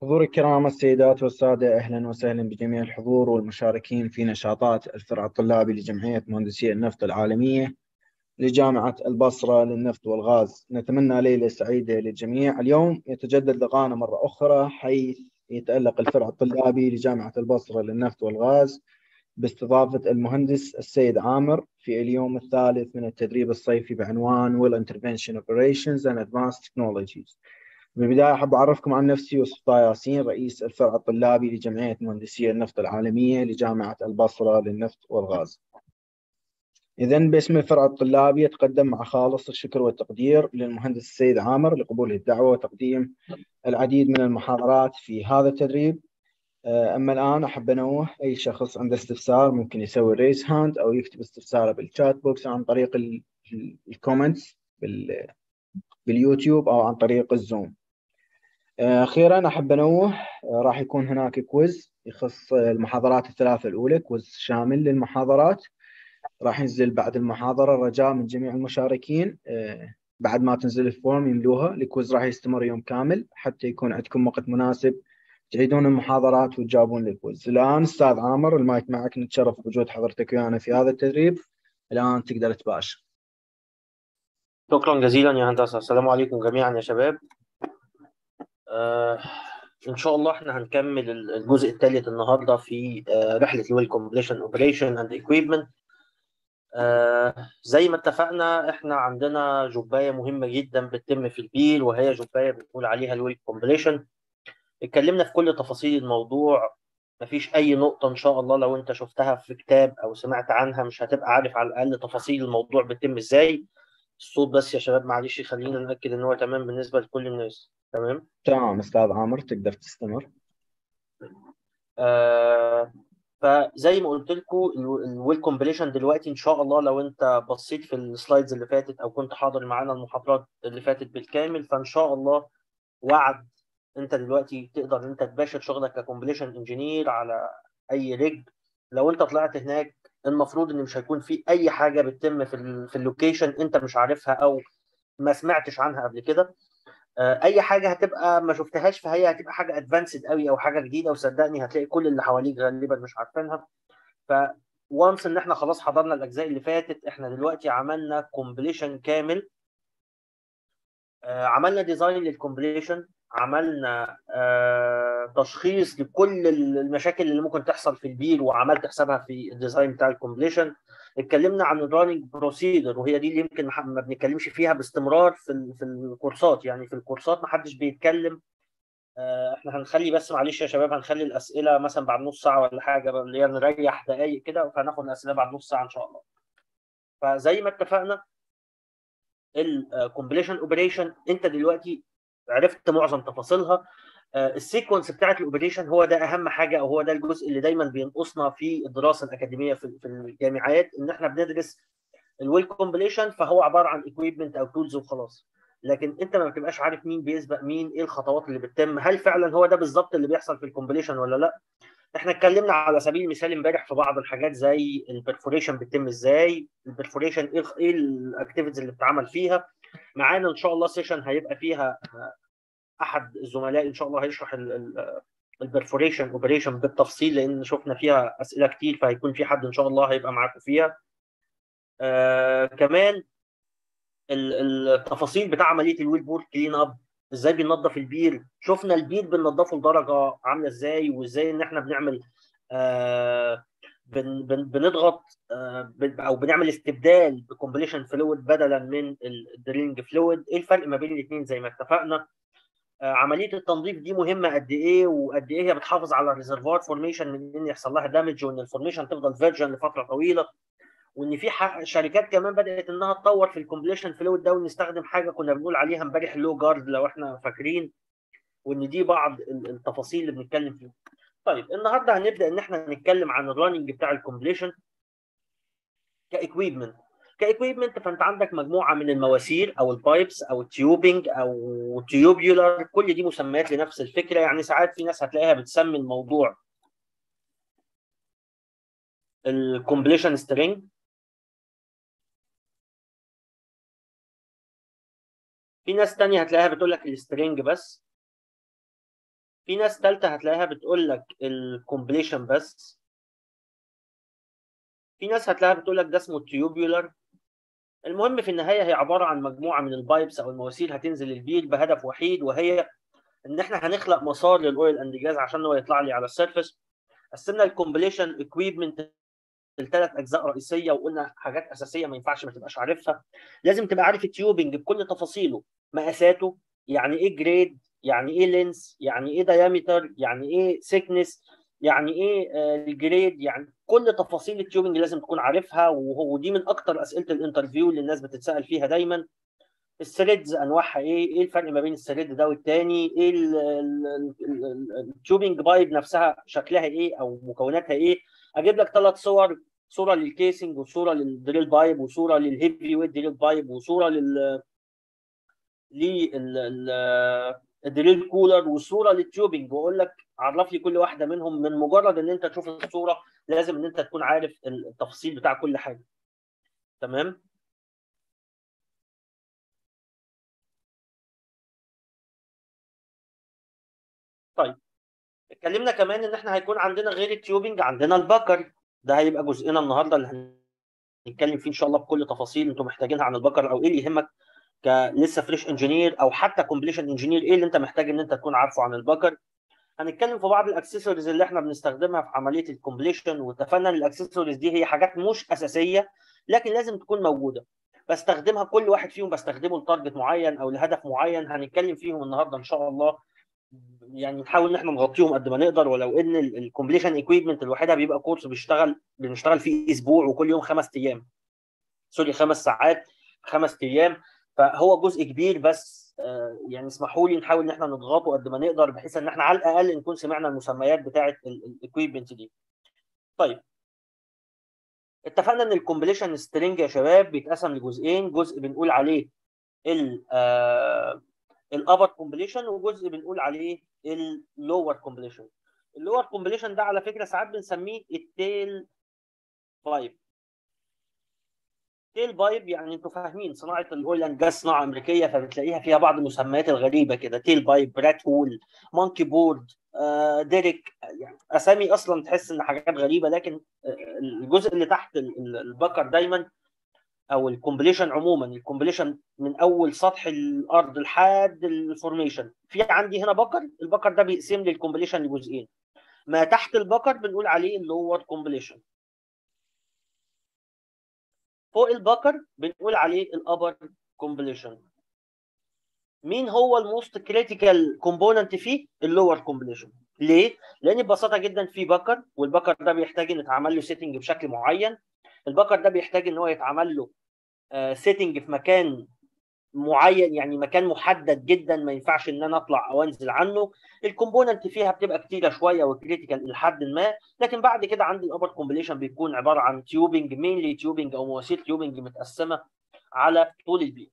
حضور الكرام السيدات والسادة أهلا وسهلا بجميع الحضور والمشاركين في نشاطات الفرع الطلابي لجمعية مهندسي النفط العالمية لجامعة البصرة للنفط والغاز نتمنى ليلة سعيدة للجميع اليوم يتجدد لقانا مرة أخرى حيث يتألق الفرع الطلابي لجامعة البصرة للنفط والغاز باستضافة المهندس السيد عامر في اليوم الثالث من التدريب الصيفي بعنوان Will Intervention Operations and Advanced Technologies بالبداية أحب أعرفكم عن نفسي يوسف ياسين رئيس الفرع الطلابي لجمعية مهندسي النفط العالمية لجامعة البصرة للنفط والغاز إذا باسم الفرع الطلابي يتقدم مع خالص الشكر والتقدير للمهندس السيد عامر لقبوله الدعوة وتقديم العديد من المحاضرات في هذا التدريب آه، أما الآن أحب أنوه أي شخص عنده استفسار ممكن يسوي ريز هاند أو يكتب استفساره بالشات بوكس عن طريق الكومنتس باليوتيوب أو عن طريق الزوم آه، أخيرا أحب أنوه آه، راح يكون هناك كويز يخص المحاضرات الثلاثة الأولى كويز شامل للمحاضرات راح ينزل بعد المحاضرة الرجاء من جميع المشاركين بعد ما تنزل الفورم يملوها الكويز راح يستمر يوم كامل حتى يكون عندكم وقت مناسب تعيدون المحاضرات وتجاوبون الكويز الآن أستاذ عامر المايك معك نتشرف بوجود حضرتك ويانا في هذا التدريب الآن تقدر تباشر شكرا جزيلا يا هندسة السلام عليكم جميعا يا شباب آه إن شاء الله إحنا هنكمل الجزء الثالث النهاردة في آه رحلة الويل كومبليشن أوبريشن أند إكويبمنت زي ما اتفقنا إحنا عندنا جباية مهمة جدا بتتم في البيل وهي جباية بنقول عليها الويل كومبليشن اتكلمنا في كل تفاصيل الموضوع مفيش اي نقطه ان شاء الله لو انت شفتها في كتاب او سمعت عنها مش هتبقى عارف على الاقل تفاصيل الموضوع بيتم ازاي الصوت بس يا شباب معلش خلينا ناكد ان هو تمام بالنسبه لكل الناس تمام تمام استاذ عامر تقدر تستمر آه فزي ما قلت لكم الويل كومبليشن دلوقتي ان شاء الله لو انت بصيت في السلايدز اللي فاتت او كنت حاضر معانا المحاضرات اللي فاتت بالكامل فان شاء الله وعد انت دلوقتي تقدر انت تباشر شغلك ككومبليشن انجينير على اي ريج لو انت طلعت هناك المفروض ان مش هيكون في اي حاجه بتتم في ال في اللوكيشن انت مش عارفها او ما سمعتش عنها قبل كده اي حاجه هتبقى ما شفتهاش فهي هتبقى حاجه ادفانسد قوي او حاجه جديده وصدقني هتلاقي كل اللي حواليك غالبا مش عارفينها ف وانس ان احنا خلاص حضرنا الاجزاء اللي فاتت احنا دلوقتي عملنا كومبليشن كامل عملنا ديزاين للكومبليشن عملنا آه تشخيص لكل المشاكل اللي ممكن تحصل في البير وعملت حسابها في الديزاين بتاع الكومبليشن اتكلمنا عن الراننج بروسيدر وهي دي اللي يمكن ما بنتكلمش فيها باستمرار في في الكورسات يعني في الكورسات ما حدش بيتكلم آه احنا هنخلي بس معلش يا شباب هنخلي الاسئله مثلا بعد نص ساعه ولا حاجه اللي هي نريح دقائق كده فهناخد الاسئله بعد نص ساعه ان شاء الله فزي ما اتفقنا الكومبليشن اوبريشن انت دلوقتي عرفت معظم تفاصيلها السيكونس بتاعت الاوبريشن هو ده اهم حاجه او هو ده الجزء اللي دايما بينقصنا في الدراسه الاكاديميه في الجامعات ان احنا بندرس الويل كومبليشن فهو عباره عن ايكويبمنت او تولز وخلاص لكن انت ما بتبقاش عارف مين بيسبق مين ايه الخطوات اللي بتتم هل فعلا هو ده بالظبط اللي بيحصل في الكومبليشن ولا لا احنا اتكلمنا على سبيل المثال امبارح في بعض الحاجات زي البرفوريشن بتتم ازاي البرفوريشن ايه الاكتيفيتيز اللي بتتعمل فيها معانا ان شاء الله سيشن هيبقى فيها احد الزملاء ان شاء الله هيشرح البرفوريشن اوبريشن بالتفصيل لان شفنا فيها اسئله كتير فهيكون في حد ان شاء الله هيبقى معاكم فيها آه كمان التفاصيل بتاع عمليه الويل بور كلين اب ازاي بننظف البير شفنا البير بننظفه لدرجه عامله ازاي وازاي ان احنا بنعمل آه بن بن بنضغط آه او بنعمل استبدال بكومبليشن فلويد بدلا من الدرينج فلويد ايه الفرق ما بين الاثنين زي ما اتفقنا عمليه التنظيف دي مهمه قد ايه وقد ايه هي بتحافظ على الريزرفوار فورميشن من ان يحصل لها دامج وان الفورميشن تفضل فيرجن لفتره طويله وان في شركات كمان بدات انها تطور في الكومبليشن فلويد ده ونستخدم حاجه كنا بنقول عليها امبارح اللو جارد لو احنا فاكرين وان دي بعض التفاصيل اللي بنتكلم فيها. طيب النهارده هنبدا ان احنا نتكلم عن الرننج بتاع الكومبليشن كاكويبمنت كايكويبمنت فانت عندك مجموعه من المواسير او البايبس او التيوبنج او تيوبيولار كل دي مسميات لنفس الفكره يعني ساعات في ناس هتلاقيها بتسمي الموضوع الكومبليشن سترينج في ناس تانية هتلاقيها بتقول لك السترينج بس في ناس ثالثه هتلاقيها بتقول لك الكومبليشن بس في ناس هتلاقيها بتقول لك ده اسمه تيوبيولار المهم في النهايه هي عباره عن مجموعه من البايبس او المواسير هتنزل البير بهدف وحيد وهي ان احنا هنخلق مسار للاويل اند جاز عشان هو يطلع لي على السيرفس قسمنا الكومبليشن اكويبمنت لثلاث اجزاء رئيسيه وقلنا حاجات اساسيه ما ينفعش ما تبقاش عارفها لازم تبقى عارف التيوبنج بكل تفاصيله مقاساته يعني ايه جريد يعني ايه لينس يعني ايه دايمتر يعني ايه سيكنس يعني ايه الجريد يعني كل تفاصيل التيوبنج لازم تكون عارفها وهو دي من اكتر اسئله الانترفيو اللي الناس بتتسال فيها دايما الثريدز انواعها ايه؟ ايه الفرق ما بين الثريد ده والتاني؟ ايه التيوبنج بايب نفسها شكلها ايه او مكوناتها ايه؟ اجيب لك ثلاث صور صوره للكيسنج وصوره للدريل بايب وصوره للهيفي ويت دريل بايب وصوره لل لل الدريل كولر وصوره للتيوبنج واقول لك عرف لي كل واحده منهم من مجرد ان انت تشوف الصوره لازم ان انت تكون عارف التفاصيل بتاع كل حاجه تمام طيب اتكلمنا كمان ان احنا هيكون عندنا غير التيوبنج عندنا البكر ده هيبقى جزئنا النهارده اللي هنتكلم فيه ان شاء الله بكل تفاصيل انتم محتاجينها عن البكر او ايه اللي يهمك كلسه فريش انجينير او حتى كومبليشن انجينير ايه اللي انت محتاج ان انت تكون عارفه عن البكر هنتكلم في بعض الاكسسوارز اللي احنا بنستخدمها في عمليه الكومبليشن واتفقنا ان الاكسسوارز دي هي حاجات مش اساسيه لكن لازم تكون موجوده بستخدمها كل واحد فيهم بستخدمه لتارجت معين او لهدف معين هنتكلم فيهم النهارده ان شاء الله يعني نحاول ان احنا نغطيهم قد ما نقدر ولو ان الكومبليشن ايكويبمنت الوحيده بيبقى كورس بيشتغل بنشتغل فيه اسبوع وكل يوم خمس ايام سوري خمس ساعات خمس ايام فهو جزء كبير بس يعني اسمحوا لي نحاول ان احنا نضغطه قد ما نقدر بحيث ان احنا على الاقل نكون سمعنا المسميات بتاعه الايكويبمنت دي. طيب اتفقنا ان الكومبليشن سترينج يا شباب بيتقسم لجزئين جزء بنقول عليه ال الابر كومبليشن وجزء بنقول عليه اللور كومبليشن اللور كومبليشن ده على فكره ساعات بنسميه التيل بايب تيل بايب يعني انتوا فاهمين صناعه الاويل اند جاز صناعه امريكيه فبتلاقيها فيها بعض المسميات الغريبه كده تيل بايب برات هول مونكي بورد آه ديريك يعني اسامي اصلا تحس ان حاجات غريبه لكن الجزء اللي تحت البكر دايما او الكومبليشن عموما الكومبليشن من اول سطح الارض لحد الفورميشن في عندي هنا بكر البكر ده بيقسم لي الكومبليشن لجزئين ما تحت البكر بنقول عليه اللور كومبليشن فوق البكر بنقول عليه الابر كومبليشن مين هو الموست كريتيكال كومبوننت فيه اللور كومبليشن ليه لان ببساطه جدا في بكر والبكر ده بيحتاج ان يتعمل له سيتنج بشكل معين البكر ده بيحتاج ان هو يتعمل له سيتنج في مكان معين يعني مكان محدد جدا ما ينفعش ان انا اطلع او انزل عنه الكومبوننت فيها بتبقى كتيره شويه وكريتيكال لحد ما لكن بعد كده عندي الابر كومبليشن بيكون عباره عن تيوبنج مينلي تيوبنج او مواسير تيوبنج متقسمه على طول البيت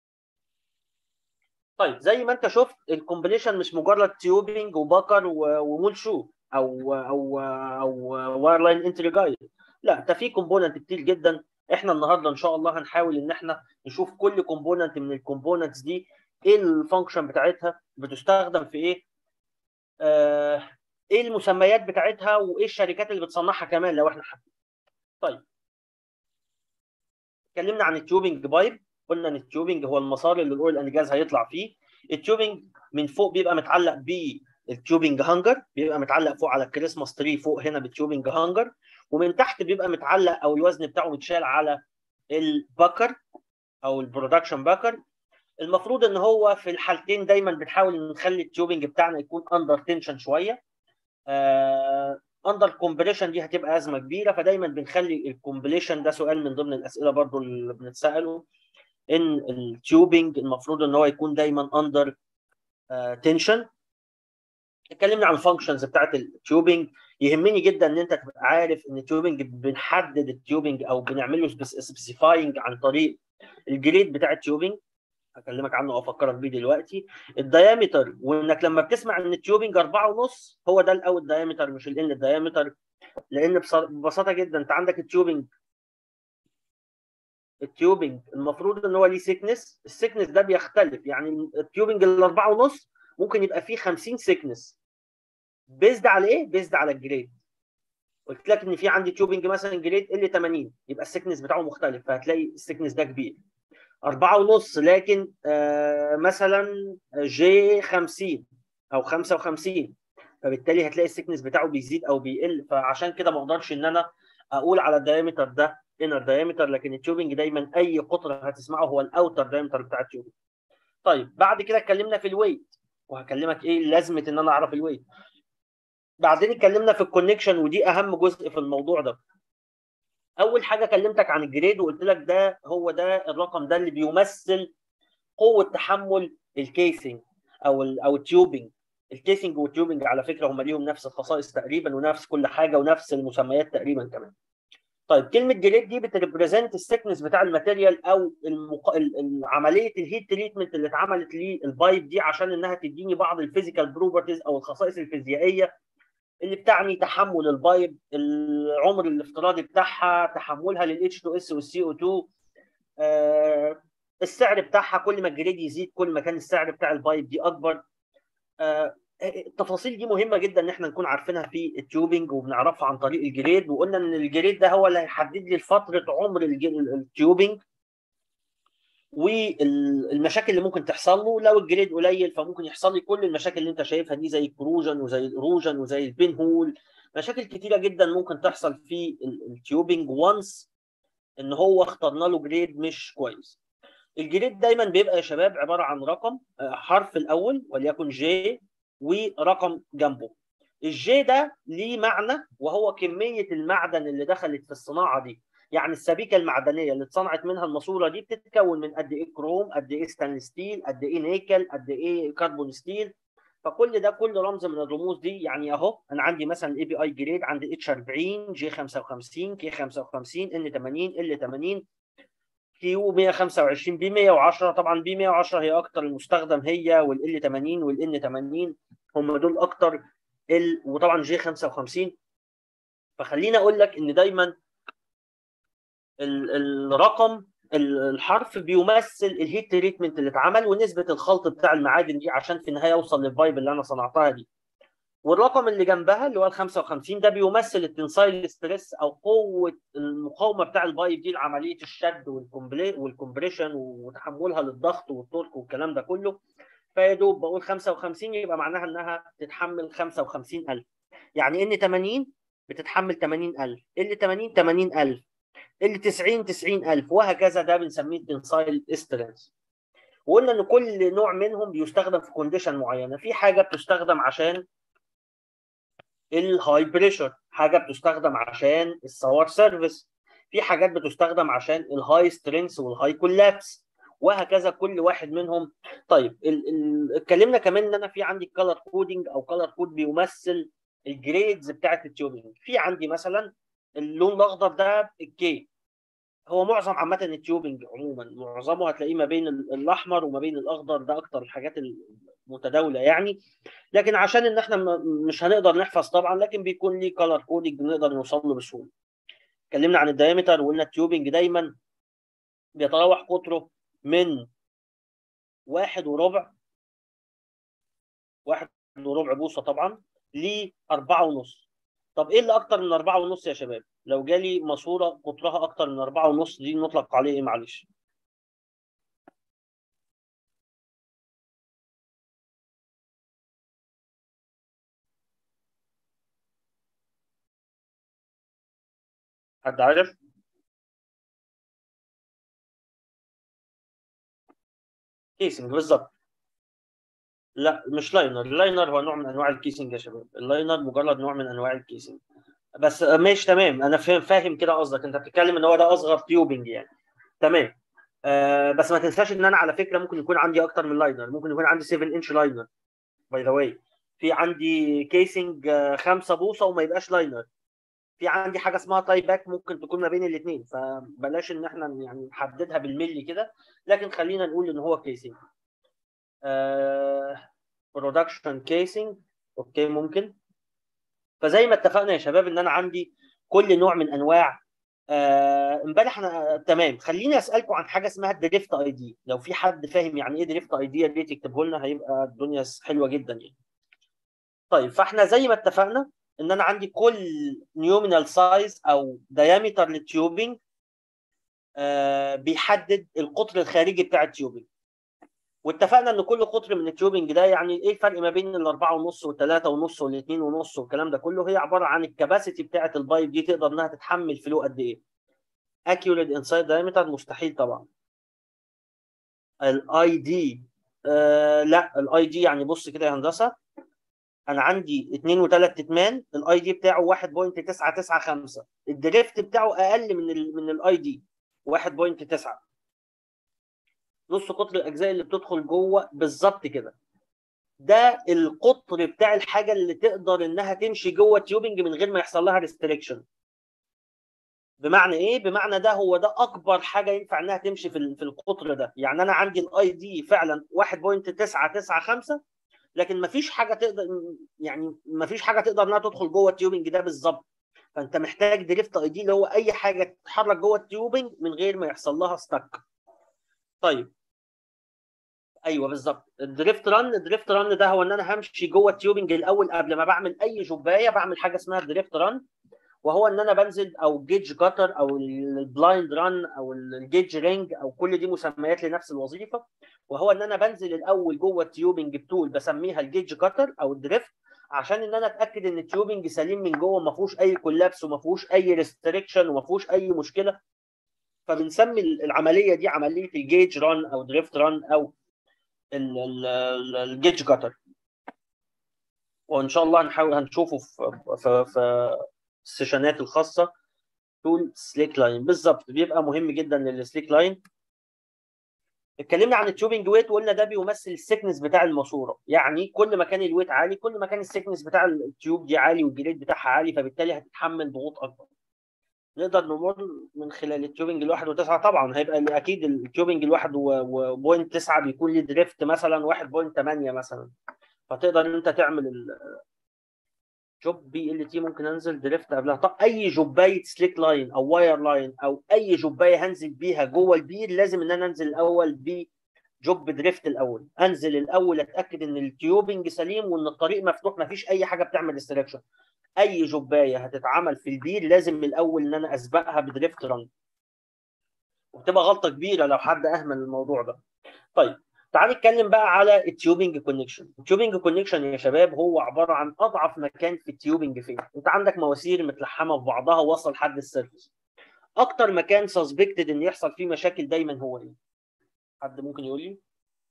طيب زي ما انت شفت الكومبليشن مش مجرد تيوبنج وبكر ومول شو او او او واير لاين انتري جايد لا ده في كومبوننت كتير جدا احنا النهارده ان شاء الله هنحاول ان احنا نشوف كل كومبوننت من الكومبوننتس دي ايه الفانكشن بتاعتها بتستخدم في ايه آه ايه المسميات بتاعتها وايه الشركات اللي بتصنعها كمان لو احنا حابين طيب اتكلمنا عن التيوبنج بايب قلنا ان التيوبنج هو المسار اللي الاويل اند جاز هيطلع فيه التيوبنج من فوق بيبقى متعلق بالتيوبنج هانجر بيبقى متعلق فوق على الكريسماس تري فوق هنا بالتيوبنج هانجر ومن تحت بيبقى متعلق او الوزن بتاعه متشال على البكر او البرودكشن باكر المفروض ان هو في الحالتين دايما بنحاول نخلي التيوبنج بتاعنا يكون اندر تنشن شويه اندر كومبريشن دي هتبقى ازمه كبيره فدايما بنخلي الكومبليشن ده سؤال من ضمن الاسئله برضو اللي بنتساله ان التيوبنج المفروض ان هو يكون دايما اندر تنشن اتكلمنا عن الفانكشنز بتاعت التيوبنج يهمني جدا ان انت تبقى عارف ان التيوبنج بنحدد التيوبنج او بنعمل له سبيسيفاينج عن طريق الجريد بتاع التيوبنج هكلمك عنه وافكرك بيه دلوقتي الدايمتر وانك لما بتسمع ان التيوبنج أربعة ونص هو ده الاول دايمتر مش الان الدايمتر لان ببساطه جدا انت عندك التيوبنج التيوبنج المفروض ان هو ليه سيكنس السيكنس ده بيختلف يعني التيوبنج الأربعة ونص ممكن يبقى فيه 50 سيكنس بيزد على ايه؟ بيزد على الجريد قلت لك ان في عندي تيوبنج مثلا جريد ال 80 يبقى السكنس بتاعه مختلف فهتلاقي السكنس ده كبير أربعة ونص لكن آه مثلا جي 50 أو 55 فبالتالي هتلاقي السكنس بتاعه بيزيد أو بيقل فعشان كده ما أقدرش إن أنا أقول على الدايمتر ده انر دايمتر لكن التيوبنج دايما أي قطر هتسمعه هو الأوتر دايمتر بتاع التيوبنج. طيب بعد كده اتكلمنا في الويت وهكلمك إيه لازمة إن أنا أعرف الويت. بعدين اتكلمنا في الكونكشن ودي أهم جزء في الموضوع ده. اول حاجه كلمتك عن الجريد وقلت لك ده هو ده الرقم ده اللي بيمثل قوه تحمل الكيسنج او ال او التيوبنج الكيسنج والتيوبنج على فكره هم ليهم نفس الخصائص تقريبا ونفس كل حاجه ونفس المسميات تقريبا كمان طيب كلمه جريد دي بتريبريزنت السكنس بتاع الماتيريال او المق... عمليه الهيت تريتمنت اللي اتعملت للبايب دي عشان انها تديني بعض الفيزيكال بروبرتيز او الخصائص الفيزيائيه اللي بتعني تحمل البايب العمر الافتراضي بتاعها تحملها لل H2S وال CO2 آه السعر بتاعها كل ما الجريد يزيد كل ما كان السعر بتاع البايب دي اكبر آه التفاصيل دي مهمه جدا ان احنا نكون عارفينها في التيوبنج وبنعرفها عن طريق الجريد وقلنا ان الجريد ده هو اللي هيحدد لي فتره عمر التيوبنج والمشاكل اللي ممكن تحصل له لو الجريد قليل فممكن يحصل لي كل المشاكل اللي انت شايفها دي زي الكروجن وزي الاروجن وزي البين هول مشاكل كتيره جدا ممكن تحصل في التيوبنج وانس ان هو اخترنا له جريد مش كويس الجريد دايما بيبقى يا شباب عباره عن رقم حرف الاول وليكن جي ورقم جنبه الجي ده ليه معنى وهو كميه المعدن اللي دخلت في الصناعه دي يعني السبيكه المعدنيه اللي اتصنعت منها الماسوره دي بتتكون من قد ايه كروم قد ايه ستانلس ستيل قد ايه نيكل قد ايه كربون ستيل فكل ده كل رمز من الرموز دي يعني اهو انا عندي مثلا اي بي اي جريد عندي اتش 40 جي 55 كي 55 ان 80 ال 80 كيو 125 بي 110 طبعا بي 110 هي اكتر المستخدم هي والال 80 والان 80 هم دول اكتر ال وطبعا جي 55 فخليني اقول لك ان دايما الرقم الحرف بيمثل الهيت تريتمنت اللي اتعمل ونسبه الخلط بتاع المعادن دي عشان في النهايه اوصل للفايب اللي انا صنعتها دي والرقم اللي جنبها اللي هو ال 55 ده بيمثل التنسايل ستريس او قوه المقاومه بتاع البايب دي لعمليه الشد والكمبريشن وتحملها للضغط والتورك والكلام ده كله فيا دوب بقول 55 يبقى معناها انها تتحمل 55000 يعني ان 80 بتتحمل 80000 ال 80 80000 ال 90 90000 وهكذا ده بنسميه التنسايل سترينث وقلنا ان كل نوع منهم بيستخدم في كونديشن معينه في حاجه بتستخدم عشان الهاي بريشر حاجه بتستخدم عشان السوار سيرفيس في حاجات بتستخدم عشان الهاي سترينث والهاي كولابس وهكذا كل واحد منهم طيب اتكلمنا كمان ان انا في عندي كلر كودنج او كلر كود بيمثل الجريدز بتاعت التيوبنج في عندي مثلا اللون الاخضر ده الكي هو معظم عامه التيوبنج عموما معظمه هتلاقيه ما بين الاحمر وما بين الاخضر ده اكتر الحاجات المتداوله يعني لكن عشان ان احنا مش هنقدر نحفظ طبعا لكن بيكون ليه كلر كودنج بنقدر نوصل له بسهوله اتكلمنا عن الدايمتر وقلنا التيوبنج دايما بيتراوح قطره من واحد وربع واحد وربع بوصه طبعا لأربعة ونص طب ايه اللي اكتر من أربعة ونص يا شباب لو جالي ماسوره قطرها اكتر من أربعة ونص دي نطلق عليه ايه معلش حد عارف كيسنج بالظبط لا مش لاينر اللاينر هو نوع من انواع الكيسنج يا شباب اللاينر مجرد نوع من انواع الكيسنج بس ماشي تمام انا فاهم فاهم كده قصدك انت بتتكلم ان هو ده اصغر تيوبنج يعني تمام آه بس ما تنساش ان انا على فكره ممكن يكون عندي اكتر من لاينر ممكن يكون عندي 7 انش لاينر باي ذا واي في عندي كيسنج 5 بوصه وما يبقاش لاينر في عندي حاجه اسمها تاي باك ممكن تكون ما بين الاثنين فبلاش ان احنا يعني نحددها بالملي كده لكن خلينا نقول ان هو كيسنج برودكشن كيسنج اوكي ممكن فزي ما اتفقنا يا شباب ان انا عندي كل نوع من انواع امبارح uh, انا تمام خليني اسالكم عن حاجه اسمها الدريفت اي دي لو في حد فاهم يعني ايه دريفت اي دي يا ريت يكتبه لنا هيبقى الدنيا حلوه جدا يعني طيب فاحنا زي ما اتفقنا ان انا عندي كل نيومينال سايز او دايمتر للتيوبنج آه بيحدد القطر الخارجي بتاع التيوبنج واتفقنا ان كل قطر من التيوبنج ده يعني ايه الفرق ما بين الاربعه ونص والثلاثه ونص والاثنين ونص والكلام ده كله هي عباره عن الكباسيتي بتاعه البايب دي تقدر انها تتحمل فلو قد ايه اكيوريت انسايد دايمتر مستحيل طبعا الاي دي آه لا الاي دي يعني بص كده يا هندسه انا عندي 2 و3 اتمان الاي دي بتاعه 1.995 الدريفت بتاعه اقل من ال من الاي دي 1.9 نص قطر الاجزاء اللي بتدخل جوه بالظبط كده ده القطر بتاع الحاجه اللي تقدر انها تمشي جوه التيوبنج من غير ما يحصل لها ريستريكشن بمعنى ايه بمعنى ده هو ده اكبر حاجه ينفع انها تمشي في في القطر ده يعني انا عندي الاي دي فعلا 1.995 لكن ما فيش حاجه تقدر يعني ما فيش حاجه تقدر انها تدخل جوه التيوبنج ده بالظبط فانت محتاج دريفت اي دي اللي هو اي حاجه تتحرك جوه التيوبنج من غير ما يحصل لها ستك طيب ايوه بالظبط الدريفت ران الدريفت ران ده هو ان انا همشي جوه التيوبنج الاول قبل ما بعمل اي جوبايه بعمل حاجه اسمها الدريفت ران وهو ان انا بنزل او جيج جاتر او البلايند ران او الجيج رينج او كل دي مسميات لنفس الوظيفه وهو ان انا بنزل الاول جوه التيوبنج بتول بسميها الجيج جاتر او الدريفت عشان ان انا اتاكد ان التيوبنج سليم من جوه ما فيهوش اي كولابس وما فيهوش اي ريستريكشن وما فيهوش اي مشكله فبنسمي العمليه دي عمليه الجيج ران او دريفت ران او الجيج جاتر وان شاء الله هنحاول هنشوفه في في, في السيشنات الخاصه تول سليك لاين بالظبط بيبقى مهم جدا للسليك لاين اتكلمنا عن التيوبنج ويت وقلنا ده بيمثل السكنس بتاع الماسوره يعني كل ما كان الويت عالي كل ما كان السكنس بتاع التيوب دي عالي والجريد بتاعها عالي فبالتالي هتتحمل ضغوط اكبر نقدر نمر من خلال التيوبنج الواحد وتسعة طبعا هيبقى اكيد التيوبنج الواحد وبوينت تسعة بيكون ليه دريفت مثلا 1.8 مثلا فتقدر ان انت تعمل جوب بي ال تي ممكن انزل دريفت قبلها طب اي جوبايه سليك لاين او واير لاين او اي جوبايه هنزل بيها جوه البير لازم ان انا انزل الاول ب جوب دريفت الاول انزل الاول اتاكد ان التيوبنج سليم وان الطريق مفتوح ما فيش اي حاجه بتعمل استراكشن اي جوبايه هتتعمل في البير لازم من الاول ان انا اسبقها بدريفت ران وبتبقى غلطه كبيره لو حد اهمل الموضوع ده طيب تعال نتكلم بقى على التيوبنج كونكشن التيوبنج كونكشن يا شباب هو عباره عن اضعف مكان في التيوبنج فين انت عندك مواسير متلحمه في بعضها وصل لحد السيرفس اكتر مكان سسبكتد ان يحصل فيه مشاكل دايما هو ايه حد ممكن يقول لي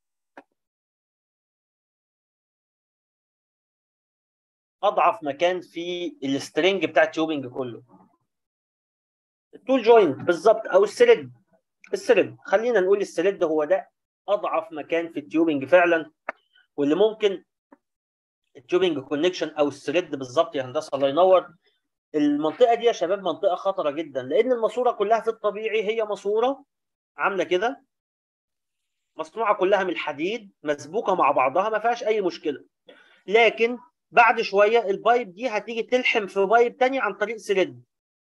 اضعف مكان في السترنج بتاع التيوبنج كله التول جوينت بالظبط او السرد السرد خلينا نقول السرد هو ده اضعف مكان في التيوبنج فعلا واللي ممكن التيوبنج كونكشن او الثريد بالظبط يا هندسه الله ينور المنطقه دي يا شباب منطقه خطره جدا لان الماسوره كلها في الطبيعي هي ماسوره عامله كده مصنوعه كلها من الحديد مسبوكه مع بعضها ما فيهاش اي مشكله لكن بعد شويه البايب دي هتيجي تلحم في بايب تاني عن طريق سريد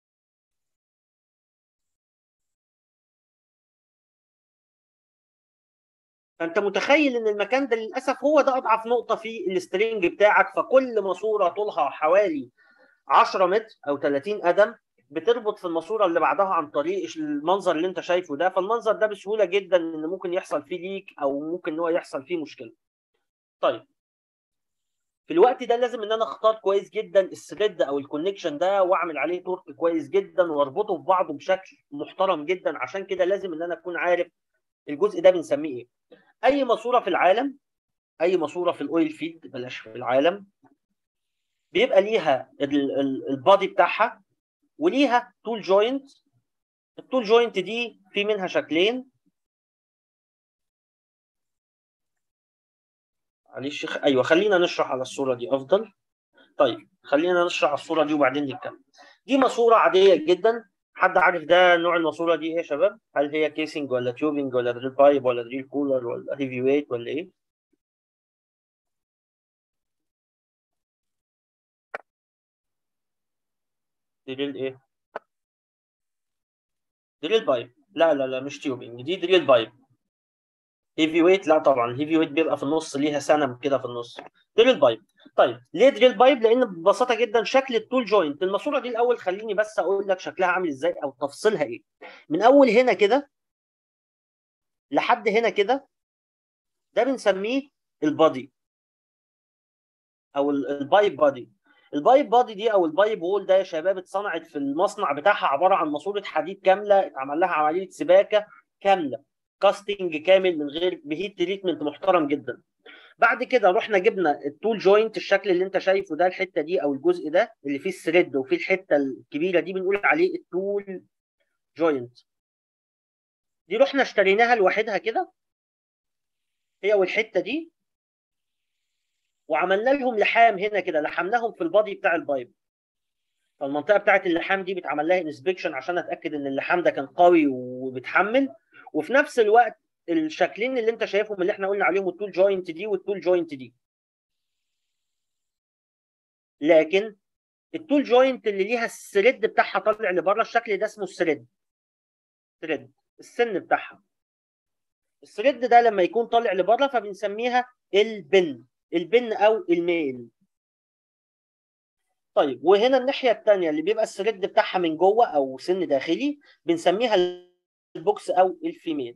فانت متخيل ان المكان ده للاسف هو ده اضعف نقطه في السترينج بتاعك فكل ماسوره طولها حوالي 10 متر او 30 قدم بتربط في الماسوره اللي بعدها عن طريق المنظر اللي انت شايفه ده فالمنظر ده بسهوله جدا ان ممكن يحصل فيه ليك او ممكن ان هو يحصل فيه مشكله. طيب في الوقت ده لازم ان انا اختار كويس جدا الثريد او الكونكشن ده واعمل عليه تورك كويس جدا واربطه في بعضه بشكل محترم جدا عشان كده لازم ان انا اكون عارف الجزء ده بنسميه ايه. اي ماسوره في العالم اي ماسوره في الاويل فيد بلاش في العالم بيبقى ليها البادي بتاعها وليها تول جوينت التول جوينت دي في منها شكلين معلش ايوه خلينا نشرح على الصوره دي افضل طيب خلينا نشرح على الصوره دي وبعدين نتكلم دي ماسوره عاديه جدا حد عارف ده نوع الماسوره دي ايه يا شباب؟ هل هي كيسنج ولا تيوبنج ولا دريل بايب ولا دريل كولر ولا هيفي ويت ولا ايه؟ دريل ايه؟ دريل بايب لا لا لا مش تيوبنج دي دريل بايب هيفي ويت لا طبعا الهيفي ويت بيبقى في النص ليها سنم كده في النص دريل بايب طيب ليه دريل بايب لان ببساطه جدا شكل التول جوينت الماسوره دي الاول خليني بس اقول لك شكلها عامل ازاي او تفصيلها ايه من اول هنا كده لحد هنا كده ده بنسميه البادي او البايب بادي البايب بادي دي او البايب وول ده يا شباب اتصنعت في المصنع بتاعها عباره عن ماسوره حديد كامله اتعمل لها عمليه سباكه كامله كاستنج كامل من غير بهيت تريتمنت محترم جدا بعد كده رحنا جبنا التول جوينت الشكل اللي انت شايفه ده الحته دي او الجزء ده اللي فيه الثريد وفيه الحته الكبيره دي بنقول عليه التول جوينت دي رحنا اشتريناها لوحدها كده هي والحته دي وعملنا لهم لحام هنا كده لحمناهم في البادي بتاع البايب فالمنطقه بتاعت اللحام دي بيتعمل لها انسبكشن عشان اتاكد ان اللحام ده كان قوي وبيتحمل وفي نفس الوقت الشكلين اللي انت شايفهم اللي احنا قلنا عليهم التول جوينت دي والتول جوينت دي لكن التول جوينت اللي ليها الثريد بتاعها طالع لبره الشكل ده اسمه الثريد ثريد السن بتاعها الثريد ده لما يكون طالع لبره فبنسميها البن البن او الميل طيب وهنا الناحيه الثانيه اللي بيبقى الثريد بتاعها من جوه او سن داخلي بنسميها البوكس او الفيميل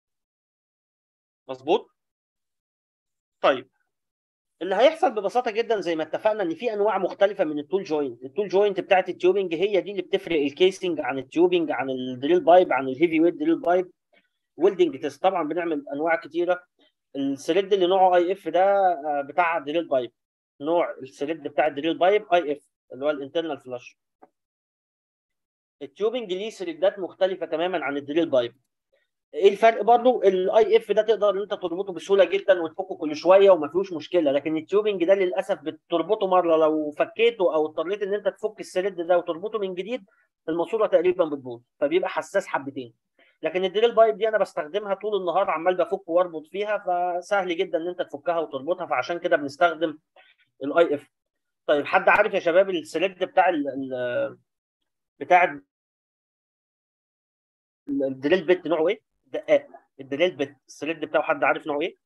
مظبوط طيب اللي هيحصل ببساطه جدا زي ما اتفقنا ان في انواع مختلفه من التول جوينت التول جوينت بتاعت التيوبنج هي دي اللي بتفرق الكيسنج عن التيوبنج عن الدريل بايب عن الهيفي ويت دريل بايب ويلدنج تيست طبعا بنعمل انواع كتيره السريد اللي نوعه اي اف ده بتاع دريل بايب نوع السريد بتاع الدريل بايب اي اف اللي هو الانترنال فلاش التيوبنج ليه سريدات مختلفه تماما عن الدريل بايب ايه الفرق برضه الاي اف ده تقدر ان انت تربطه بسهوله جدا وتفكه كل شويه وما فيهوش مشكله لكن التيوبنج ده للاسف بتربطه مره لو فكيته او اضطريت ان انت تفك السريد ده وتربطه من جديد الماسوره تقريبا بتبوظ فبيبقى حساس حبتين لكن الدريل بايب دي انا بستخدمها طول النهار عمال بفك واربط فيها فسهل جدا ان انت تفكها وتربطها فعشان كده بنستخدم الاي اف طيب حد عارف يا شباب السليد بتاع ال بتاع الدريل بيت نوعه ايه؟ دقائق الدريل بيت السليد بتاعه حد عارف نوعه ايه؟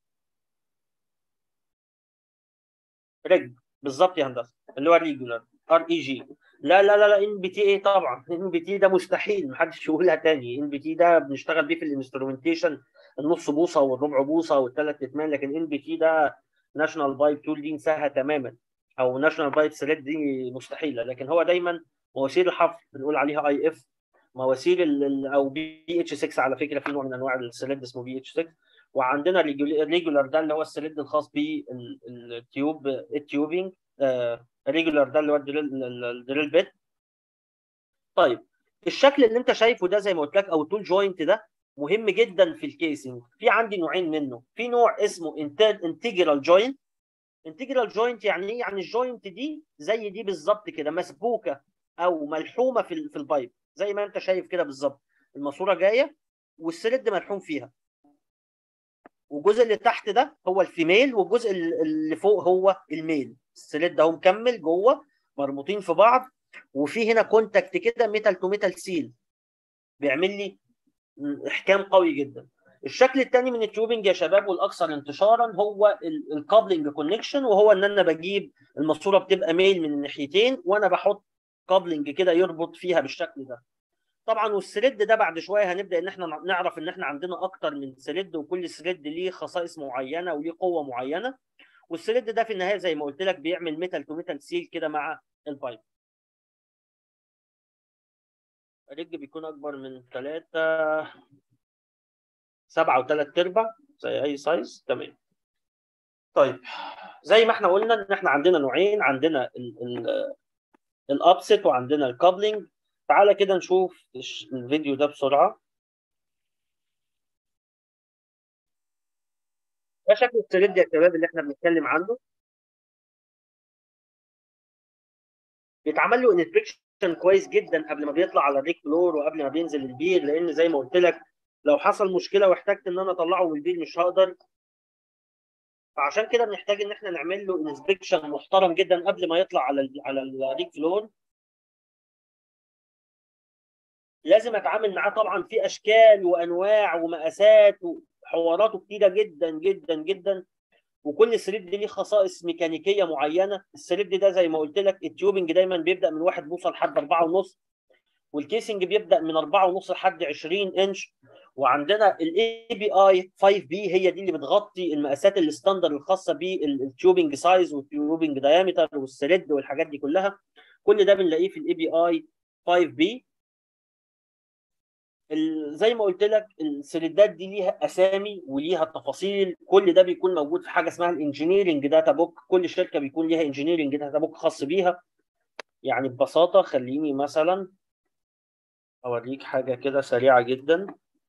ريج بالظبط يا هندسه اللي هو ريجولار ار اي جي لا لا لا لا ان بي تي ايه طبعا ان بي تي ده مستحيل محدش يقولها تاني ان بي تي ده بنشتغل بيه في الانسترومنتيشن النص بوصه والربع بوصه والثلاث اتمان لكن ان بي تي ده ناشونال بايب تول دي انساها تماما او ناشونال بايب سليد دي مستحيله لكن هو دايما مواسير الحفر بنقول عليها اي اف مواسير او بي اتش 6 على فكره في نوع من انواع السليد اسمه بي اتش 6 وعندنا الريجولار ده اللي هو السليد الخاص بالتيوب التيوبينج ريجولار ده اللي هو الدريل بيت طيب الشكل اللي انت شايفه ده زي ما قلت لك او التول جوينت ده مهم جدا في الكيسنج في عندي نوعين منه في نوع اسمه انتجرال جوينت انتجرال جوينت يعني ايه يعني الجوينت دي زي دي بالظبط كده مسبوكه او ملحومه في في البايب زي ما انت شايف كده بالظبط الماسوره جايه والسلد ملحوم فيها والجزء اللي تحت ده هو الفيميل والجزء اللي فوق هو الميل السلد اهو مكمل جوه مربوطين في بعض وفي هنا كونتاكت كده ميتال تو ميتال سيل بيعمل لي احكام قوي جدا الشكل الثاني من التيوبنج يا شباب والاكثر انتشارا هو الكابلنج كونكشن وهو ان انا بجيب الماسوره بتبقى ميل من الناحيتين وانا بحط كابلنج كده يربط فيها بالشكل ده طبعا والثريد ده بعد شويه هنبدا ان احنا نعرف ان احنا عندنا اكتر من ثريد وكل ثريد ليه خصائص معينه وليه قوه معينه والثريد ده في النهايه زي ما قلت لك بيعمل ميتال تو ميتال سيل كده مع البايب الرج بيكون اكبر من 3 7 و3 ارباع زي اي سايز تمام طيب زي ما احنا قلنا ان احنا عندنا نوعين عندنا الابست وعندنا الكابلنج تعالى كده نشوف الفيديو ده بسرعه ده شكل الثريد يا شباب اللي احنا بنتكلم عنه بيتعمل له انسبكشن كويس جدا قبل ما بيطلع على الريك فلور وقبل ما بينزل البير لان زي ما قلت لك لو حصل مشكله واحتجت ان انا اطلعه من البير مش هقدر فعشان كده بنحتاج ان احنا نعمل له انسبكشن محترم جدا قبل ما يطلع على ال على الريك فلور لازم اتعامل معاه طبعا في اشكال وانواع ومقاسات حواراته كتيره جدا جدا جدا وكل ثريد ليه خصائص ميكانيكيه معينه الثريد ده زي ما قلت لك التيوبنج دايما بيبدا من واحد بوصه لحد 4.5 والكيسنج بيبدا من 4.5 لحد 20 انش وعندنا الاي بي اي 5 بي هي دي اللي بتغطي المقاسات الستاندر الخاصه بالتيوبنج سايز والتيوبنج دايمتر والثريد والحاجات دي كلها كل ده بنلاقيه في الاي بي اي 5 بي زي ما قلت لك السلدات دي ليها اسامي وليها تفاصيل كل ده بيكون موجود في حاجه اسمها الانجينيرنج داتا بوك كل شركه بيكون ليها انجينيرنج داتا بوك خاص بيها يعني ببساطه خليني مثلا اوريك حاجه كده سريعه جدا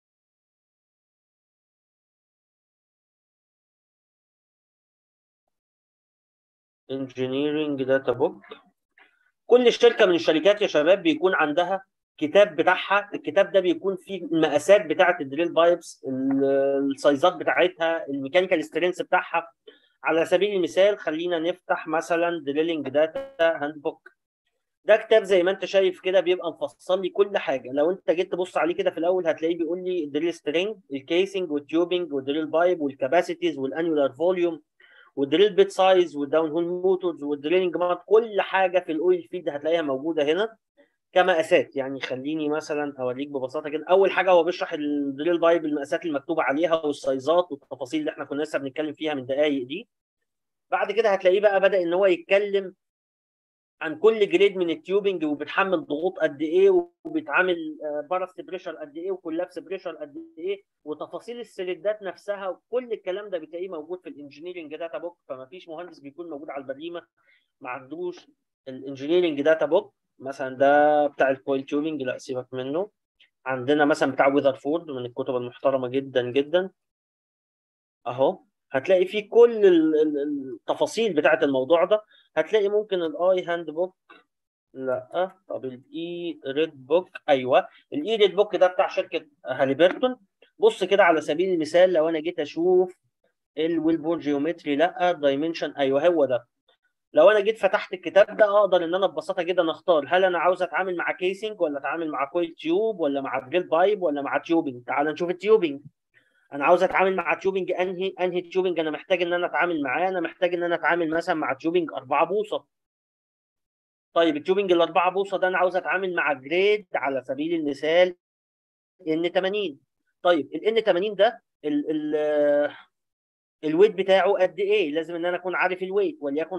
انجينيرنج داتا بوك كل شركه من الشركات يا شباب بيكون عندها كتاب بتاعها الكتاب ده بيكون فيه المقاسات بتاعه الدريل بايبس السايزات بتاعتها الميكانيكال سترينث بتاعها على سبيل المثال خلينا نفتح مثلا دريلنج داتا هاند بوك ده كتاب زي ما انت شايف كده بيبقى مفصل لي كل حاجه لو انت جيت تبص عليه كده في الاول هتلاقيه بيقول لي الدريل سترينج الكيسنج والتيوبنج والدريل بايب والكاباسيتيز والانيولار فوليوم والدريل بيت سايز والداون هول موتورز والدريلنج مات كل حاجه في الاويل فيلد هتلاقيها موجوده هنا كمقاسات يعني خليني مثلا اوريك ببساطه كده اول حاجه هو بيشرح الدريل بايب المقاسات المكتوبه عليها والسايزات والتفاصيل اللي احنا كنا لسه بنتكلم فيها من دقائق دي بعد كده هتلاقيه بقى بدا ان هو يتكلم عن كل جريد من التيوبنج وبتحمل ضغوط قد ايه وبتعامل باراست بريشر قد ايه وكولابس بريشر قد ايه وتفاصيل السلدات نفسها وكل الكلام ده بتلاقيه موجود في الانجينيرنج داتا بوك فما فيش مهندس بيكون موجود على البريمه ما عندوش الانجينيرنج داتا بوك مثلا ده بتاع الكويل تيوبنج لا سيبك منه عندنا مثلا بتاع ويذرفورد من الكتب المحترمه جدا جدا اهو هتلاقي فيه كل التفاصيل بتاعه الموضوع ده هتلاقي ممكن الاي هاند بوك لا طب الاي ريد بوك ايوه الاي ريد بوك ده بتاع شركه هاليبرتون بص كده على سبيل المثال لو انا جيت اشوف الويل بور جيومتري لا دايمنشن ايوه هو ده لو انا جيت فتحت الكتاب ده اقدر ان انا ببساطه جدا اختار هل انا عاوز اتعامل مع كيسنج ولا اتعامل مع كويل تيوب ولا مع دريل بايب ولا مع تيوبنج تعال نشوف التيوبنج انا عاوز اتعامل مع تيوبنج انهي انهي تيوبنج انا محتاج ان انا اتعامل معاه انا محتاج ان انا اتعامل مثلا مع تيوبنج 4 بوصه طيب التيوبنج ال 4 بوصه ده انا عاوز اتعامل مع جريد على سبيل المثال ان 80 طيب ال ان 80 ده ال ال الويت بتاعه قد ايه لازم ان انا اكون عارف الويت وليكن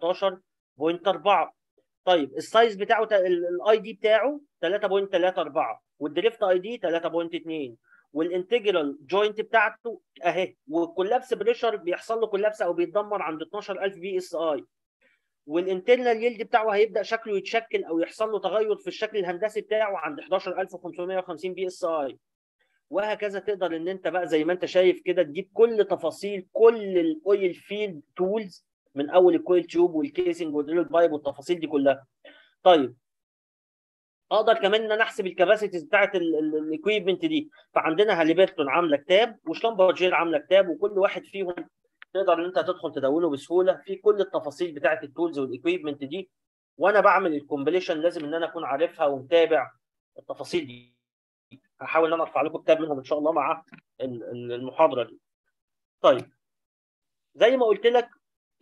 13.4 طيب السايز بتاعه الاي دي بتاعه 3.34 والدريفت اي دي 3.2 والانتجرال جوينت بتاعته اهي والكولابس بريشر بيحصل له كولابس او بيتدمر عند 12000 بي اس اي والانترنال يلد بتاعه هيبدا شكله يتشكل او يحصل له تغير في الشكل الهندسي بتاعه عند 11550 بي اس اي وهكذا تقدر ان انت بقى زي ما انت شايف كده تجيب كل تفاصيل كل الاويل فيلد تولز من اول الكويل تيوب والكيسنج والدريل بايب والتفاصيل دي كلها طيب اقدر كمان ان انا احسب الكباسيتيز بتاعت الاكويبمنت دي فعندنا هاليبرتون عامله كتاب وشلمبرجير عامله كتاب وكل واحد فيهم تقدر ان انت تدخل تدونه بسهوله في كل التفاصيل بتاعت التولز والاكويبمنت دي وانا بعمل الكومبليشن لازم ان انا اكون عارفها ومتابع التفاصيل دي هحاول ان انا ارفع لكم كتاب منهم ان شاء الله مع المحاضره دي طيب زي ما قلت لك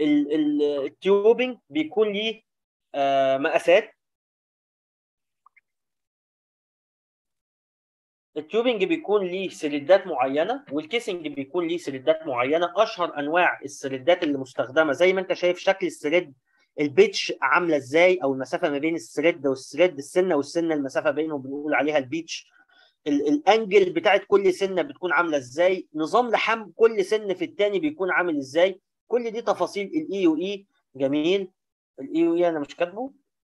التيوبنج بيكون ليه مقاسات التيوبنج بيكون ليه سلدات معينه والكيسنج بيكون ليه سلدات معينه اشهر انواع السلدات اللي مستخدمه زي ما انت شايف شكل السلد البيتش عامله ازاي او المسافه ما بين السلد والسلد السنه والسنه المسافه بينهم بنقول عليها البيتش الانجل بتاعت كل سنه بتكون عامله ازاي نظام لحام كل سن في الثاني بيكون عامل ازاي كل دي تفاصيل الاي يو اي جميل الاي يو اي انا مش كاتبه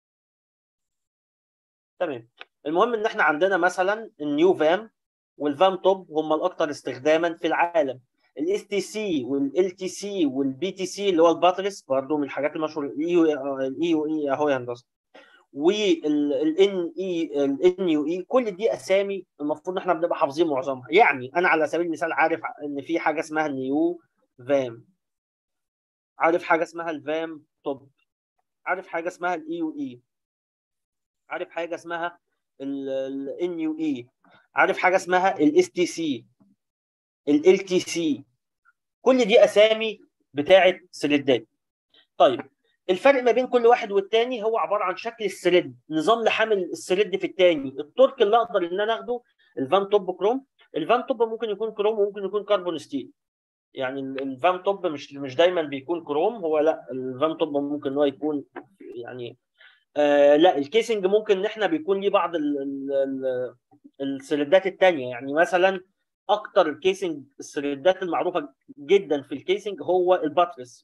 تمام المهم ان احنا عندنا مثلا النيو فام والفام توب هم الاكثر استخداما في العالم الاس تي سي والال تي سي والبي تي سي اللي هو الباتريس برضه من الحاجات المشهوره الاي يو اي اهو يا هندسه والان اي الان يو اي كل دي اسامي المفروض ان احنا بنبقى حافظين معظمها يعني انا على سبيل المثال عارف ان في حاجه اسمها النيو فام عارف حاجه اسمها الفام توب عارف حاجه اسمها الاي يو اي عارف حاجه اسمها الان يو اي عارف حاجه اسمها الاس تي سي ال تي سي كل دي اسامي بتاعه سلدات طيب الفرق ما بين كل واحد والتاني هو عباره عن شكل السلد نظام لحامل السلد في التاني التورك اللي اقدر ان انا اخده الفان توب كروم الفان توب ممكن يكون كروم وممكن يكون كربون ستيل يعني الفان توب مش مش دايما بيكون كروم هو لا الفان توب ممكن هو يكون يعني آه لا الكيسنج ممكن ان احنا بيكون ليه بعض ال ال السلدات الثانيه يعني مثلا اكتر الكيسنج السلدات المعروفه جدا في الكيسنج هو الباترس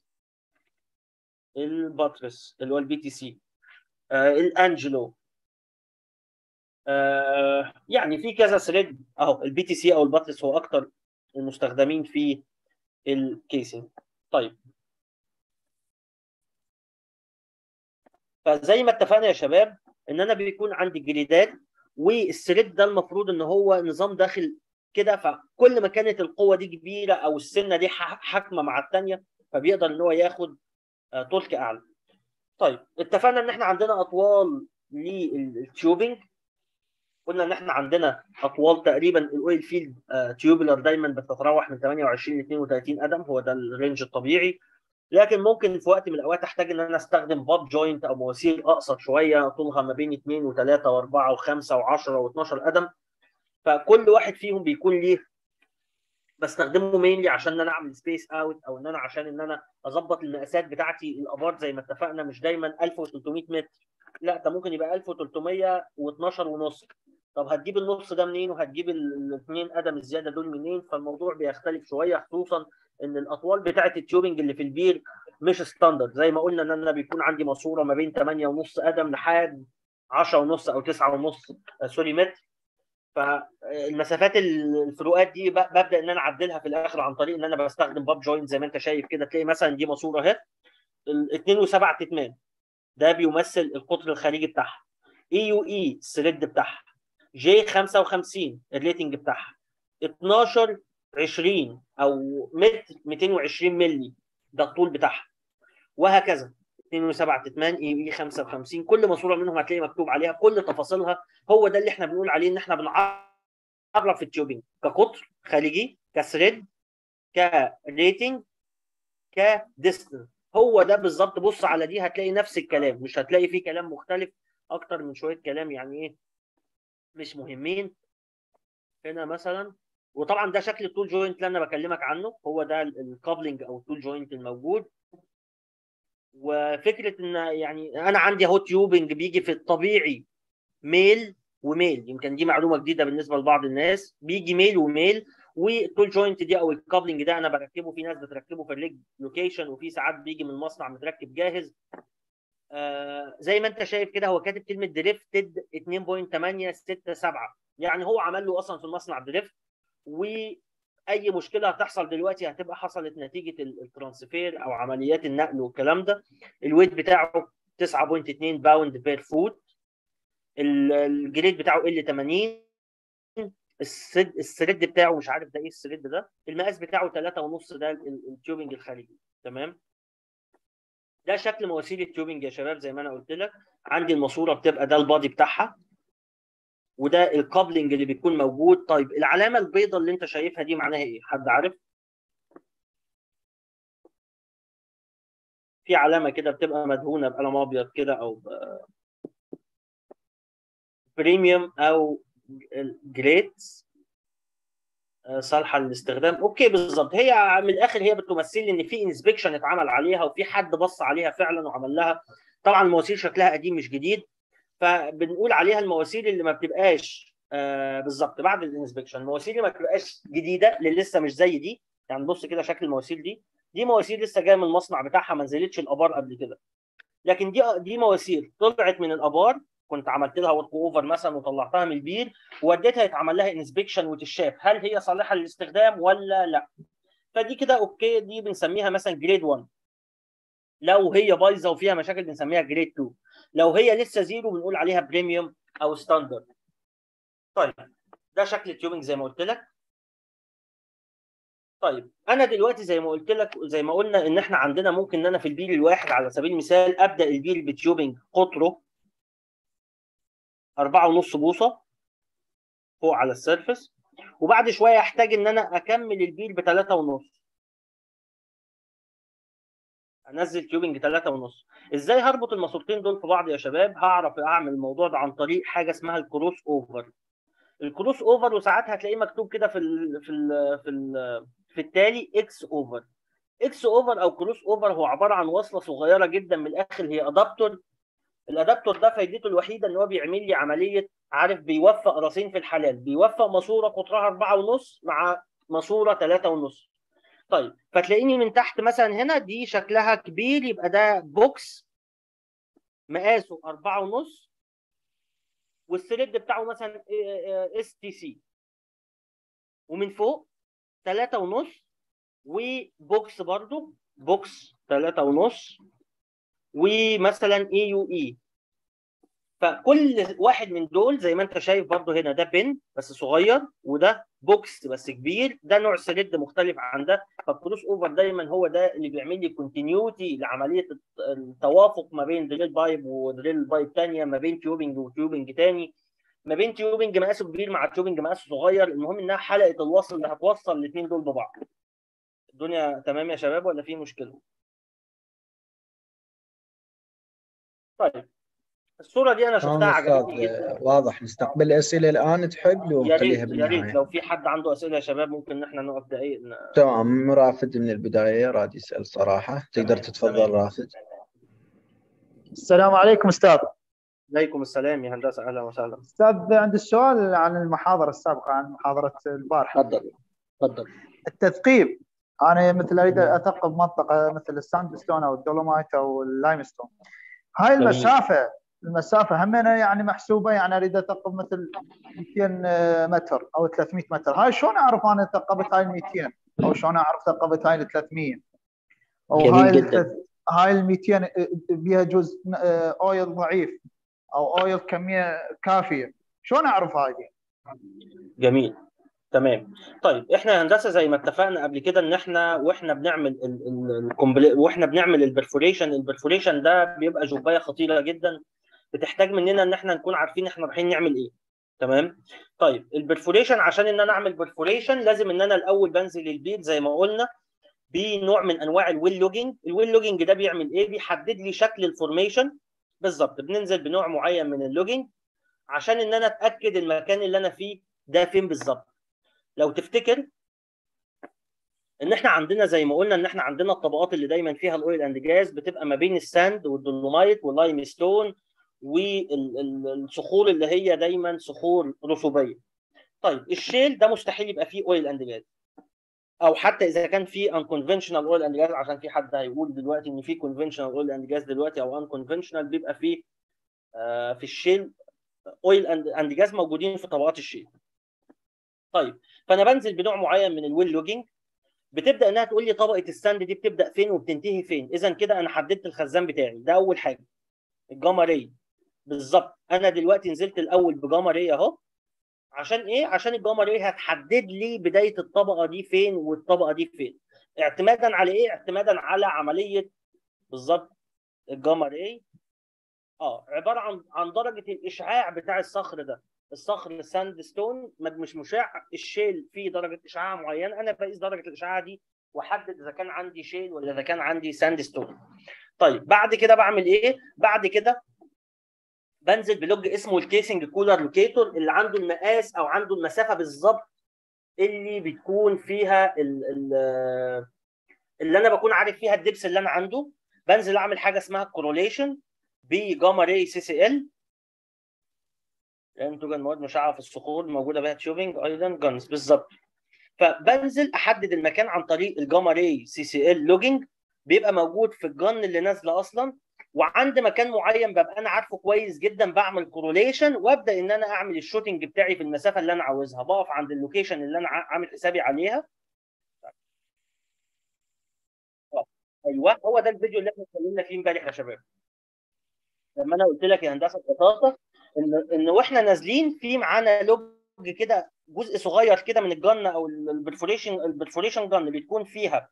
الباترس اللي هو البي تي سي آه الانجلو آه يعني في كذا سلد اهو البي تي سي او الباترس هو اكتر المستخدمين في الكيسنج طيب فزي ما اتفقنا يا شباب ان انا بيكون عندي جريدات والثريد ده المفروض ان هو نظام داخل كده فكل ما كانت القوه دي كبيره او السنه دي حاكمه مع الثانيه فبيقدر ان هو ياخد تورك اعلى. طيب اتفقنا ان احنا عندنا اطوال للتيوبنج قلنا ان احنا عندنا اطوال تقريبا الاويل فيلد تيوبولار دايما بتتراوح من 28 ل 32 قدم هو ده الرينج الطبيعي لكن ممكن في وقت من الاوقات احتاج ان انا استخدم باب جوينت او مواسير اقصر شويه طولها ما بين 2 و3 و4 و5 و10 و12 قدم فكل واحد فيهم بيكون ليه بستخدمه مينلي عشان ان انا اعمل سبيس اوت او ان انا عشان ان انا اظبط المقاسات بتاعتي الابار زي ما اتفقنا مش دايما 1300 متر لا ده ممكن يبقى 1312 ونص طب هتجيب النص ده منين وهتجيب الاثنين قدم الزياده دول منين فالموضوع بيختلف شويه خصوصا ان الاطوال بتاعه التيوبنج اللي في البير مش ستاندرد زي ما قلنا ان انا بيكون عندي ماسوره ما بين 8 ونص قدم لحد 10 ونص او 9 ونص سوري متر فالمسافات الفروقات دي ببدا ان انا اعدلها في الاخر عن طريق ان انا بستخدم باب جوينت زي ما انت شايف كده تلاقي مثلا دي ماسوره اهي 2 و7 تتمام ده بيمثل القطر الخارجي بتاعها اي يو اي السلد بتاعها جي 55 الريتنج بتاعها 12 20 او متر 220 مللي ده الطول بتاعها وهكذا 2 و7 تتمان اي اي 55 كل ماسوره منهم هتلاقي مكتوب عليها كل تفاصيلها هو ده اللي احنا بنقول عليه ان احنا بنعرف التيوبنج كقطر خارجي كثريد كريتنج كديستنس هو ده بالظبط بص على دي هتلاقي نفس الكلام مش هتلاقي فيه كلام مختلف اكتر من شويه كلام يعني ايه مش مهمين هنا مثلا وطبعا ده شكل التول جوينت اللي انا بكلمك عنه هو ده الكابلنج او التول جوينت الموجود وفكره ان يعني انا عندي اهو تيوبنج بيجي في الطبيعي ميل وميل يمكن دي معلومه جديده بالنسبه لبعض الناس بيجي ميل وميل والتول جوينت دي او الكابلنج ده انا بركبه في ناس بتركبه في الليج لوكيشن وفي ساعات بيجي من المصنع متركب جاهز آه زي ما انت شايف كده هو كاتب كلمه دريفتد 2.867 يعني هو عمل له اصلا في المصنع دريفت واي مشكله هتحصل دلوقتي هتبقى حصلت نتيجه الترانسفير او عمليات النقل والكلام ده الويت بتاعه 9.2 باوند بير فوت الجريد بتاعه ال 80 السد السرد بتاعه مش عارف ده ايه السرد ده المقاس بتاعه 3 ونص ده التيوبنج الخارجي تمام ده شكل مواسير التيوبنج يا شباب زي ما انا قلت لك عندي الماسوره بتبقى ده البادي بتاعها وده الكابلنج اللي بيكون موجود طيب العلامه البيضاء اللي انت شايفها دي معناها ايه حد عارف في علامه كده بتبقى مدهونه بقلم ابيض كده او بريميوم او جريتس صالحه للاستخدام اوكي بالظبط هي من الاخر هي بتمثل لي ان في انسبكشن اتعمل عليها وفي حد بص عليها فعلا وعمل لها طبعا المواسير شكلها قديم مش جديد فبنقول عليها المواسير اللي ما بتبقاش آه بالظبط بعد الانسبكشن المواسير اللي ما بتبقاش جديده اللي لسه مش زي دي يعني بص كده شكل المواسير دي دي مواسير لسه جايه من المصنع بتاعها ما نزلتش الابار قبل كده لكن دي دي مواسير طلعت من الابار كنت عملت لها ورك اوفر مثلا وطلعتها من البير ووديتها يتعمل لها انسبكشن وتشاف هل هي صالحه للاستخدام ولا لا فدي كده اوكي دي بنسميها مثلا جريد 1 لو هي بايظه وفيها مشاكل بنسميها جريد 2 لو هي لسه زيرو بنقول عليها بريميوم او ستاندرد طيب ده شكل التيوبنج زي ما قلت لك طيب انا دلوقتي زي ما قلت لك زي ما قلنا ان احنا عندنا ممكن ان انا في البير الواحد على سبيل المثال ابدا البير بتيوبنج قطره أربعة ونص بوصة فوق على السيرفس وبعد شويه احتاج ان انا اكمل البير ب 3 ونص انزل تيوبنج 3 ونص ازاي هربط الماسورتين دول في بعض يا شباب هعرف اعمل الموضوع ده عن طريق حاجه اسمها الكروس اوفر الكروس اوفر وساعات هتلاقيه مكتوب كده في ال في ال في ال في التالي اكس اوفر اكس اوفر او كروس اوفر هو عباره عن وصله صغيره جدا من الاخر هي ادابتور الادابتور ده فايدته الوحيده ان هو بيعمل لي عمليه عارف بيوفق راسين في الحلال بيوفق ماسوره قطرها 4 ونص مع ماسوره 3 ونص طيب فتلاقيني من تحت مثلا هنا دي شكلها كبير يبقى ده بوكس مقاسه 4 ونص والثريد بتاعه مثلا اس تي سي ومن فوق 3 ونص وبوكس برضو بوكس 3 ونص ومثلا اي يو اي فكل واحد من دول زي ما انت شايف برضو هنا ده بن بس صغير وده بوكس بس كبير ده نوع سليد مختلف عن ده فالكروس اوفر دايما هو ده اللي بيعمل لي كونتينيوتي لعمليه التوافق ما بين دريل بايب ودريل بايب ثانيه ما بين تيوبنج وتيوبنج ثاني ما بين تيوبنج مقاسه كبير مع تيوبنج مقاسه صغير المهم انها حلقه الوصل اللي هتوصل الاثنين دول ببعض الدنيا تمام يا شباب ولا في مشكله طيب الصوره دي انا شفتها عجبتني جدا واضح نستقبل اسئله الان تحب لو يا نخليها ريت يا ريت بالنهايه لو في حد عنده اسئله يا شباب ممكن ان احنا نقف دقائق ن- تمام رافد من البدايه راد يسال صراحه تقدر تتفضل تمام. رافد السلام عليكم استاذ عليكم السلام يا هندسه اهلا وسهلا استاذ عندي السؤال عن المحاضره السابقه عن محاضره البارحه اتفضل اتفضل التثقيب انا مثل اريد اثقب منطقه مثل الساند ستون او الدولومايت او اللايم ستون هاي جميل. المسافه المسافه همنا يعني محسوبه يعني اريد اثقب مثل 200 متر او 300 متر هاي شلون اعرف انا ثقبت هاي ال 200 او شلون اعرف ثقبت هاي ال 300 او جميل هاي جدا. الثلاث- هاي ال 200 بها جزء آه، اويل ضعيف او اويل كميه كافيه شلون اعرف هذه؟ جميل تمام طيب احنا يا هندسه زي ما اتفقنا قبل كده ان احنا واحنا بنعمل ال ال الكومبل- واحنا بنعمل البرفوريشن البرفوريشن ده بيبقى جوبايه خطيره جدا بتحتاج مننا ان احنا نكون عارفين احنا رايحين نعمل ايه تمام طيب البرفوريشن عشان ان انا اعمل برفوريشن لازم ان انا الاول بنزل البيت زي ما قلنا بنوع من انواع الويل لوجينج الويل لوجينج ده بيعمل ايه بيحدد لي شكل الفورميشن بالظبط بننزل بنوع معين من اللوجينج عشان ان انا اتاكد المكان اللي انا فيه ده فين بالظبط لو تفتكر ان احنا عندنا زي ما قلنا ان احنا عندنا الطبقات اللي دايما فيها الاويل اند جاز بتبقى ما بين الساند والدولومايت واللايم ستون والصخور اللي هي دايما صخور رسوبيه. طيب الشيل ده مستحيل يبقى فيه اويل اند جاز. او حتى اذا كان في انكونفشنال اويل اند جاز عشان في حد هيقول دلوقتي ان في كونفشنال اويل اند جاز دلوقتي او انكونفشنال بيبقى في آه في الشيل اويل اند جاز موجودين في طبقات الشيل. طيب فانا بنزل بنوع معين من الويل لوجينج بتبدا انها تقول لي طبقه الساند دي بتبدا فين وبتنتهي فين اذا كده انا حددت الخزان بتاعي ده اول حاجه الجاما راي بالظبط انا دلوقتي نزلت الاول بجاما راي اهو عشان ايه عشان الجاما راي هتحدد لي بدايه الطبقه دي فين والطبقه دي فين اعتمادا على ايه اعتمادا على عمليه بالظبط الجاما راي اه عباره عن عن درجه الاشعاع بتاع الصخر ده الصخر ساند ستون مش مشع الشيل فيه درجه اشعاع معينه انا بقيس درجه الاشعاع دي واحدد اذا كان عندي شيل ولا اذا كان عندي ساند ستون طيب بعد كده بعمل ايه بعد كده بنزل بلوج اسمه الكيسنج كولر لوكيتور اللي عنده المقاس او عنده المسافه بالظبط اللي بتكون فيها ال ال اللي انا بكون عارف فيها الدبس اللي انا عنده بنزل اعمل حاجه اسمها كوروليشن بجاما راي سي سي ال لان توجد مواد مشعه في الصخور موجوده بها تيوبنج ايضا جانز بالظبط فبنزل احدد المكان عن طريق الجاما راي سي سي ال لوجينج بيبقى موجود في الجن اللي نازله اصلا وعند مكان معين ببقى انا عارفه كويس جدا بعمل كوروليشن وابدا ان انا اعمل الشوتنج بتاعي في المسافه اللي انا عاوزها بقف عند اللوكيشن اللي انا عامل حسابي عليها ايوه هو ده الفيديو اللي احنا اتكلمنا فيه امبارح يا شباب لما انا قلت لك يا هندسه ببساطه ان ان واحنا نازلين في معانا لوج كده جزء صغير كده من الجن او البرفوريشن البرفوريشن جن بتكون فيها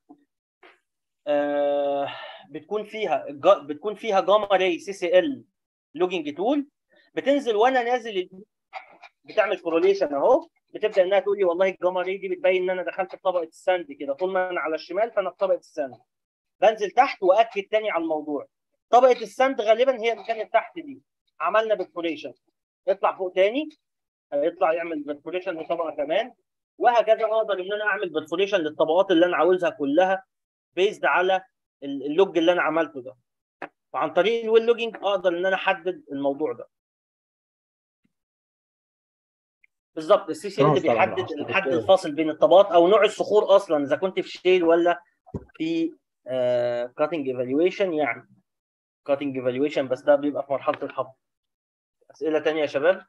آه بتكون فيها بتكون فيها جاما راي سي سي ال لوجينج تول بتنزل وانا نازل بتعمل كوروليشن اهو بتبدا انها تقول لي والله الجاما ري دي بتبين ان انا دخلت في طبقه الساند كده طول ما انا على الشمال فانا في طبقه الساند بنزل تحت واكد تاني على الموضوع طبقه الساند غالبا هي اللي كانت تحت دي عملنا بيرفوريشن يطلع فوق تاني يطلع يعمل بيرفوريشن لطبقه كمان وهكذا اقدر ان انا اعمل بيرفوريشن للطبقات اللي انا عاوزها كلها بيزد على اللوج اللي انا عملته ده فعن طريق الويل لوجينج اقدر ان انا احدد الموضوع ده بالظبط السي سي اللي بيحدد الحد الفاصل بين الطبقات او نوع الصخور اصلا اذا كنت في شيل ولا في كاتنج ايفالويشن يعني كاتنج ايفالويشن بس ده بيبقى في مرحله الحفظ اسئله ثانيه يا شباب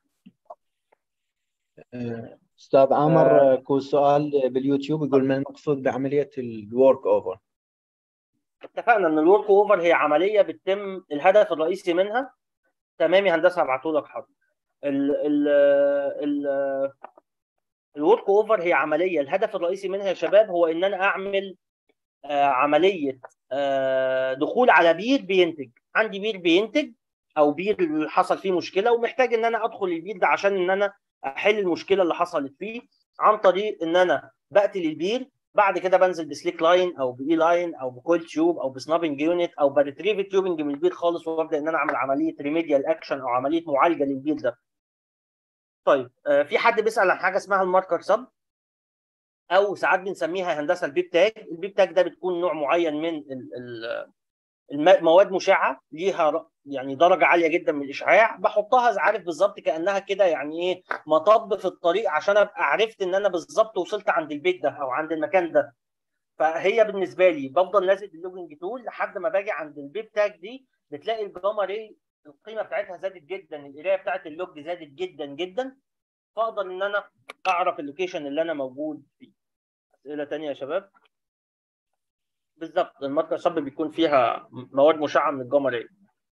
استاذ عامر آه. كو سؤال باليوتيوب يقول ما المقصود بعمليه الورك اوفر اتفقنا ان الورك اوفر هي عمليه بتتم الهدف الرئيسي منها تمام يا هندسه هبعته لك حاضر ال ال ال الورك اوفر هي عمليه الهدف الرئيسي منها يا شباب هو ان انا اعمل آه عمليه آه دخول على بير بينتج عندي بير بينتج او بير حصل فيه مشكله ومحتاج ان انا ادخل البير ده عشان ان انا احل المشكله اللي حصلت فيه عن طريق ان انا بقتل البير بعد كده بنزل بسليك لاين او باي لاين او بكول تيوب او بسنابنج يونت او بريتريف تيوبنج من البير خالص وابدا ان انا اعمل عمليه ريميديال اكشن او عمليه معالجه للبير ده. طيب آه في حد بيسال عن حاجه اسمها الماركر سب او ساعات بنسميها هندسه البيب تاج، البيب تاج ده بتكون نوع معين من المواد مشعه ليها يعني درجه عاليه جدا من الاشعاع بحطها عارف بالظبط كانها كده يعني ايه مطب في الطريق عشان ابقى عرفت ان انا بالظبط وصلت عند البيت ده او عند المكان ده فهي بالنسبه لي بفضل لازق اللوجنج تول لحد ما باجي عند البيب تاج دي بتلاقي الجاما ري القيمه بتاعتها زادت جدا القرايه بتاعت اللوج زادت جدا جدا فاقدر ان انا اعرف اللوكيشن اللي انا موجود فيه اسئله ثانيه يا شباب بالظبط الماركر صب بيكون فيها مواد مشعه من الجاما ري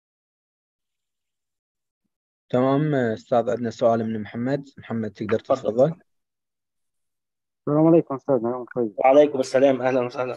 تمام استاذ عندنا سؤال من محمد محمد تقدر تتفضل السلام عليكم استاذ نعم كويس وعليكم السلام اهلا وسهلا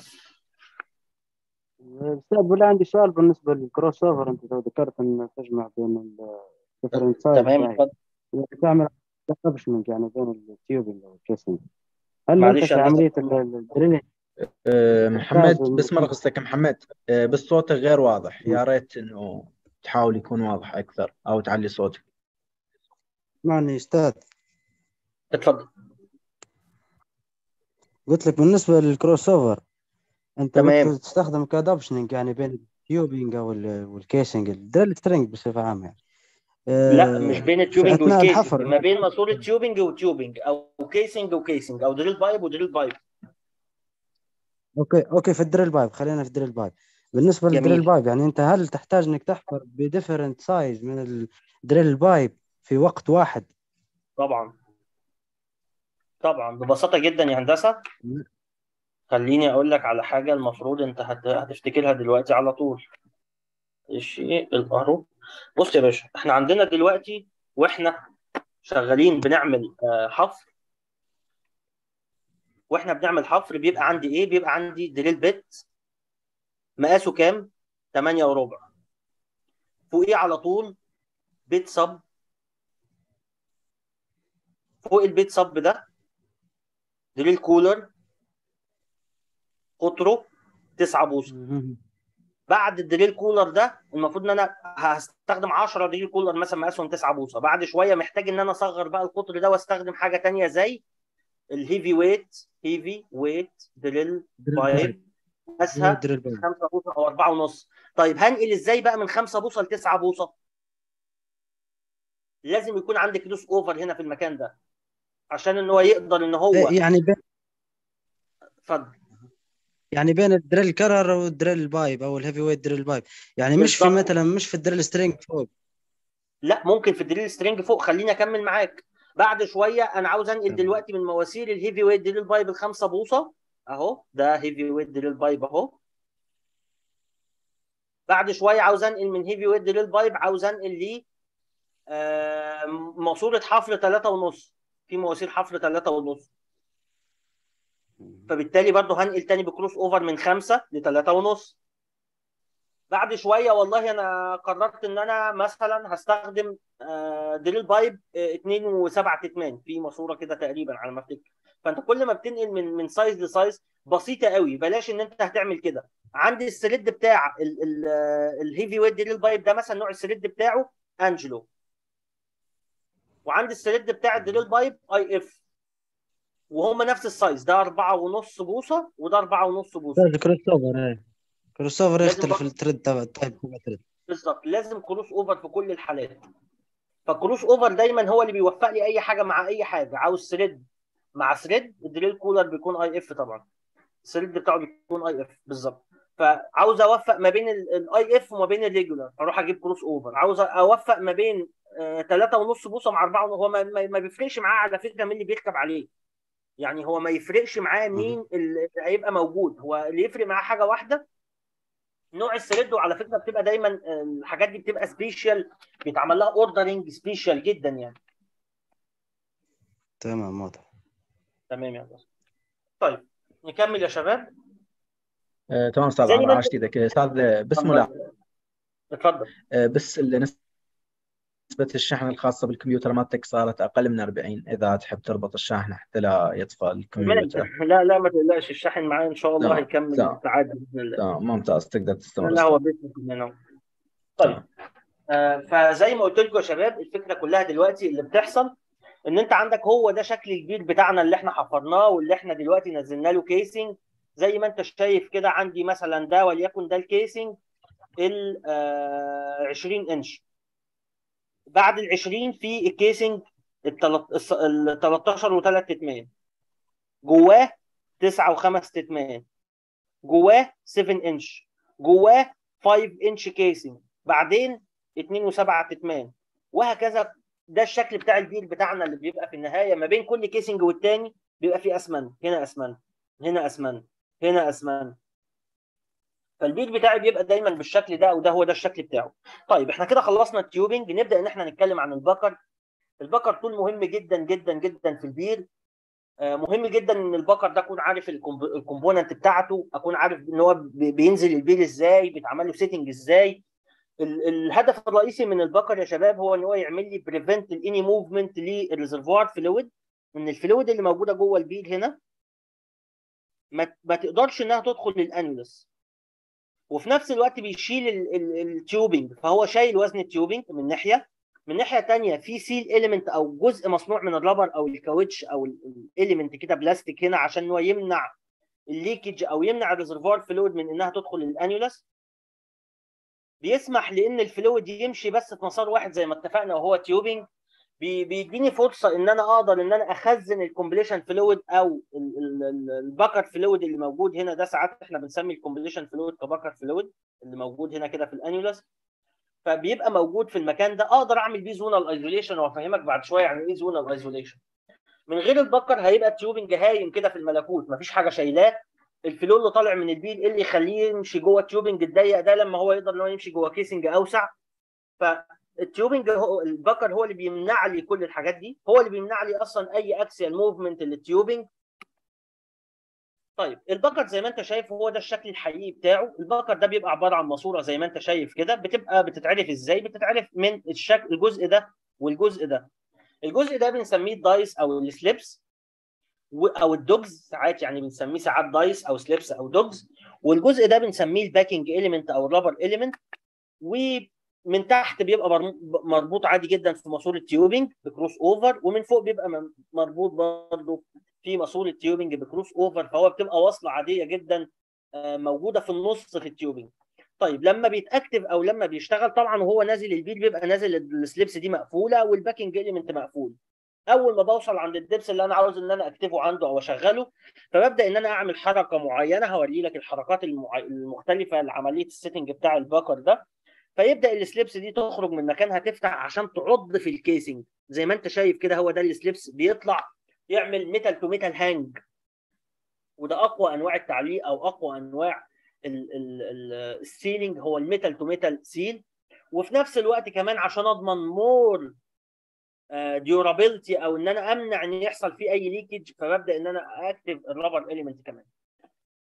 استاذ بالله عندي سؤال بالنسبه للكروس اوفر انت ذكرت ان تجمع بين الديفرنت تمام اتفضل تعمل اوبشننج يعني بين التيوبنج والكيسنج هل انت في عمليه الدريلينج محمد بس مرة قصتك محمد بس صوتك غير واضح يا ريت انه تحاول يكون واضح اكثر او تعلي صوتك اسمعني استاذ اتفضل قلت لك بالنسبه للكروس اوفر انت تمام تستخدم كادوبشننج يعني بين التيوبينج او والكيسنج الدريل سترينج بصفه عامه يعني لا مش بين التيوبينج والكيسنج ما بين ماسوره تيوبينج وتيوبينج او كيسنج وكيسنج او دريل بايب ودريل بايب اوكي اوكي في الدريل بايب خلينا في الدريل بايب بالنسبه للدريل بايب يعني انت هل تحتاج انك تحفر بديفرنت سايز من الدريل بايب في وقت واحد طبعا طبعا ببساطه جدا يا هندسه خليني اقول لك على حاجه المفروض انت هتفتكرها دلوقتي على طول الشيء الارو بص يا باشا احنا عندنا دلوقتي واحنا شغالين بنعمل حفر واحنا بنعمل حفر بيبقى عندي ايه بيبقى عندي دريل بيت مقاسه كام 8 وربع فوقيه على طول بيت صب فوق البيت صب ده دريل كولر قطره 9 بوصه بعد الدريل كولر ده المفروض ان انا هستخدم 10 دريل كولر مثلا مقاسهم 9 بوصه بعد شويه محتاج ان انا اصغر بقى القطر ده واستخدم حاجه ثانيه زي الهيفي ويت هيفي ويت دريل بايب مقاسها 5 بوصه او 4 ونص طيب هنقل ازاي بقى من 5 بوصه ل 9 بوصه لازم يكون عندي كروس اوفر هنا في المكان ده عشان ان هو يقدر ان هو يعني بين اتفضل يعني بين الدريل كرر والدريل بايب او الهيفي ويت دريل بايب يعني مش في مثلا مش في الدريل سترينج فوق لا ممكن في الدريل سترينج فوق خليني اكمل معاك بعد شويه انا عاوز انقل دلوقتي من مواسير الهيفي ويت دريل بايب الخمسة بوصه اهو ده هيفي ويت دريل بايب اهو بعد شويه عاوز انقل من هيفي ويت دريل بايب عاوز انقل ليه آه ماسوره حفر 3 ونص في مواسير حفر 3 ونص فبالتالي برضه هنقل تاني بكروس اوفر من 5 ل 3 ونص بعد شويه والله انا قررت ان انا مثلا هستخدم آه، دريل بايب 2 و7 تتمان في ماسوره كده تقريبا على ما افتكر فانت كل ما بتنقل من من سايز لسايز بسيطه قوي بلاش ان انت هتعمل كده عندي السليد بتاع الهيفي ويت دريل بايب ده مثلا نوع السليد بتاعه انجلو وعندي السليد بتاع الدريل بايب اي اف وهم نفس السايز ده 4.5 بوصه وده 4.5 بوصه كروس اوفر ايه كروس اوفر لازم يختلف برضه- التريد تبع التايب تبع التريد بالظبط لازم كروس اوفر في كل الحالات فالكروس اوفر دايما هو اللي بيوفق لي اي حاجه مع اي حاجه عاوز ثريد مع ثريد الدريل كولر بيكون اي اف طبعا الثريد بتاعه بيكون اي اف بالظبط فعاوز اوفق ما بين الاي اف وما بين الريجولار اروح اجيب كروس اوفر عاوز اوفق ما بين ثلاثة ونص بوصه مع أربعة هو ما, ما ما بيفرقش معاه على فكره مين اللي بيركب عليه يعني هو ما يفرقش معاه مين اللي هيبقى موجود هو اللي يفرق معاه حاجه واحده نوع الثريد وعلى فكره بتبقى دايما آه، الحاجات دي بتبقى سبيشال بيتعمل لها اوردرنج سبيشال جدا يعني تمام واضح تمام يا هندسه طيب نكمل يا شباب آه، تمام استاذ زي عمرو ما انت- عاشت ايدك استاذ بسم الله اتفضل آه، بس ال- نسبة الشحن الخاصة بالكمبيوتر مالتك صارت أقل من 40 إذا تحب تربط الشاحن حتى لا يطفى الكمبيوتر لا لا ما تقلقش الشاحن معايا ان شاء الله تمام، هيكمل تمام. ساعات باذن الله تمام ممتاز تقدر تستمر لا هو أستاذ. بيتنا كلنا طيب آه فزي ما قلت لكم يا شباب الفكره كلها دلوقتي اللي بتحصل ان انت عندك هو ده شكل البير بتاعنا اللي احنا حفرناه واللي احنا دلوقتي نزلنا له كيسنج زي ما انت شايف كده عندي مثلا ده وليكن ده الكيسنج ال آه 20 انش بعد ال 20 في الكيسنج ال 13 و3 تتمان جواه 9 و5 تتمان جواه 7 انش جواه 5 انش كيسنج بعدين 2 و7 تتمان وهكذا ده الشكل بتاع البير بتاعنا اللي بيبقى في النهايه ما بين كل كيسنج والتاني بيبقى فيه اسمنت هنا اسمنت هنا اسمنت هنا اسمنت فالبير بتاعي بيبقى دايما بالشكل ده وده هو ده الشكل بتاعه طيب احنا كده خلصنا التيوبنج نبدا ان احنا نتكلم عن البكر البكر طول مهم جدا جدا جدا في البير آه، مهم جدا ان البكر ده اكون عارف الكومب- الكومبوننت بتاعته اكون عارف ان هو بي- بينزل البير ازاي بيتعمل له سيتنج ازاي ال- الهدف الرئيسي من البكر يا شباب هو ان هو يعمل لي بريفنت اني موفمنت للريزرفوار فلويد ان الفلويد اللي موجوده جوه البير هنا ما ما تقدرش انها تدخل للانيولس وفي نفس الوقت بيشيل ال- ال- التيوبنج فهو شايل وزن التيوبنج من ناحيه من ناحيه تانية في سيل اليمنت او جزء مصنوع من الرابر او الكاوتش او الاليمنت كده بلاستيك هنا عشان هو يمنع الليكج او يمنع الريزرفوار فلويد من انها تدخل للانيولس بيسمح لان الفلويد يمشي بس في مسار واحد زي ما اتفقنا وهو تيوبنج بي- بيديني فرصه ان انا اقدر ان انا اخزن الكومبليشن فلويد او ال- ال- ال- البكر فلويد اللي موجود هنا ده ساعات احنا بنسمي الكومبليشن فلويد كبكر فلويد اللي موجود هنا كده في الانيولس فبيبقى موجود في المكان ده اقدر اعمل بيه زونال ايزوليشن وافهمك بعد شويه يعني ايه زونال ايزوليشن من غير البكر هيبقى التيوبنج هايم كده في الملكوت مفيش حاجه شايلاه الفلو اللي طالع من البيل ايه اللي يخليه يمشي جوه التيوبنج الضيق ده لما هو يقدر ان هو يمشي جوه كيسنج اوسع فالتيوبنج هو البكر هو اللي بيمنع لي كل الحاجات دي هو اللي بيمنع لي اصلا اي اكسيال موفمنت للتيوبنج طيب البكر زي ما انت شايف هو ده الشكل الحقيقي بتاعه البكر ده بيبقى عباره عن ماسوره زي ما انت شايف كده بتبقى بتتعرف ازاي بتتعرف من الشكل الجزء ده والجزء ده الجزء ده بنسميه الدايس او السليبس و- او الدوجز ساعات يعني بنسميه ساعات دايس او سليبس او دوجز والجزء ده بنسميه الباكينج اليمنت او الرابر اليمنت ومن تحت بيبقى مرم- مربوط عادي جدا في ماسوره تيوبنج بكروس اوفر ومن فوق بيبقى م- مربوط برضه في ماسوره تيوبنج بكروس اوفر فهو بتبقى واصله عاديه جدا آه، موجوده في النص في التيوبنج طيب لما بيتاكتف او لما بيشتغل طبعا وهو نازل البيل بيبقى نازل السليبس دي مقفوله والباكينج اليمنت مقفول اول ما بوصل عند الدبس اللي انا عاوز ان انا اكتفه عنده او اشغله فببدا ان انا اعمل حركه معينه هوري لك الحركات المع... المختلفه لعمليه السيتنج بتاع الباكر ده فيبدا السليبس دي تخرج من مكانها تفتح عشان تعض في الكيسنج زي ما انت شايف كده هو ده السليبس بيطلع يعمل ميتال تو ميتال هانج وده اقوى انواع التعليق او اقوى انواع ال- ال- ال- السيلينج هو الميتال تو ميتال سيل وفي نفس الوقت كمان عشان اضمن مور ديورابيلتي او ان انا امنع ان يحصل فيه اي ليكج فببدا ان انا اكتب الرابر اليمنت كمان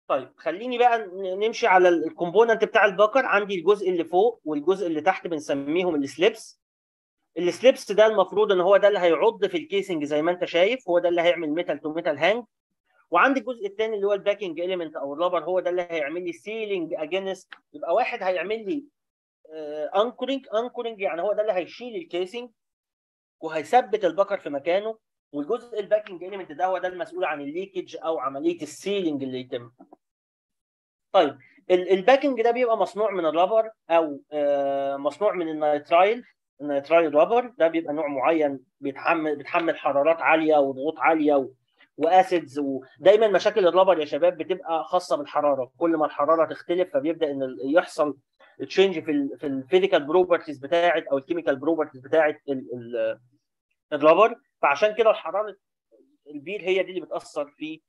طيب خليني بقى نمشي على الكومبوننت بتاع الباكر عندي الجزء اللي فوق والجزء اللي تحت بنسميهم السليبس السليبس ده المفروض ان هو ده اللي هيعض في الكيسنج زي ما انت شايف هو ده اللي هيعمل ميتال تو ميتال هانج وعندي الجزء الثاني اللي هو الباكينج اليمنت او الرابر هو ده اللي هيعمل لي سيلينج اجينست يبقى واحد هيعمل لي انكورنج انكورنج يعني هو ده اللي هيشيل الكيسنج وهيثبت البكر في مكانه والجزء الباكينج اليمنت ده هو ده المسؤول عن الليكج او عمليه السيلينج اللي يتم طيب الباكينج ده بيبقى مصنوع من الرابر او مصنوع من النيترايل النيترايل رابر ده بيبقى نوع معين بيتحمل بيتحمل حرارات عاليه وضغوط عاليه و... واسيدز ودايما مشاكل الرابر يا شباب بتبقى خاصه بالحراره كل ما الحراره تختلف فبيبدا ان يحصل تشينج في ال في الفيزيكال بروبرتيز بتاعه او الكيميكال بروبرتيز بتاعه الرابر فعشان كده الحراره البير هي دي اللي بتاثر في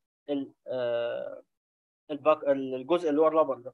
الجزء اللي هو الرابر ده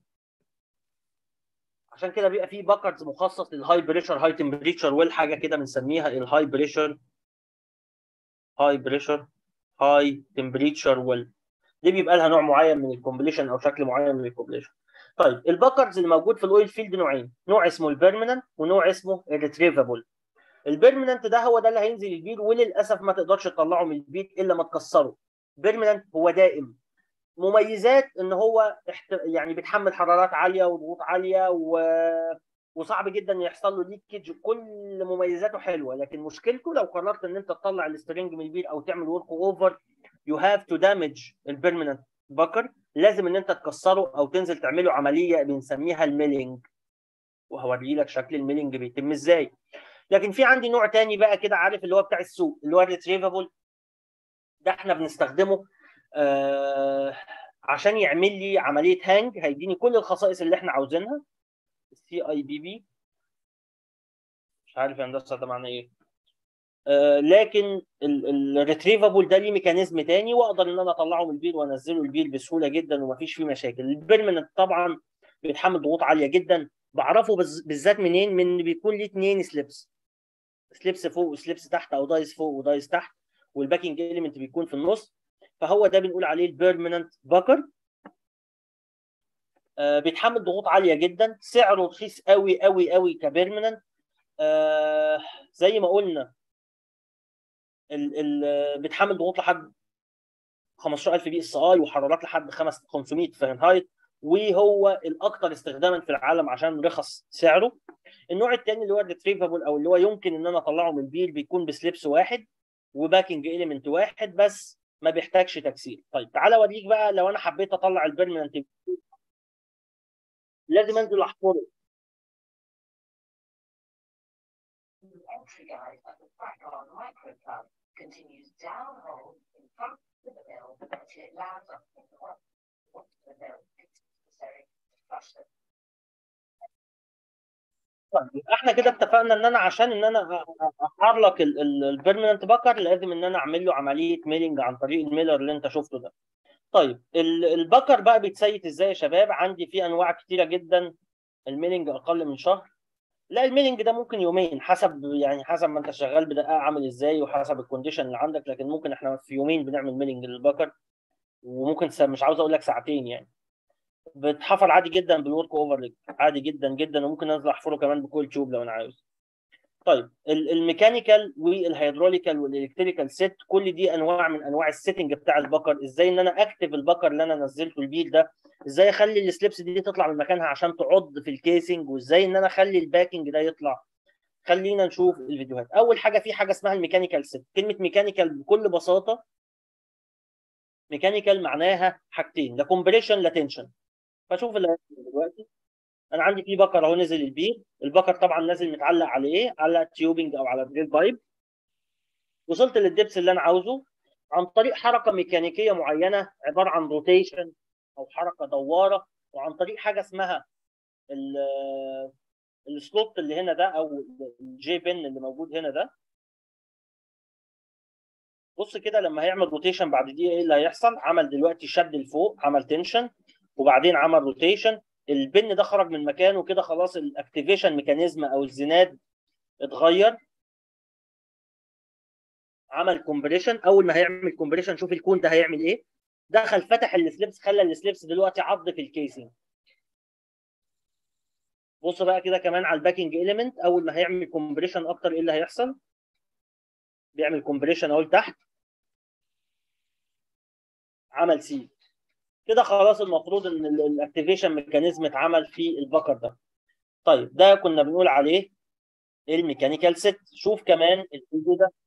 عشان كده بيبقى في باكرز مخصص للهاي بريشر هاي تمبريتشر ويل حاجه كده بنسميها الهاي بريشر هاي بريشر هاي تمبريتشر ويل دي بيبقى لها نوع معين من الكومبليشن او شكل معين من الكومبليشن طيب الباكرز اللي موجود في الاويل فيلد نوعين نوع اسمه البيرمننت ونوع اسمه الريتريفابل البيرمننت ده هو ده اللي هينزل البير وللاسف ما تقدرش تطلعه من البير الا ما تكسره بيرمننت هو دائم مميزات ان هو يعني بيتحمل حرارات عاليه وضغوط عاليه و... وصعب جدا يحصل له ليكج كل مميزاته حلوه لكن مشكلته لو قررت ان انت تطلع السترنج من البير او تعمل ورك اوفر يو هاف تو دامج البيرمننت باكر لازم ان انت تكسره او تنزل تعمله عمليه بنسميها الميلينج وهوري لك شكل الميلينج بيتم ازاي لكن في عندي نوع تاني بقى كده عارف اللي هو بتاع السوق اللي هو الريتريفابل ده احنا بنستخدمه آه عشان يعمل لي عمليه هانج هيديني كل الخصائص اللي احنا عاوزينها السي اي بي بي مش عارف يا هندسه ده معناه ايه آه لكن الريتريفابل ده ليه ميكانيزم تاني واقدر ان انا اطلعه من البير وانزله البير بسهوله جدا ومفيش فيه مشاكل البيرمننت طبعا بيتحمل ضغوط عاليه جدا بعرفه بالذات منين من بيكون ليه اثنين سليبس سليبس فوق وسليبس تحت او دايس فوق ودايس تحت والباكينج اليمنت بيكون في النص فهو ده بنقول عليه البيرمننت باكر آه بيتحمل ضغوط عاليه جدا سعره رخيص قوي قوي قوي كبيرمننت آه زي ما قلنا ال ال بيتحمل ضغوط لحد 15000 بي اس اي وحرارات لحد 500 فahrenheit وهو الاكثر استخداما في العالم عشان رخص سعره النوع الثاني اللي هو الريتريفابل او اللي هو يمكن ان انا اطلعه من البير بيكون بسليبس واحد وباكنج اليمنت واحد بس ما بيحتاجش تكسير طيب تعالى اوريك بقى لو انا حبيت اطلع البيرمننت لازم انزل احفره continues downhole in front of the mill until it lands on the the mill. It's necessary to flush them. طيب احنا كده اتفقنا ان انا عشان ان انا احرك البيرمننت باكر لازم ان انا اعمل له عمليه ميلنج عن طريق الميلر اللي انت شفته ده. طيب البكر بقى بيتسيت ازاي يا شباب؟ عندي فيه انواع كتيره جدا الميلنج اقل من شهر. لا الميلنج ده ممكن يومين حسب يعني حسب ما انت شغال بدقه عامل ازاي وحسب الكونديشن اللي عندك لكن ممكن احنا في يومين بنعمل ميلنج للبكر وممكن مش عاوز اقول لك ساعتين يعني. بتحفر عادي جدا بالورك اوفر عادي جدا جدا وممكن انزل احفره كمان بكل تيوب لو انا عاوز طيب الميكانيكال والهيدروليكال والالكتريكال سيت كل دي انواع من انواع السيتنج بتاع البكر ازاي ان انا اكتف البكر اللي انا نزلته البيل ده ازاي اخلي السليبس دي تطلع من مكانها عشان تعض في الكيسنج وازاي ان انا اخلي الباكنج ده يطلع خلينا نشوف الفيديوهات اول حاجه في حاجه اسمها الميكانيكال سيت كلمه ميكانيكال بكل بساطه ميكانيكال معناها حاجتين لا كومبريشن لا تنشن فشوف اللي هيحصل دلوقتي انا عندي في بكر اهو نزل البير البكر طبعا نازل متعلق على ايه على تيوبنج او على دريل بايب وصلت للدبس اللي انا عاوزه عن طريق حركه ميكانيكيه معينه عباره عن روتيشن او حركه دواره وعن طريق حاجه اسمها السلوت اللي هنا ده او الجي بن اللي موجود هنا ده بص كده لما هيعمل روتيشن بعد دقيقه ايه اللي هيحصل عمل دلوقتي شد لفوق عمل تنشن وبعدين عمل روتيشن البن ده خرج من مكانه كده خلاص الاكتيفيشن ميكانيزم او الزناد اتغير عمل كومبريشن اول ما هيعمل كومبريشن شوف الكون ده هيعمل ايه دخل فتح السليبس خلى السليبس دلوقتي عض في الكيسنج بص بقى كده كمان على الباكينج اليمنت اول ما هيعمل كومبريشن اكتر ايه اللي هيحصل بيعمل كومبريشن اهو لتحت عمل سي كده خلاص المفروض ان الاكتيفيشن ميكانيزم اتعمل في البكر ده طيب ده كنا بنقول عليه الميكانيكال ست شوف كمان الفيديو ده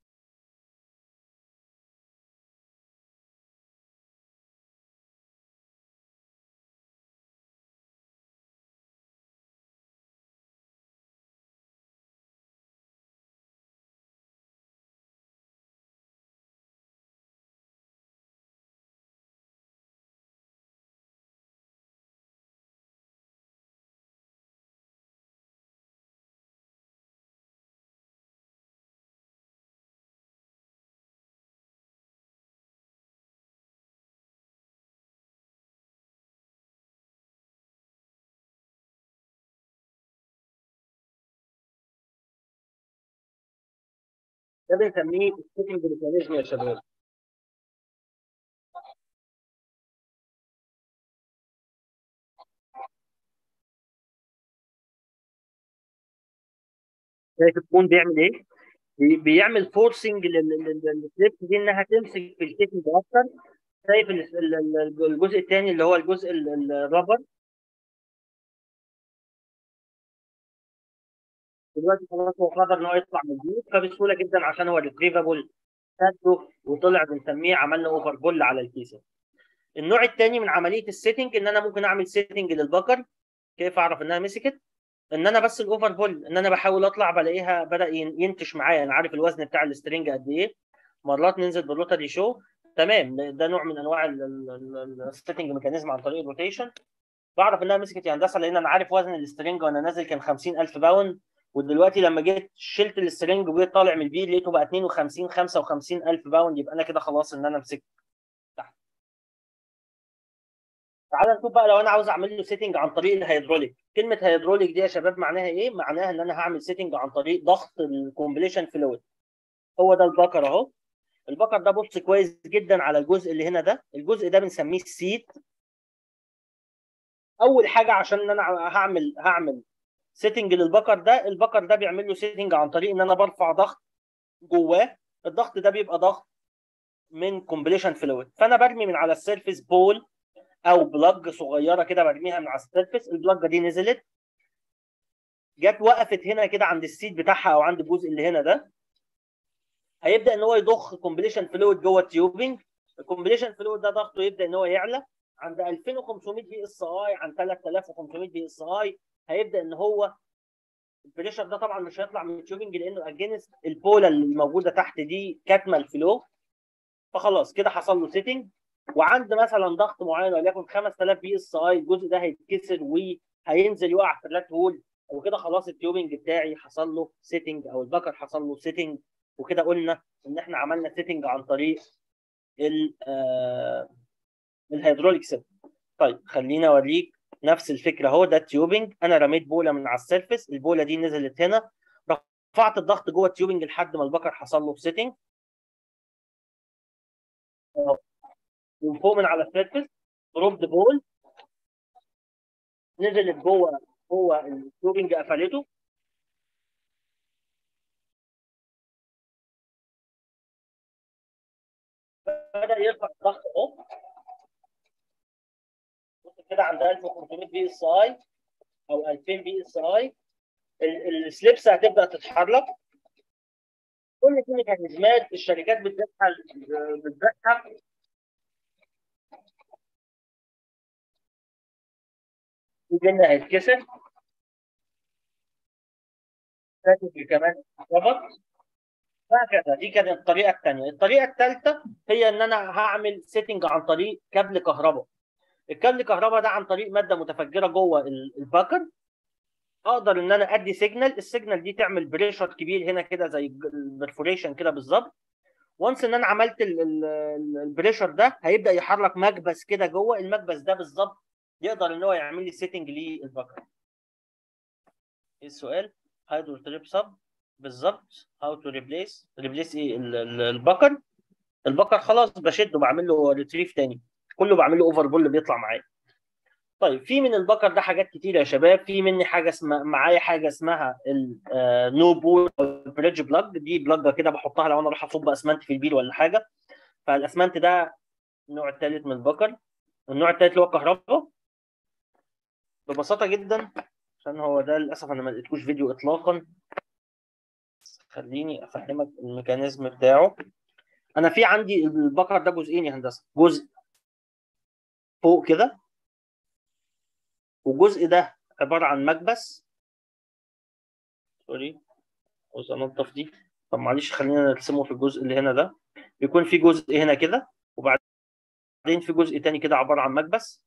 ده بنسميه السيتنج ميكانيزم يا شباب شايف الكون بيعمل ايه؟ بي- بيعمل فورسنج للسليبس دي انها تمسك في السيتنج اكتر شايف ال- ال- ال- الجزء الثاني اللي هو الجزء ال- ال- الرابر دلوقتي خلاص هو قدر ان هو يطلع من البيوت فبسهوله جدا عشان هو ريتريفابل خدته وطلع بنسميه عملنا اوفر بول على الكيسه. النوع الثاني من عمليه السيتنج ان انا ممكن اعمل سيتنج للبكر كيف اعرف انها مسكت؟ ان انا بس الاوفر بول ان انا بحاول اطلع بلاقيها بدا ين- ينتش معايا انا عارف الوزن بتاع السترنج قد ايه مرات ننزل بالروتري شو تمام ده نوع من انواع السيتنج ميكانيزم عن طريق الروتيشن بعرف انها مسكت يا هندسه لان انا عارف وزن السترنج وانا نازل كان 50000 باوند ودلوقتي لما جيت شلت السترنج وجيت طالع من البي لقيته بقى 52 55000 باوند يبقى انا كده خلاص ان انا مسكت تحت تعال نشوف بقى لو انا عاوز اعمل له سيتنج عن طريق الهيدروليك كلمه هيدروليك دي يا شباب معناها ايه معناها ان انا هعمل سيتنج عن طريق ضغط الكومبليشن فلويد هو ده البكر اهو البكر ده بص كويس جدا على الجزء اللي هنا ده الجزء ده بنسميه السيت اول حاجه عشان ان انا هعمل هعمل سيتنج للبكر ده البكر ده بيعمل له سيتنج عن طريق ان انا برفع ضغط جواه الضغط ده بيبقى ضغط من كومبليشن فلويد فانا برمي من على السيرفيس بول او بلاج صغيره كده برميها من على السيرفيس البلاجه دي نزلت جت وقفت هنا كده عند السيت بتاعها او عند الجزء اللي هنا ده هيبدا ان هو يضخ كومبليشن فلويد جوه التيوبنج الكومبليشن فلويد ده ضغطه يبدا ان هو يعلى عند 2500 بي اس اي عن 3500 بي اس اي هيبدا ان هو البريشر ده طبعا مش هيطلع من التيوبنج لانه اجينست البوله اللي موجوده تحت دي كاتمه الفلو فخلاص كده حصل له سيتنج وعند مثلا ضغط معين وليكن 5000 بي اس اي الجزء ده هيتكسر وهينزل يقع في الفلات هول وكده خلاص التيوبنج بتاعي حصل له سيتنج او البكر حصل له سيتنج وكده قلنا ان احنا عملنا سيتنج عن طريق ال آه الهيدروليك سيت طيب خليني اوريك نفس الفكره اهو ده التيوبنج انا رميت بوله من على السيرفس البوله دي نزلت هنا رفعت الضغط جوه التيوبنج لحد ما البكر حصل له سيتنج من فوق من على السيرفس دروب بول نزلت جوه جوه التيوبنج قفلته بدا يرفع الضغط اهو كده عند 1500 بي اس اي او 2000 بي اس اي السليبس هتبدا تتحرك كل دي ميكانيزمات الشركات بتبيعها بتبيعها الجن هيتكسر فاتك كمان ربط هكذا دي كانت الطريقه الثانيه الطريقه الثالثه هي ان انا هعمل سيتنج عن طريق كابل كهرباء الكابل كهرباء ده عن طريق ماده متفجره جوه الباكر اقدر ان انا ادي سيجنال السيجنال دي تعمل بريشر كبير هنا كده زي البرفوريشن كده بالظبط وانس ان انا عملت البريشر ده هيبدا يحرك مكبس كده جوه المكبس ده بالظبط يقدر ان هو يعمل لي سيتنج للباكر ايه السؤال هايدرو تريب سب بالظبط هاو تو ريبليس ريبليس ايه البكر البكر خلاص بشده بعمل له ريتريف تاني كله بعمل له اوفر بول بيطلع معايا طيب في من البكر ده حاجات كتير يا شباب في مني حاجه اسمها معايا حاجه اسمها النو بول بريدج بلاج دي بلاجه كده بحطها لو انا رايح اصب اسمنت في البير ولا حاجه فالاسمنت ده النوع الثالث من البكر النوع الثالث اللي هو الكهرباء ببساطه جدا عشان هو ده للاسف انا ما لقيتوش فيديو اطلاقا خليني افهمك الميكانيزم بتاعه انا في عندي البكر ده جزئين يا هندسه جزء فوق كده والجزء ده عباره عن مكبس سوري عاوز انضف دي طب معلش خلينا نرسمه في الجزء اللي هنا ده بيكون في جزء هنا كده وبعدين في جزء تاني كده عباره عن مكبس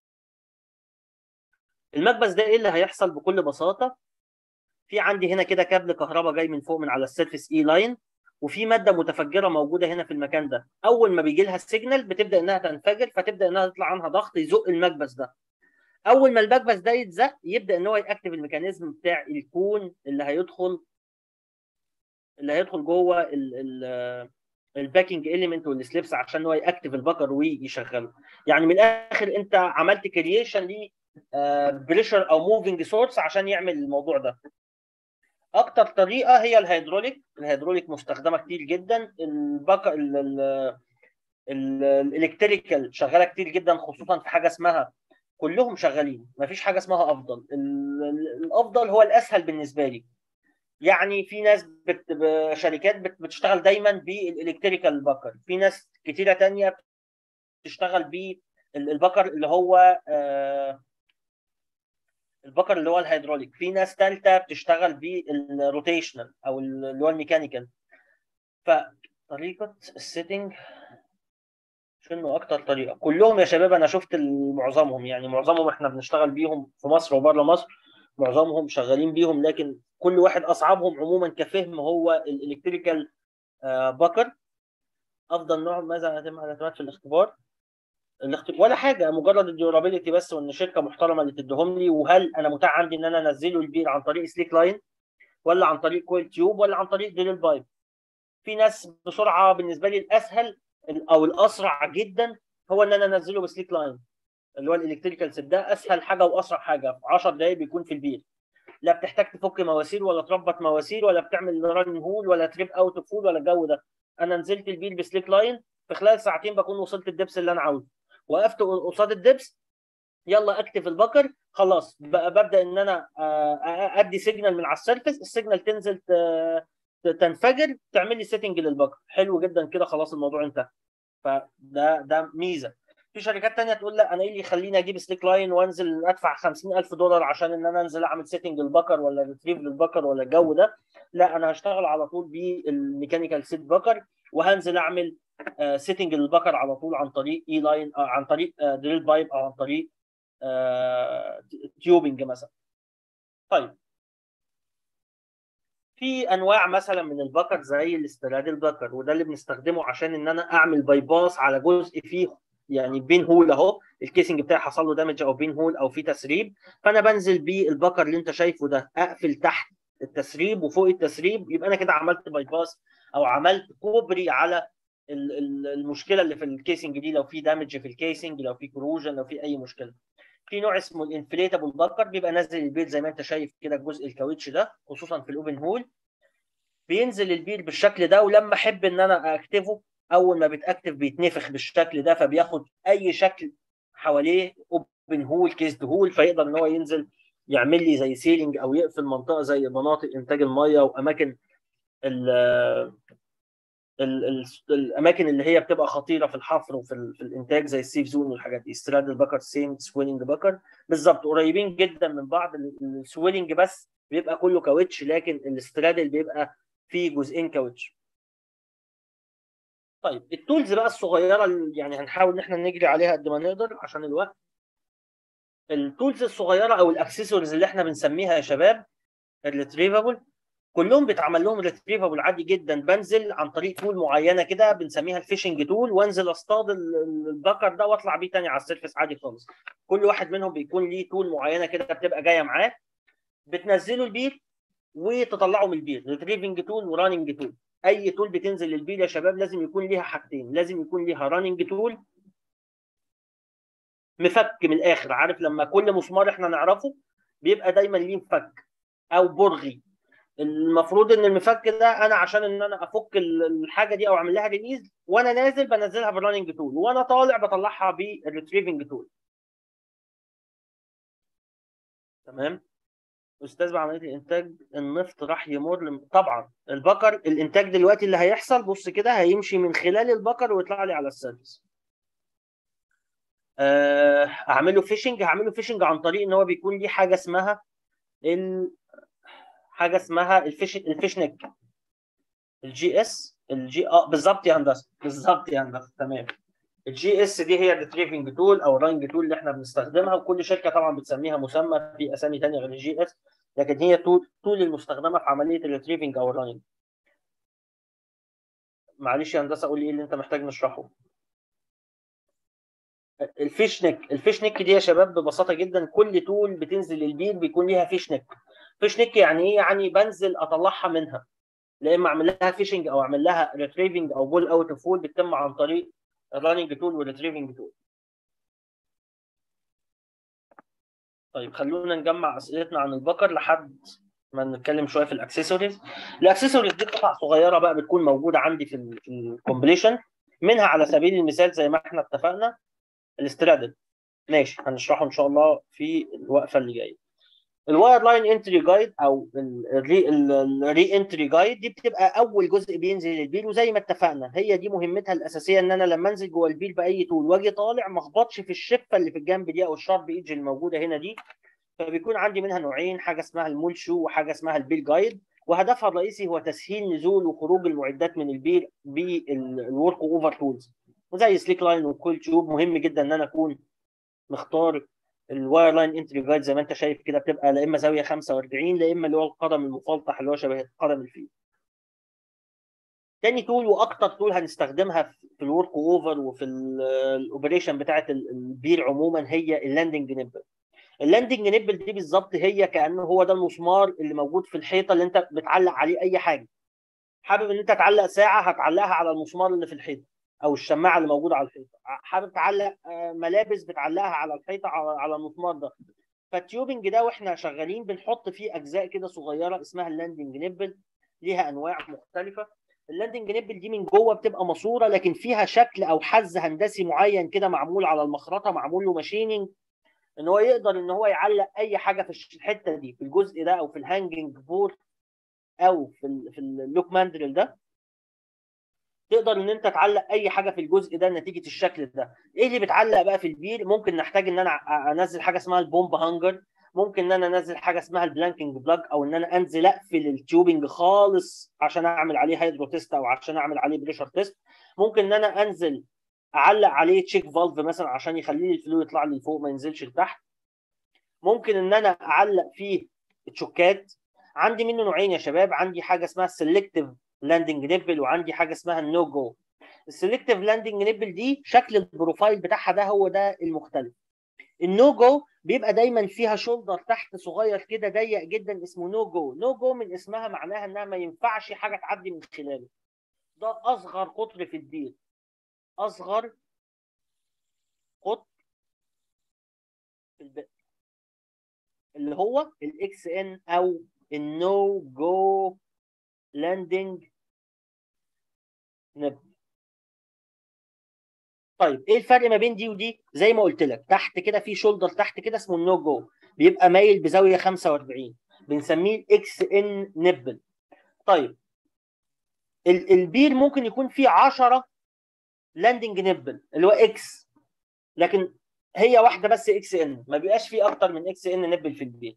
المكبس ده ايه اللي هيحصل بكل بساطه في عندي هنا كده كابل كهرباء جاي من فوق من على السيرفيس اي لاين وفي ماده متفجره موجوده هنا في المكان ده اول ما بيجي لها السيجنال بتبدا انها تنفجر فتبدا انها تطلع عنها ضغط يزق المكبس ده اول ما المكبس ده يتزق يبدا ان هو ياكتف الميكانيزم بتاع الكون اللي هيدخل اللي هيدخل جوه الباكينج اليمنت والسليبس عشان هو ياكتف البكر ويشغله يعني من الاخر انت عملت كرييشن ل بريشر او موفينج سورس عشان يعمل الموضوع ده اكتر طريقه هي الهيدروليك الهيدروليك مستخدمه كتير جدا البكر الالكتريكال شغاله كتير جدا خصوصا في حاجه اسمها كلهم شغالين مفيش حاجه اسمها افضل الافضل هو الاسهل بالنسبه لي يعني في ناس بت... شركات بت... بتشتغل دايما بالالكتريكال بكر في ناس كتيره تانية بتشتغل بالبكر اللي هو آه البكر اللي هو الهيدروليك في ناس ثالثه بتشتغل بالروتيشنال او اللي هو الميكانيكال فطريقه السيتنج شنو اكتر طريقه كلهم يا شباب انا شفت معظمهم يعني معظمهم احنا بنشتغل بيهم في مصر وبره مصر معظمهم شغالين بيهم لكن كل واحد اصعبهم عموما كفهم هو الالكتريكال بكر افضل نوع ماذا يتم الاعتماد في الاختبار ولا حاجه مجرد الديورابيلتي بس وان شركه محترمه اللي تديهم لي وهل انا متاح عندي ان انا انزله البير عن طريق سليك لاين ولا عن طريق كويل تيوب ولا عن طريق دريل بايب في ناس بسرعه بالنسبه لي الاسهل او الاسرع جدا هو ان انا انزله بسليك لاين اللي هو الالكتريكال سيب ده اسهل حاجه واسرع حاجه في 10 دقائق بيكون في البير لا بتحتاج تفك مواسير ولا تربط مواسير ولا بتعمل ران هول ولا تريب اوت اوف فول ولا الجو ده انا نزلت البير بسليك لاين في خلال ساعتين بكون وصلت الدبس اللي انا عاوزه وقفت قصاد الدبس يلا اكتف البكر خلاص ببدا ان انا ادي سيجنال من على السيرفس السيجنال تنزل تنفجر تعمل لي سيتنج للبكر حلو جدا كده خلاص الموضوع انتهى فده ده ميزه في شركات تانية تقول لا انا ايه اللي يخليني اجيب سليك لاين وانزل ادفع 50000 دولار عشان ان انا انزل اعمل سيتنج للبكر ولا ريتريف للبكر ولا الجو ده لا انا هشتغل على طول بالميكانيكال سيت بكر وهنزل اعمل سيتنج للبكر على طول عن طريق اي لاين عن طريق دريل بايب او عن طريق تيوبنج مثلا طيب في انواع مثلا من البكر زي الاسترادل بكر وده اللي بنستخدمه عشان ان انا اعمل باي باس على جزء فيه يعني بين هول اهو الكيسنج بتاعي حصل له دامج او بين هول او في تسريب فانا بنزل بالبكر اللي انت شايفه ده اقفل تحت التسريب وفوق التسريب يبقى انا كده عملت باي باس او عملت كوبري على المشكله اللي في الكيسنج دي لو في دامج في الكيسنج لو في كروجن لو في اي مشكله في نوع اسمه الانفليتابل بكر بيبقى نازل البيت زي ما انت شايف كده الجزء الكاوتش ده خصوصا في الاوبن هول بينزل البير بالشكل ده ولما احب ان انا اكتفه اول ما بيتاكتف بيتنفخ بالشكل ده فبياخد اي شكل حواليه اوبن هول كيسد هول فيقدر ان هو ينزل يعمل لي زي سيلينج او يقفل منطقه زي مناطق انتاج الميه واماكن ال ال ال الاماكن اللي هي بتبقى خطيره في الحفر وفي ال في الانتاج زي السيف زون والحاجات دي ستراد البكر سيم سويلنج بكر بالظبط قريبين جدا من بعض السويلنج بس بيبقى كله كاوتش لكن الاسترادل بيبقى فيه جزئين كاوتش طيب التولز بقى الصغيره اللي يعني هنحاول ان احنا نجري عليها قد ما نقدر عشان الوقت التولز الصغيره او الاكسسوارز اللي احنا بنسميها يا شباب الريتريفابل كلهم بيتعمل لهم ريتريفابل عادي جدا بنزل عن طريق تول معينه كده بنسميها الفيشنج تول وانزل اصطاد البكر ده واطلع بيه تاني على السيرفس عادي خالص كل واحد منهم بيكون ليه تول معينه كده بتبقى جايه معاه بتنزله البير وتطلعه من البير ريتريفنج تول وراننج تول اي تول بتنزل للبير يا شباب لازم يكون ليها حاجتين لازم يكون ليها راننج تول مفك من الاخر عارف لما كل مسمار احنا نعرفه بيبقى دايما ليه مفك او برغي المفروض ان المفك ده انا عشان ان انا افك الحاجه دي او اعمل لها ريليز وانا نازل بنزلها بالرننج تول وانا طالع بطلعها بالريتريفنج تول تمام استاذ بعمليه الانتاج النفط راح يمر لم... طبعا البكر الانتاج دلوقتي اللي هيحصل بص كده هيمشي من خلال البكر ويطلع لي على السيرفس أه... اعمل له فيشنج هعمل له فيشنج عن طريق ان هو بيكون ليه حاجه اسمها ال... حاجه اسمها الفيش الفيش نيك الجي اس الجي اه بالظبط يا هندسه بالظبط يا هندسه تمام الجي اس دي هي الريتريفنج تول او الرانج تول اللي احنا بنستخدمها وكل شركه طبعا بتسميها مسمى في اسامي ثانيه غير الجي اس لكن هي تول تول المستخدمه في عمليه الريتريفنج او الرانج معلش يا هندسه قول لي ايه اللي انت محتاج نشرحه الفيش نيك الفيش نيك دي يا شباب ببساطه جدا كل تول بتنزل البير بيكون ليها فيش نيك فيش نيك يعني ايه يعني بنزل اطلعها منها لا اما اعمل لها فيشنج او اعمل لها ريتريفنج او بول اوت اوف فول بتتم عن طريق الراننج تول والريتريفنج تول طيب خلونا نجمع اسئلتنا عن البكر لحد ما نتكلم شويه في الاكسسوارز الاكسسوارز دي قطع صغيره بقى بتكون موجوده عندي في الكومبليشن منها على سبيل المثال زي ما احنا اتفقنا الاسترادل ماشي هنشرحه ان شاء الله في الوقفه اللي جايه الواير لاين انتري جايد او الري انتري جايد دي بتبقى اول جزء بينزل البيل وزي ما اتفقنا هي دي مهمتها الاساسيه ان انا لما انزل جوه البيل باي طول واجي طالع ما اخبطش في الشفه اللي في الجنب دي او الشارب ايدج الموجوده هنا دي فبيكون عندي منها نوعين حاجه اسمها المول شو وحاجه اسمها البيل جايد وهدفها الرئيسي هو تسهيل نزول وخروج المعدات من البيل بالورك اوفر تولز وزي سليك لاين وكول تيوب مهم جدا ان انا اكون مختار الواير لاين انتري جايد زي ما انت شايف كده بتبقى لا اما زاويه 45 لا اما اللي هو القدم المفلطح اللي هو شبه قدم الفيل. تاني تول واكتر تول هنستخدمها في الورك اوفر وفي الاوبريشن بتاعه البير عموما هي اللاندنج نيبل. اللاندنج نيبل دي بالظبط هي كانه هو ده المسمار اللي موجود في الحيطه اللي انت بتعلق عليه اي حاجه. حابب ان انت تعلق ساعه هتعلقها على المسمار اللي في الحيطه. او الشماعه اللي موجوده على الحيطه حابب تعلق ملابس بتعلقها على الحيطه على المسمار ده فالتيوبنج ده واحنا شغالين بنحط فيه اجزاء كده صغيره اسمها اللاندنج نيبل ليها انواع مختلفه اللاندنج نيبل دي من جوه بتبقى ماسوره لكن فيها شكل او حز هندسي معين كده معمول على المخرطه معمول له ماشيننج ان هو يقدر ان هو يعلق اي حاجه في الحته دي في الجزء ده او في الهانجنج بور او في ال في اللوك ماندرل ده تقدر ان انت تعلق اي حاجه في الجزء ده نتيجه الشكل ده ايه اللي بتعلق بقى في البير ممكن نحتاج ان انا انزل حاجه اسمها البومب هانجر ممكن ان انا انزل حاجه اسمها البلانكينج بلاج او ان انا انزل اقفل التيوبنج خالص عشان اعمل عليه هيدرو تيست او عشان اعمل عليه بريشر تيست ممكن ان انا انزل اعلق عليه تشيك فالف مثلا عشان يخلي لي الفلو يطلع لي لفوق ما ينزلش لتحت ممكن ان انا اعلق فيه تشوكات عندي منه نوعين يا شباب عندي حاجه اسمها سيلكتيف لاندنج نيبل وعندي حاجه اسمها النو جو السلكتيف لاندنج نيبل دي شكل البروفايل بتاعها ده هو ده المختلف النو جو بيبقى دايما فيها شولدر تحت صغير كده ضيق جدا اسمه نو جو نو جو من اسمها معناها انها ما ينفعش حاجه تعدي من خلاله ده اصغر قطر في الديل اصغر قطر في البئر اللي هو الاكس ان او النو جو لاندنج نب طيب ايه الفرق ما بين دي ودي زي ما قلت لك تحت كده في شولدر تحت كده اسمه النو جو بيبقى مايل بزاويه 45 بنسميه الاكس ان نبل طيب البير ممكن يكون فيه 10 لاندنج نبل اللي هو اكس لكن هي واحده بس اكس ان ما بيبقاش فيه اكتر من اكس ان نبل في البير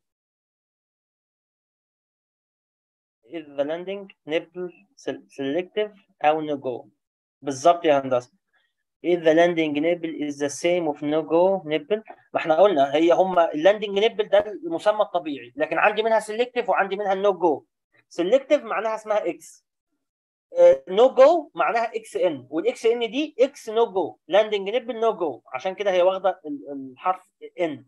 is the landing nipple selective أو no go بالظبط يا هندسة is the landing nipple is the same of no go nipple ما احنا قلنا هي هم اللاندنج نيبل ده المسمى الطبيعي لكن عندي منها selective وعندي منها no go selective معناها اسمها اكس نو جو معناها اكس ان والاكس ان دي اكس نو جو لاندنج نيبل نو جو عشان كده هي واخده الحرف ان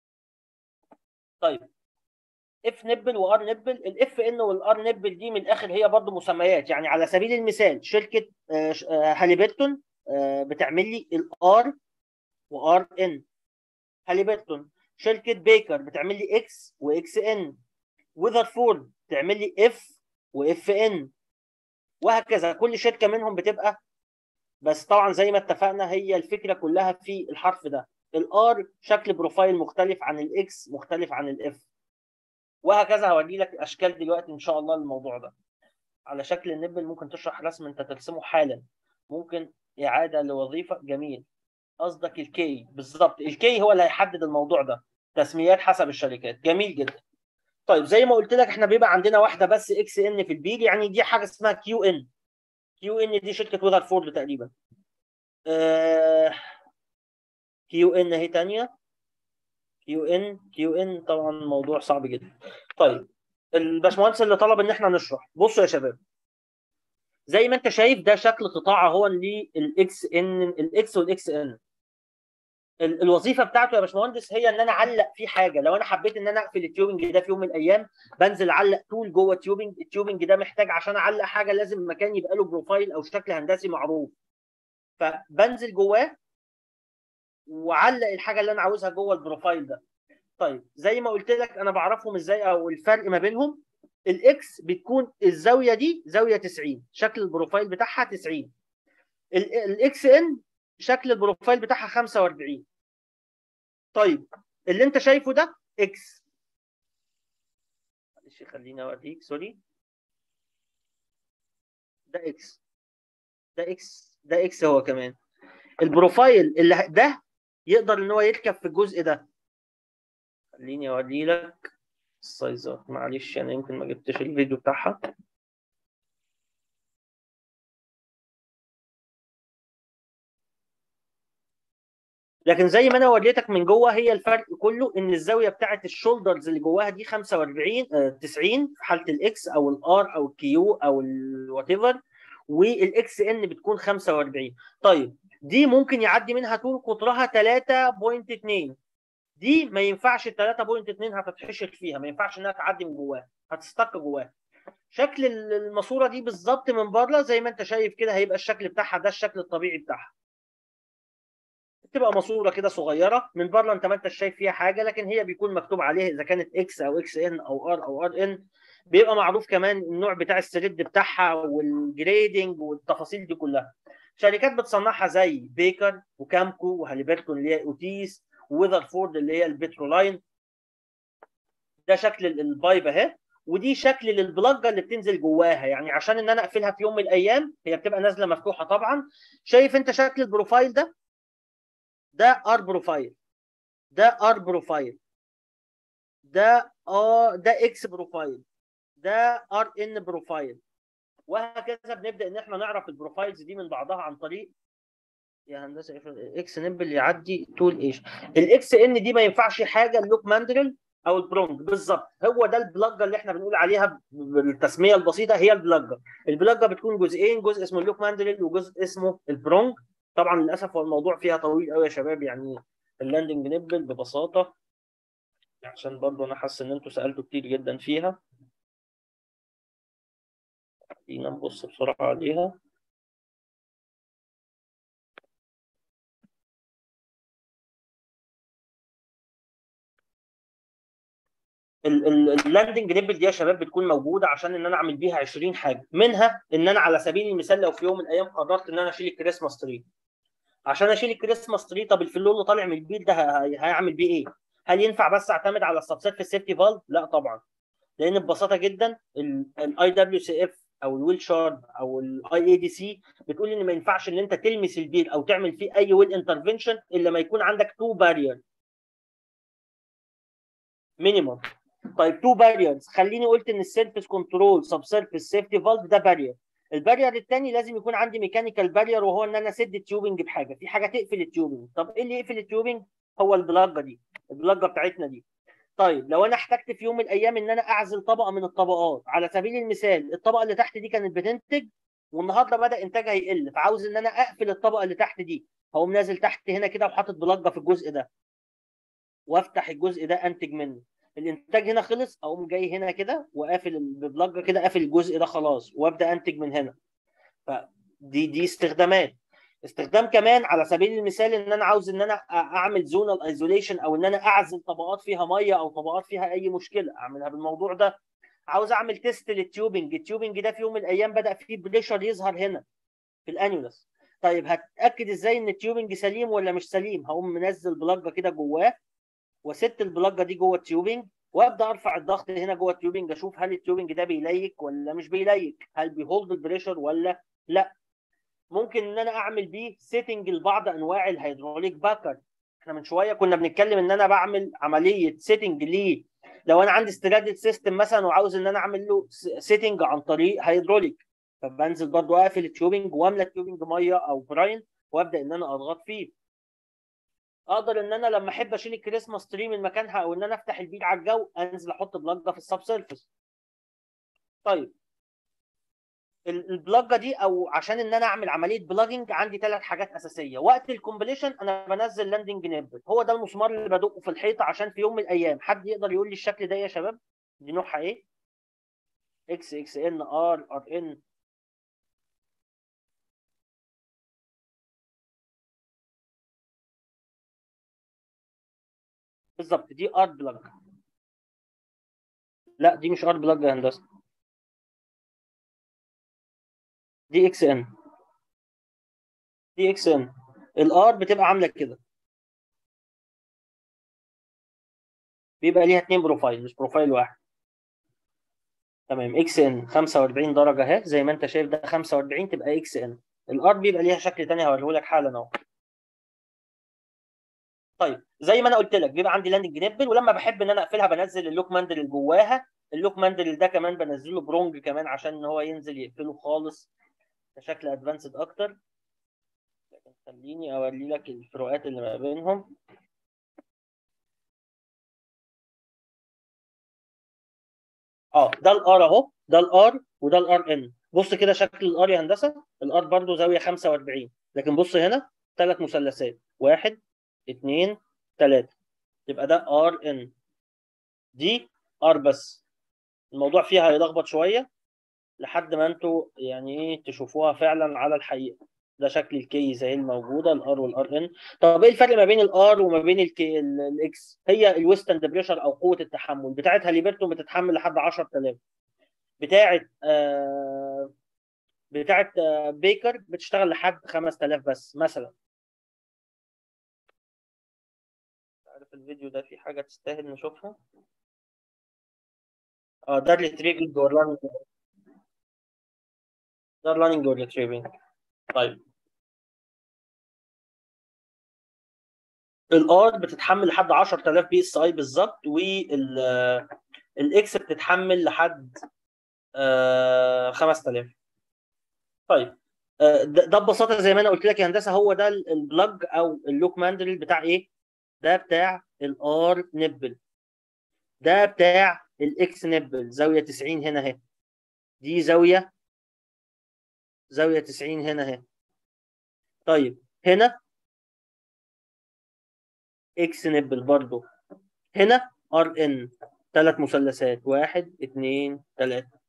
طيب اف نبل وار نبل الاف ان والار نبل دي من الاخر هي برضو مسميات يعني على سبيل المثال شركه هاليبرتون بتعمل لي الار وار ان هاليبرتون شركه بيكر بتعمل لي اكس واكس ان ويذرفورد تعمل لي اف واف ان وهكذا كل شركه منهم بتبقى بس طبعا زي ما اتفقنا هي الفكره كلها في الحرف ده الار شكل بروفايل مختلف عن الاكس مختلف عن الاف وهكذا هوري لك اشكال دلوقتي ان شاء الله للموضوع ده على شكل النبل ممكن تشرح رسم انت ترسمه حالا ممكن اعاده لوظيفه جميل قصدك الكي بالظبط الكي هو اللي هيحدد الموضوع ده تسميات حسب الشركات جميل جدا طيب زي ما قلت لك احنا بيبقى عندنا واحده بس اكس ان في البيل يعني دي حاجه اسمها كيو ان كيو ان دي شركه وذرفورد تقريبا آه كيو ان اهي ثانيه كيو ان كيو ان طبعا موضوع صعب جدا طيب الباشمهندس اللي طلب ان احنا نشرح بصوا يا شباب زي ما انت شايف ده شكل قطاع هو للاكس ان الاكس والاكس ان الوظيفه بتاعته يا باشمهندس هي ان انا اعلق فيه حاجه لو انا حبيت ان انا اقفل التيوبنج ده في يوم من الايام بنزل اعلق طول جوه التيوبنج التيوبنج ده محتاج عشان اعلق حاجه لازم مكان يبقى له بروفايل او شكل هندسي معروف فبنزل جواه واعلق الحاجه اللي انا عاوزها جوه البروفايل ده طيب زي ما قلت لك انا بعرفهم ازاي او الفرق ما بينهم الاكس بتكون الزاويه دي زاويه 90 شكل البروفايل بتاعها 90 الاكس ان شكل البروفايل بتاعها 45 طيب اللي انت شايفه ده اكس معلش خليني اوريك سوري ده اكس ده اكس ده اكس هو كمان البروفايل اللي ده يقدر ان هو يركب في الجزء ده خليني اوري لك السايزات معلش انا يمكن ما جبتش الفيديو بتاعها لكن زي ما انا وريتك من جوه هي الفرق كله ان الزاويه بتاعه الشولدرز اللي جواها دي 45 آه 90 في حاله الاكس او الار او الكيو او الوات ايفر والاكس ان بتكون 45 طيب دي ممكن يعدي منها طول قطرها 3.2 دي ما ينفعش ال 3.2 هتتحشر فيها ما ينفعش انها تعدي من جواها هتستك جواها شكل الماسوره دي بالظبط من بره زي ما انت شايف كده هيبقى الشكل بتاعها ده الشكل الطبيعي بتاعها بتبقى ماسوره كده صغيره من بره انت ما انتش شايف فيها حاجه لكن هي بيكون مكتوب عليها اذا كانت اكس او اكس ان او ار او ار ان بيبقى معروف كمان النوع بتاع الثريد بتاعها والجريدنج والتفاصيل دي كلها شركات بتصنعها زي بيكر وكامكو وهاليبرتون اللي هي اوتيس وويذرفورد اللي هي البترولاين ده شكل البايب اهي ودي شكل للبلاجه اللي بتنزل جواها يعني عشان ان انا اقفلها في يوم من الايام هي بتبقى نازله مفتوحه طبعا شايف انت شكل البروفايل ده ده ار بروفايل ده ار بروفايل ده اه ده اكس بروفايل ده ار ان بروفايل وهكذا بنبدا ان احنا نعرف البروفايلز دي من بعضها عن طريق يا هندسه اكس نمبل يعدي طول ايش الاكس ان دي ما ينفعش حاجه اللوك ماندرل او البرونج بالظبط هو ده البلاجه اللي احنا بنقول عليها بالتسميه البسيطه هي البلاجه البلاجه بتكون جزئين جزء اسمه اللوك ماندرل وجزء اسمه البرونج طبعا للاسف هو الموضوع فيها طويل قوي يا شباب يعني اللاندنج نبل ببساطه عشان برضه انا حاسس ان انتوا سالتوا كتير جدا فيها خلينا نبص بسرعه عليها اللاندنج نيبل دي يا شباب بتكون موجوده عشان ان انا اعمل بيها 20 حاجه منها ان انا على سبيل المثال لو في يوم من الايام قررت ان انا اشيل الكريسماس تري عشان اشيل الكريسماس تري طب الفلول اللي طالع من البيت ده هيعمل بيه ايه؟ هل ينفع بس اعتمد على السبسيت في السيفتي فالف؟ لا طبعا لان ببساطه جدا الاي دبليو سي اف او الويل شارد او الاي اي دي سي بتقول ان ما ينفعش ان انت تلمس البير او تعمل فيه اي ويل انترفنشن الا ما يكون عندك تو بارير مينيمم طيب تو باريرز خليني قلت ان السيرفيس كنترول سب سيرفيس سيفتي فالف ده بارير البارير الثاني لازم يكون عندي ميكانيكال بارير وهو ان انا اسد التيوبنج بحاجه في حاجه تقفل التيوبنج طب ايه اللي يقفل التيوبنج هو البلاجه دي البلاجه بتاعتنا دي طيب لو انا احتجت في يوم من الايام ان انا اعزل طبقه من الطبقات على سبيل المثال الطبقه اللي تحت دي كانت بتنتج والنهارده بدا انتاجها يقل فعاوز ان انا اقفل الطبقه اللي تحت دي هقوم نازل تحت هنا كده وحاطط بلاجه في الجزء ده وافتح الجزء ده انتج منه الانتاج هنا خلص اقوم جاي هنا كده وقافل ببلاجه كده قافل الجزء ده خلاص وابدا انتج من هنا فدي دي استخدامات استخدام كمان على سبيل المثال ان انا عاوز ان انا اعمل زونال ايزوليشن او ان انا اعزل طبقات فيها ميه او طبقات فيها اي مشكله اعملها بالموضوع ده عاوز اعمل تيست للتيوبنج التيوبنج ده في يوم من الايام بدا فيه بريشر يظهر هنا في الانيولس طيب هتاكد ازاي ان التيوبنج سليم ولا مش سليم هقوم منزل بلاجه كده جواه وست البلاجه دي جوه التيوبنج وابدا ارفع الضغط هنا جوه التيوبنج اشوف هل التيوبنج ده بيليك ولا مش بيليك هل بيهولد البريشر ولا لا ممكن ان انا اعمل بيه سيتنج لبعض انواع الهيدروليك باكر احنا من شويه كنا بنتكلم ان انا بعمل عمليه سيتنج ليه لو انا عندي سترادد سيستم مثلا وعاوز ان انا اعمل له سيتنج عن طريق هيدروليك فبنزل برضو اقفل التيوبنج واملى التيوبنج ميه او براين وابدا ان انا اضغط فيه اقدر ان انا لما احب اشيل الكريسماس تري من مكانها او ان انا افتح البير على الجو انزل احط بلاجه في السب سيرفيس طيب البلاجه دي او عشان ان انا اعمل عمليه بلاجنج عندي ثلاث حاجات اساسيه وقت الكومبليشن انا بنزل لاندنج نيبل هو ده المسمار اللي بدقه في الحيطه عشان في يوم من الايام حد يقدر يقول لي الشكل ده يا شباب دي نوعها ايه اكس اكس ان ار ار ان بالظبط دي ار بلاج لا دي مش ار بلاج يا هندسه دي اكس ان دي اكس ان الار بتبقى عامله كده بيبقى ليها اتنين بروفايل مش بروفايل واحد تمام اكس ان 45 درجه اهي زي ما انت شايف ده 45 تبقى اكس ان الار بيبقى ليها شكل تاني هوريه لك حالا اهو طيب زي ما انا قلت لك بيبقى عندي لاندنج نيبل ولما بحب ان انا اقفلها بنزل اللوك ماندل اللي جواها اللوك ماندل ده كمان بنزله برونج كمان عشان ان هو ينزل يقفله خالص بشكل ادفانسد اكتر لكن خليني اوري لك الفروقات اللي ما بينهم اه ده الار اهو ده الار وده الار ان بص كده شكل الار يا هندسه الار برضو زاويه 45 لكن بص هنا ثلاث مثلثات واحد اثنين ثلاثة يبقى ده ار ان دي ار بس الموضوع فيها هيلخبط شويه لحد ما انتوا يعني ايه تشوفوها فعلا على الحقيقه ده شكل الكيز اهي الموجوده الار والار ان طب ايه الفرق ما بين الار وما بين الكي الاكس هي الويستند بريشر او قوه التحمل بتاعتها ليبرتو بتتحمل لحد 10000 بتاعه آه بتاعه آه بيكر بتشتغل لحد 5000 بس مثلا عارف الفيديو ده في حاجه تستاهل نشوفها اه ده الريتريفنج والرننج ده الرننج والريتريفنج طيب الار بتتحمل لحد 10000 بي اس اي بالظبط والاكس بتتحمل لحد آه 5000 طيب آه ده ببساطه زي ما انا قلت لك يا هندسه هو ده البلاج او اللوك ماندريل بتاع ايه؟ ده بتاع الار نبل ده بتاع الاكس نبل زاويه 90 هنا اهي دي زاويه زاويه 90 هنا اهي طيب هنا اكس نبل برضو هنا ار ان ثلاث مثلثات واحد اثنين ثلاثة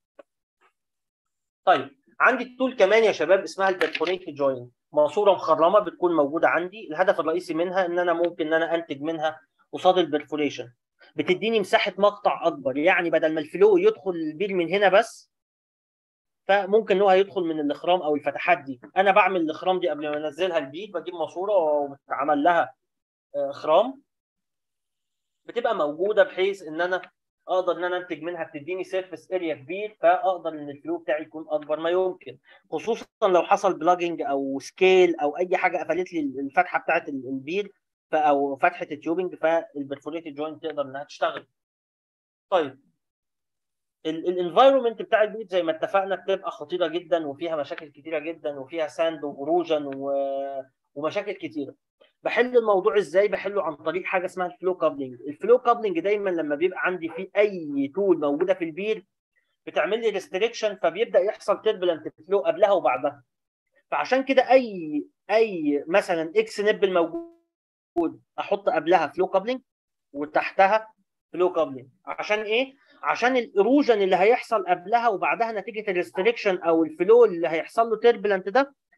طيب عندي تول كمان يا شباب اسمها البرفوريت جوينت ماسوره مخرمه بتكون موجوده عندي الهدف الرئيسي منها ان انا ممكن ان انا انتج منها قصاد البرفوريشن بتديني مساحه مقطع اكبر يعني بدل ما الفلو يدخل البير من هنا بس فممكن ان هو هيدخل من الاخرام او الفتحات دي انا بعمل الاخرام دي قبل ما انزلها البير بجيب ماسوره وبتعمل لها اخرام بتبقى موجوده بحيث ان انا اقدر ان انا انتج منها بتديني سيرفيس اريا كبير فاقدر ان الفلو بتاعي يكون اكبر ما يمكن خصوصا لو حصل بلاجنج او سكيل او اي حاجه قفلت لي الفتحه بتاعه البير او فتحه التيوبنج فالبرفوريتد جوينت تقدر انها تشتغل. طيب الانفايرمنت بتاع البيت زي ما اتفقنا بتبقى خطيره جدا وفيها مشاكل كتيره جدا وفيها ساند واروجن و... ومشاكل كتيره. بحل الموضوع ازاي بحله عن طريق حاجه اسمها الفلو كابلنج الفلو كابلنج دايما لما بيبقى عندي فيه اي تول موجوده في البير بتعمل لي ريستريكشن فبيبدا يحصل تربلنت فلو قبلها وبعدها فعشان كده اي اي مثلا اكس نبل موجود احط قبلها فلو كابلنج وتحتها فلو كابلنج عشان ايه عشان الايروجن اللي هيحصل قبلها وبعدها نتيجه الريستريكشن او الفلو اللي هيحصل له تربلنت ده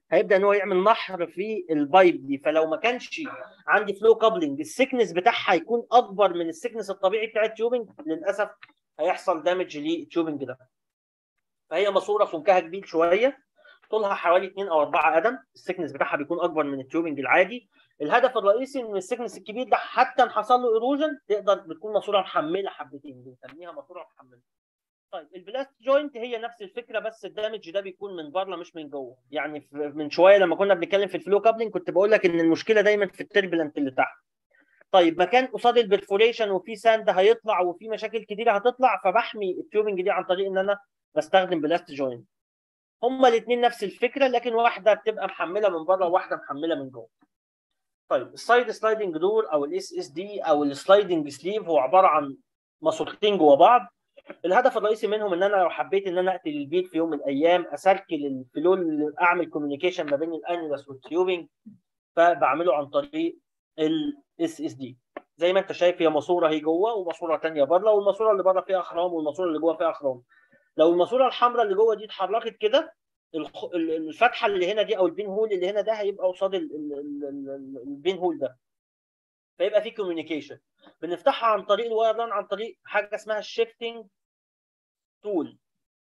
هيبدا ان هو يعمل نحر في البايب دي فلو ما كانش عندي فلو كابلنج السكنس بتاعها يكون اكبر من السكنس الطبيعي بتاع التيوبنج للاسف هيحصل دامج للتيوبنج ده فهي ماسوره سمكها كبير شويه طولها حوالي 2 او 4 قدم السكنس بتاعها بيكون اكبر من التيوبنج العادي الهدف الرئيسي ان السكنس الكبير ده حتى ان حصل له ايروجن تقدر بتكون ماسوره محمله حبتين بنسميها ماسوره محمله طيب البلاست جوينت هي نفس الفكره بس الدامج ده بيكون من بره مش من جوه يعني من شويه لما كنا بنتكلم في الفلو كابلنج كنت بقول لك ان المشكله دايما في التربلنت اللي تحت طيب مكان قصاد البرفوريشن وفي ساند هيطلع وفي مشاكل كتيره هتطلع فبحمي التيوبنج دي عن طريق ان انا بستخدم بلاست جوينت هما الاثنين نفس الفكره لكن واحده بتبقى محمله من بره وواحده محمله من جوه طيب السايد سلايدنج دور او الاس اس دي او السلايدنج سليف هو عباره عن ماسورتين جوه بعض الهدف الرئيسي منهم ان انا لو حبيت ان انا اقتل البيت في يوم من الايام اسركل الفلول اعمل كوميونيكيشن ما بين الانيلس والتيوبنج فبعمله عن طريق الاس اس دي زي ما انت شايف هي ماسوره هي جوه وماسوره ثانيه بره والماسوره اللي بره فيها اخرام والماسوره اللي جوه فيها اخرام لو الماسوره الحمراء اللي جوه دي اتحركت كده الفتحه اللي هنا دي او البين هول اللي هنا ده هيبقى قصاد البين هول ده فيبقى في كوميونيكيشن بنفتحها عن طريق الواير لان عن طريق حاجه اسمها الشيفتنج تول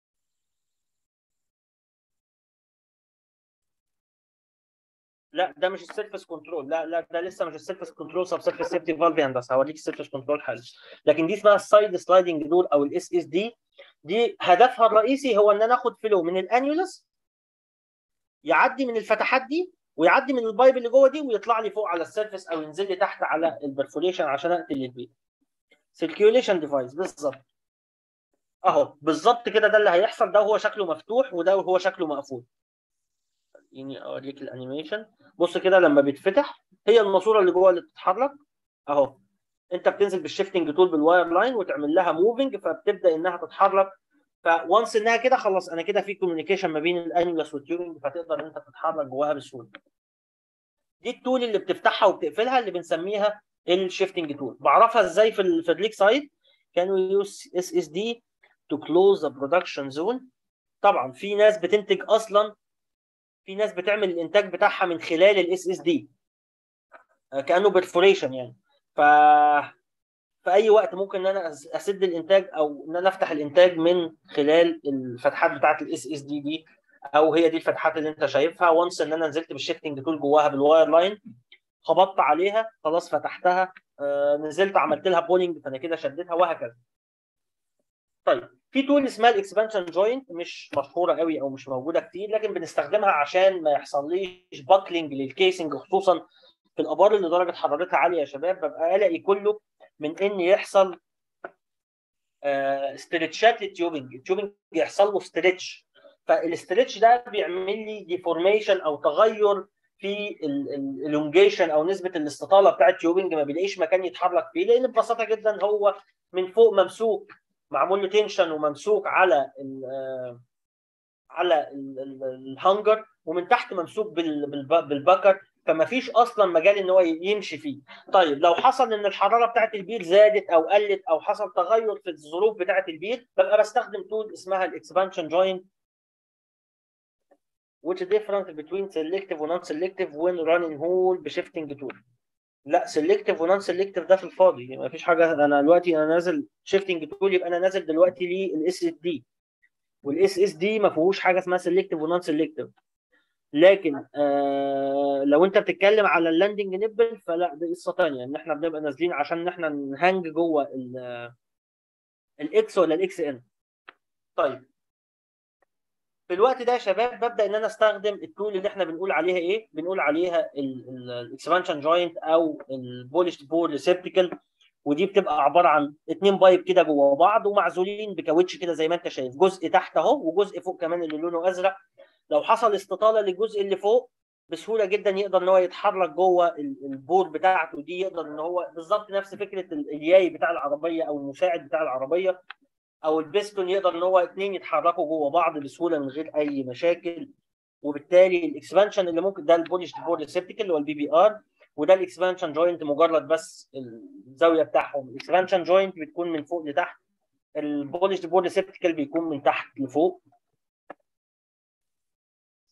لا ده مش السيرفس كنترول لا لا ده لسه مش السيرفس كنترول سب سيرفس سيفتي فالف هندسه هوريك السيرفس كنترول حالا لكن دي اسمها السايد سلايدنج دول او الاس اس دي دي هدفها الرئيسي هو ان انا اخد فلو من الانيولس يعدي من الفتحات دي ويعدي من البايب اللي جوه دي ويطلع لي فوق على السيرفس او ينزل لي تحت على البرفوريشن عشان اقتل البيت سيركيوليشن ديفايس بالظبط اهو بالظبط كده ده اللي هيحصل ده هو شكله مفتوح وده هو شكله مقفول يعني اوريك الانيميشن بص كده لما بيتفتح هي الماسوره اللي جوه اللي بتتحرك اهو انت بتنزل بالشيفتنج تول بالواير لاين وتعمل لها موفنج فبتبدا انها تتحرك فوانس انها كده خلاص انا كده في كوميونيكيشن ما بين الانيولس والتيوبنج فتقدر انت تتحرك جواها بسهوله دي التول اللي بتفتحها وبتقفلها اللي بنسميها الشيفتنج تول بعرفها ازاي في ال في الليك سايد كانوا يوز اس اس دي تو كلوز ذا برودكشن زون طبعا في ناس بتنتج اصلا في ناس بتعمل الانتاج بتاعها من خلال الاس اس دي كانه برفوريشن يعني ف في اي وقت ممكن ان انا اسد الانتاج او ان انا افتح الانتاج من خلال الفتحات بتاعه الاس اس دي دي او هي دي الفتحات اللي انت شايفها وانس ان انا نزلت بالشيفتنج تول جواها بالواير لاين خبطت عليها خلاص فتحتها آه نزلت عملت لها بولينج فانا كده شديتها وهكذا طيب في تول اسمها الاكسبانشن جوينت مش مشهوره قوي او مش موجوده كتير لكن بنستخدمها عشان ما يحصليش باكلينج للكيسنج خصوصا في الابار اللي درجه حرارتها عاليه يا شباب ببقى قلقي كله من ان يحصل آه استرتشات للتيوبنج التيوبنج يحصل له استرتش فالاسترتش ده بيعمل لي ديفورميشن او تغير في الالونجيشن او نسبه الاستطاله بتاعه التيوبنج ما بيلاقيش مكان يتحرك فيه لان ببساطه جدا هو من فوق ممسوك معمول له تنشن وممسوك على ال على الهانجر ومن تحت ممسوك بالبكر فما فيش اصلا مجال ان هو يمشي فيه طيب لو حصل ان الحراره بتاعه البير زادت او قلت او حصل تغير في الظروف بتاعه البير ببقى بستخدم تول اسمها الاكسبانشن جوينت which difference between selective و non selective when running hole بشيفتنج تول لا سيلكتيف ونون سيلكتيف ده في الفاضي ما فيش حاجه انا دلوقتي انا نازل شيفتنج تول يبقى انا نازل دلوقتي للاس اس دي والاس اس دي ما فيهوش حاجه اسمها سيلكتيف ونون سيلكتيف لكن آه لو انت بتتكلم على اللاندنج نبل فلا دي قصه ثانيه ان احنا بنبقى نازلين عشان ان احنا نهنج جوه الاكس ولا الاكس ان طيب في الوقت ده يا شباب ببدا ان انا استخدم التول اللي احنا بنقول عليها ايه؟ بنقول عليها الاكسبانشن جوينت او البولش بور ريسبتكل ودي بتبقى عباره عن اتنين بايب كده جوه بعض ومعزولين بكاوتش كده زي ما انت شايف جزء تحت اهو وجزء فوق كمان اللي لونه ازرق لو حصل استطاله للجزء اللي فوق بسهوله جدا يقدر ان هو يتحرك جوه البور بتاعته دي يقدر ان هو بالظبط نفس فكره الياي بتاع العربيه او المساعد بتاع العربيه او البيستون يقدر ان هو اثنين يتحركوا جوه بعض بسهوله من غير اي مشاكل وبالتالي الاكسبانشن اللي ممكن ده البولش بور ريسبتكل اللي هو البي بي ار وده الاكسبانشن جوينت مجرد بس الزاويه بتاعهم الاكسبانشن جوينت بتكون من فوق لتحت البولش بور ريسبتكل بيكون من تحت لفوق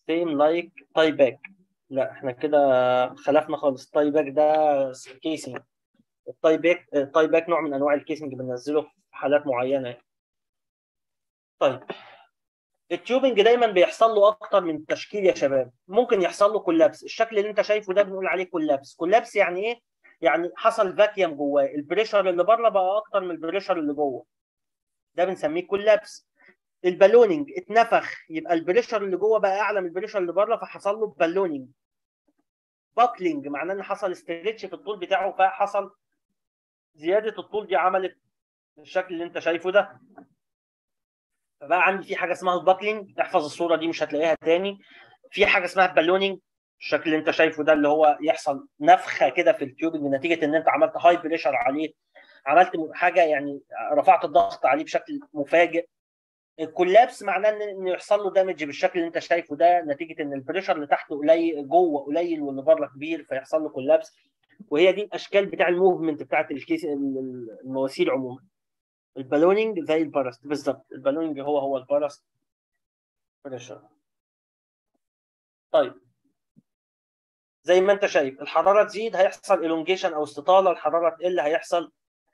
same like tie back لا احنا كده خلفنا خالص التاي باك ده كيسنج التاي باك التاي باك نوع من انواع الكيسنج بننزله في حالات معينه يعني. طيب التيوبنج دايما بيحصل له اكتر من تشكيل يا شباب ممكن يحصل له كولابس الشكل اللي انت شايفه ده بنقول عليه كولابس كولابس يعني ايه يعني حصل فاكيوم جواه البريشر اللي بره بقى اكتر من البريشر اللي جوه ده بنسميه كولابس البالوننج اتنفخ يبقى البريشر اللي جوه بقى اعلى من البريشر اللي بره فحصل له بالوننج باكلينج معناه ان حصل استريتش في الطول بتاعه فحصل زياده الطول دي عملت الشكل اللي انت شايفه ده فبقى عندي في حاجه اسمها الباكلينج احفظ الصوره دي مش هتلاقيها تاني في حاجه اسمها البالوننج الشكل اللي انت شايفه ده اللي هو يحصل نفخه كده في التيوبنج نتيجه ان انت عملت هاي بريشر عليه عملت حاجه يعني رفعت الضغط عليه بشكل مفاجئ الكولابس معناه ان يحصل له دامج بالشكل اللي انت شايفه ده نتيجه ان البريشر اللي تحته قليل جوه قليل واللي بره كبير فيحصل له كولابس وهي دي الاشكال بتاع الموفمنت بتاعت الكيس المواسير عموما البالونينج زي البارست بالظبط البالونينج هو هو البارست بريشر طيب زي ما انت شايف الحراره تزيد هيحصل الونجيشن او استطاله الحراره تقل هيحصل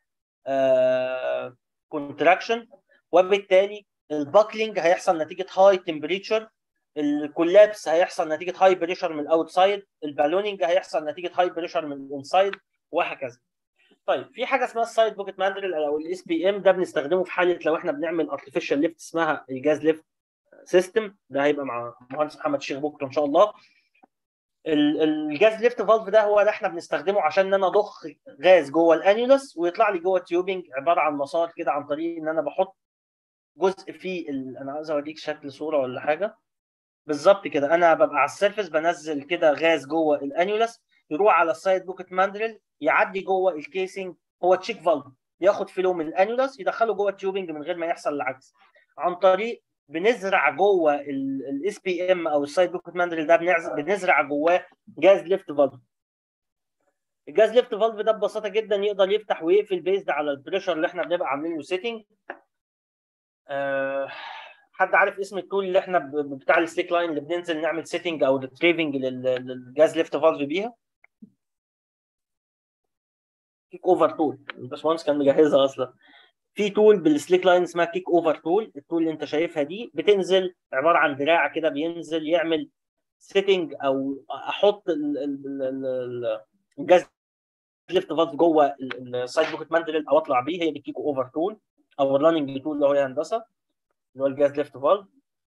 كونتراكشن آه وبالتالي الباكلينج هيحصل نتيجه هاي تمبريتشر الكولابس هيحصل نتيجه هاي بريشر من الاوتسايد البالونينج هيحصل نتيجه هاي بريشر من الانسايد وهكذا طيب في حاجه اسمها السايد بوكيت ماندرل او الاس بي ام ده بنستخدمه في حاله لو احنا بنعمل ارتفيشال ليفت اسمها الجاز ليفت سيستم ده هيبقى مع المهندس محمد الشيخ بكره ان شاء الله الجاز ليفت فالف ده هو ده احنا بنستخدمه عشان ان انا اضخ غاز جوه الانيولس ويطلع لي جوه التيوبنج عباره عن مسار كده عن طريق ان انا بحط جزء فيه ال... انا عايز اوريك شكل صوره ولا حاجه بالظبط كده انا ببقى على السيرفس بنزل كده غاز جوه الانيولس يروح على السايد بوكيت ماندريل يعدي جوه الكيسنج هو تشيك فالف ياخد فلو من الانيولس يدخله جوه التيوبنج من غير ما يحصل العكس عن طريق بنزرع جوه الاس بي ام او السايد بوكيت ماندريل ده بنزرع جواه جاز ليفت فالف الجاز ليفت فالف ده ببساطه جدا يقدر يفتح ويقفل بيزد على البريشر اللي احنا بنبقى عاملين له سيتنج أه حد عارف اسم التول اللي احنا بتاع السليك لاين اللي بننزل نعمل سيتنج او ريتريفنج للجاز ليفت فالف بيها كيك اوفر تول الباشمهندس كان مجهزها اصلا في تول بالسليك لاين اسمها كيك اوفر تول التول اللي انت شايفها دي بتنزل عباره عن دراع كده بينزل يعمل سيتنج او احط الجاز ليفت فالف جوه السايد بوكيت ماندريل او اطلع بيه هي دي كيك اوفر تول او الرننج تول اللي هو هندسه اللي هو الجاز ليفت فالف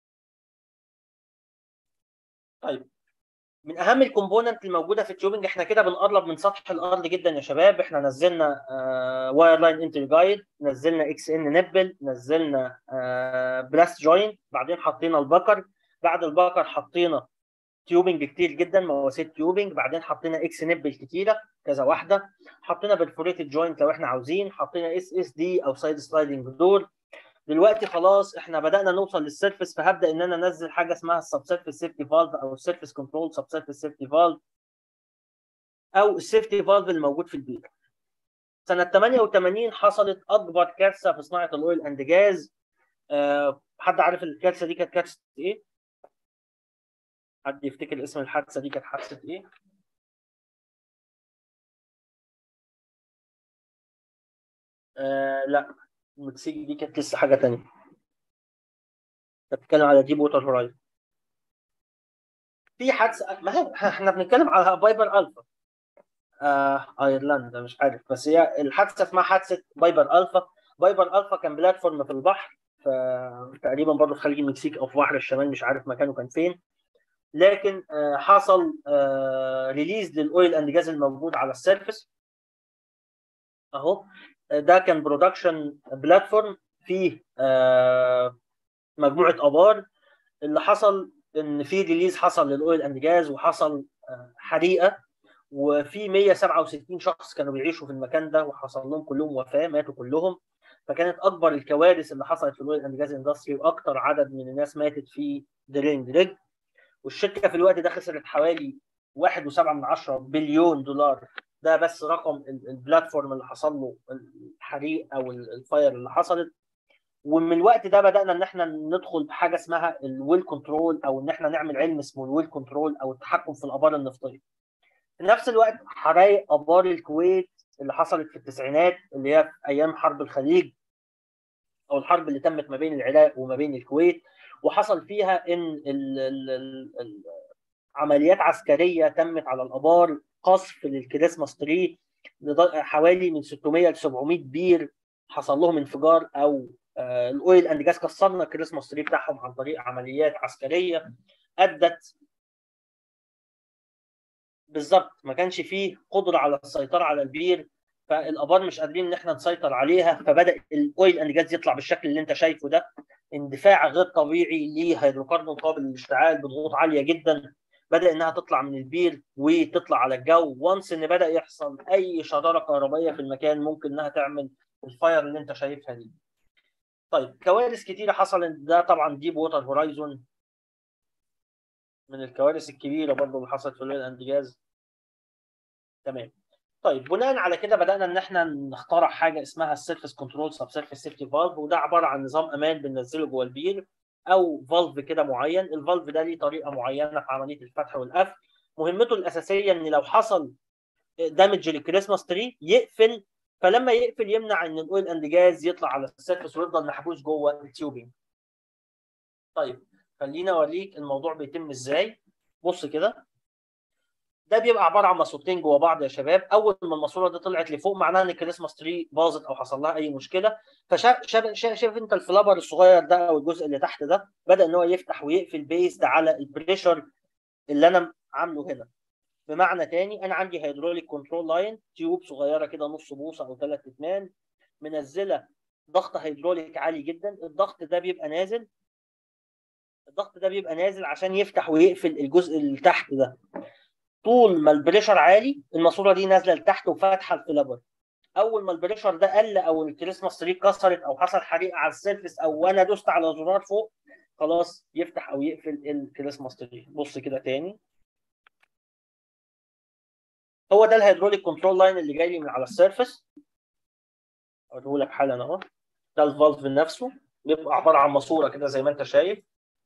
طيب من اهم الكومبوننت الموجوده في التيوبنج احنا كده بنقرب من سطح الارض جدا يا شباب احنا نزلنا آه واير لاين انتر جايد نزلنا اكس ان نبل نزلنا آه بلاست جوينت بعدين حطينا البكر بعد البكر حطينا تيوبنج كتير جدا مواسير تيوبنج بعدين حطينا اكس نبل كتيره كذا واحده حطينا برفوريتد جوينت لو احنا عاوزين حطينا اس اس دي او سايد سلايدنج دور دلوقتي خلاص احنا بدانا نوصل للسيرفس فهبدا ان انا انزل حاجه اسمها السب سيرفيس سيفتي فالف او السيرفيس كنترول سب سيرفيس سيفتي فالف او السيفتي فالف الموجود في البيت سنه 88 حصلت اكبر كارثه في صناعه الاويل اند جاز أه حد عارف الكارثه دي كانت كارثه ايه حد يفتكر اسم الحادثه دي كانت حادثه ايه أه لا المكسيك دي كانت لسه حاجه تانية بتتكلم على ديب ووتر هورايزون في حادثه ما هي احنا بنتكلم على بايبر الفا آه ايرلندا مش عارف بس هي الحادثه اسمها حادثه بايبر الفا بايبر الفا كان بلاتفورم في البحر تقريبا برضه في خليج المكسيك او في بحر الشمال مش عارف مكانه كان فين لكن آه حصل آه ريليز للاويل اند جاز الموجود على السيرفس اهو ده كان برودكشن بلاتفورم فيه آه مجموعه ابار اللي حصل ان في ريليز حصل للاويل اند جاز وحصل آه حريقه وفي 167 شخص كانوا بيعيشوا في المكان ده وحصل لهم كلهم وفاه ماتوا كلهم فكانت اكبر الكوارث اللي حصلت في الاويل اند جاز اندستري واكثر عدد من الناس ماتت في درينج ريج والشركه في الوقت ده خسرت حوالي 1.7 بليون دولار ده بس رقم البلاتفورم اللي حصل له الحريق او الفاير اللي حصلت ومن الوقت ده بدانا ان احنا ندخل بحاجه اسمها الويل كنترول او ان احنا نعمل علم اسمه الويل كنترول او التحكم في الابار النفطيه. في نفس الوقت حرايق ابار الكويت اللي حصلت في التسعينات اللي هي في ايام حرب الخليج او الحرب اللي تمت ما بين العراق وما بين الكويت وحصل فيها ان ال ال ال ال عمليات عسكريه تمت على الابار قصف للكريسماس تري حوالي من 600 ل 700 بير حصل لهم انفجار او آه، الاويل اند جاز كسرنا الكريسماس تري بتاعهم عن طريق عمليات عسكريه ادت بالظبط ما كانش فيه قدره على السيطره على البير فالابار مش قادرين ان احنا نسيطر عليها فبدا الاويل اند جاز يطلع بالشكل اللي انت شايفه ده اندفاع غير طبيعي لهيدروكربون قابل للاشتعال بضغوط عاليه جدا بدا انها تطلع من البير وتطلع على الجو وانس ان بدا يحصل اي شراره كهربائيه في المكان ممكن انها تعمل الفاير اللي انت شايفها دي طيب كوارث كتيره حصلت ده طبعا ديب ووتر هورايزون من الكوارث الكبيره برضه اللي حصلت في الاويل اند جاز تمام طيب بناء على كده بدانا ان احنا نخترع حاجه اسمها السيرفيس كنترول سب سيرفيس سيفتي فالف وده عباره عن نظام امان بننزله جوه البير او فالف كده معين الفالف ده ليه طريقه معينه في عمليه الفتح والقفل مهمته الاساسيه ان لو حصل دامج للكريسماس تري يقفل فلما يقفل يمنع ان الاويل اند جاز يطلع على السيرفيس ويفضل محبوس جوه التيوبينج طيب خليني اوريك الموضوع بيتم ازاي بص كده ده بيبقى عباره عن ماسورتين جوه بعض يا شباب اول ما الماسوره دي طلعت لفوق معناها ان الكريسماس تري باظت او حصل لها اي مشكله فشاف شاف شايف انت الفلابر الصغير ده او الجزء اللي تحت ده بدا ان هو يفتح ويقفل بيزد على البريشر اللي انا عامله هنا بمعنى تاني انا عندي هيدروليك كنترول لاين تيوب صغيره كده نص بوصه او ثلاث اتمان منزله ضغط هيدروليك عالي جدا الضغط ده بيبقى نازل الضغط ده بيبقى نازل عشان يفتح ويقفل الجزء اللي تحت ده طول ما البريشر عالي الماسوره دي نازله لتحت وفاتحه الفلابر اول ما البريشر ده قل او الكريسماس تري كسرت او حصل حريق على السيرفس او وانا دوست على زرار فوق خلاص يفتح او يقفل الكريسماس تري بص كده تاني هو ده الهيدروليك كنترول لاين اللي جاي لي من على السيرفس اوريه لك حالا اهو ده الفالف نفسه بيبقى عباره عن ماسوره كده زي ما انت شايف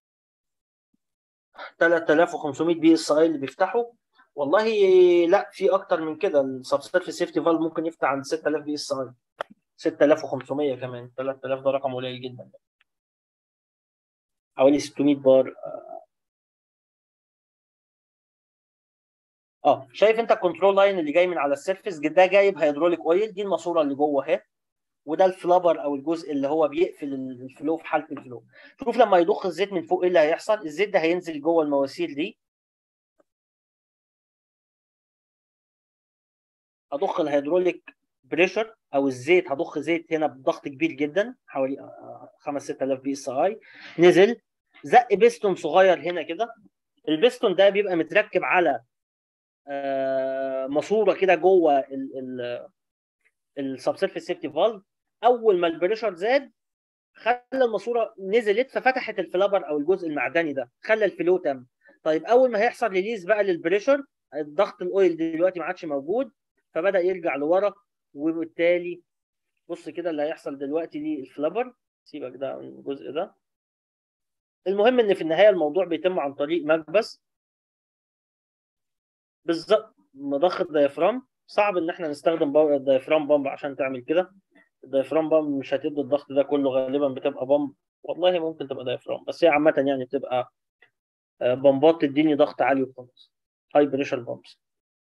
3500 بي اس اي اللي بيفتحوا والله لا في اكتر من كده السبسيرفيس سيفتي فالف ممكن يفتح عند 6000 بي اس اي 6500 كمان 3000 ده رقم قليل جدا حوالي 600 بار اه شايف انت الكنترول لاين اللي جاي من على السيرفيس ده جايب هيدروليك اويل دي الماسوره اللي جوه اهي وده الفلابر او الجزء اللي هو بيقفل الفلو في حاله الفلو شوف لما يضخ الزيت من فوق ايه اللي هيحصل الزيت ده هينزل جوه المواسير دي هضخ الهيدروليك بريشر او الزيت هضخ زيت هنا بضغط كبير جدا حوالي 5 6000 بي اس اي نزل زق بيستون صغير هنا كده البيستون ده بيبقى متركب على ماسوره كده جوه السبسيرفيس سيفتي فالف اول ما البريشر زاد خلى الماسوره نزلت ففتحت الفلابر او الجزء المعدني ده خلى الفلو تم طيب اول ما هيحصل ريليز بقى للبريشر الضغط الاويل دلوقتي ما عادش موجود فبدا يرجع لورا وبالتالي بص كده اللي هيحصل دلوقتي دي الفلابر سيبك ده من الجزء ده المهم ان في النهايه الموضوع بيتم عن طريق مكبس بالظبط مضخ الديافرام صعب ان احنا نستخدم الديافرام بامب عشان تعمل كده الديافرام بامب مش هتدي الضغط ده كله غالبا بتبقى بامب والله ممكن تبقى ديافرام بس هي عامه يعني بتبقى بامبات تديني ضغط عالي وخلاص هاي بريشر بامبس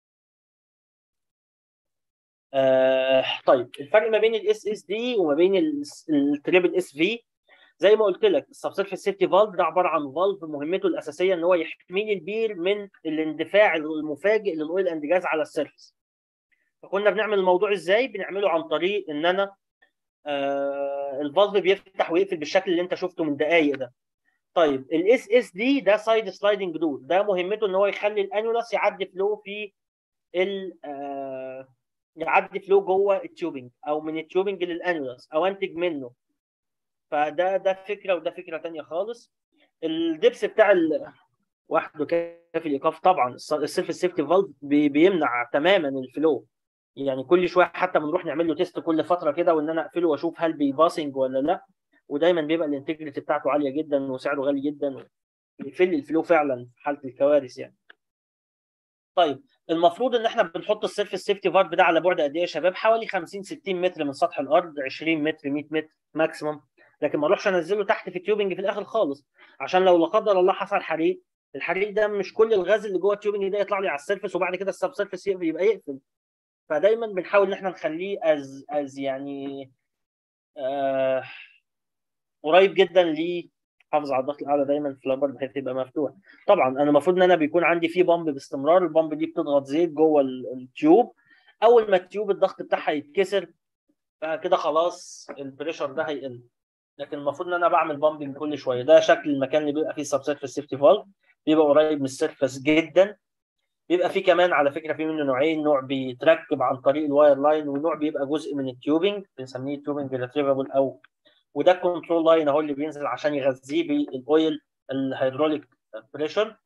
آه طيب الفرق ما بين الاس اس دي وما بين التريبل اس في زي ما قلت لك السبسيرفيس سيفتي فالف ده عباره عن فالف مهمته الاساسيه ان هو يحميني البير من الاندفاع المفاجئ للاويل اند جاز على السيرفيس فكنا بنعمل الموضوع ازاي بنعمله عن طريق ان انا آه الفالف بيفتح ويقفل بالشكل اللي انت شفته من دقايق ده طيب الاس اس دي ده سايد سلايدنج دور ده مهمته ان هو يخلي الانيولاس يعدي فلو في ال آه يعدي فلو جوه التيوبنج او من التيوبنج للانيولاس او انتج منه فده ده فكره وده فكره ثانيه خالص الدبس بتاع ال... وحده كافي الايقاف طبعا السيلف سيفتي فالف بيمنع تماما الفلو يعني كل شويه حتى بنروح نعمل له تيست كل فتره كده وان انا اقفله واشوف هل بيباسنج ولا لا ودايما بيبقى الانتجريتي بتاعته عاليه جدا وسعره غالي جدا بيقفل الفلو فعلا في حاله الكوارث يعني طيب المفروض ان احنا بنحط السيرفيس سيفتي فالف ده على بعد قد ايه يا شباب حوالي 50 60 متر من سطح الارض 20 متر 100 متر ماكسيموم لكن ما اروحش انزله تحت في التيوبنج في الاخر خالص عشان لو لا قدر الله حصل حريق الحريق ده مش كل الغاز اللي جوه التيوبنج ده يطلع لي على السيرفيس وبعد كده السب سيرفيس يبقى يقفل فدايما بنحاول ان احنا نخليه از از يعني آه قريب جدا لحافظ على الضغط الاعلى دايما في الابر بحيث يبقى مفتوح طبعا انا المفروض ان انا بيكون عندي فيه بامب باستمرار البامب دي بتضغط زيت جوه التيوب اول ما التيوب الضغط بتاعها يتكسر فكده خلاص البريشر ده هيقل لكن المفروض ان انا بعمل بامبنج كل شويه ده شكل المكان اللي بيبقى فيه سب سيرفيس سيفتي فالف بيبقى قريب من السيرفيس جدا بيبقى فيه كمان على فكره في منه نوعين نوع بيتركب عن طريق الواير لاين ونوع بيبقى جزء من التيوبنج بنسميه تيوبنج ريتريفابل او وده الكنترول لاين اهو اللي بينزل عشان يغذيه بالاويل الهيدروليك بريشر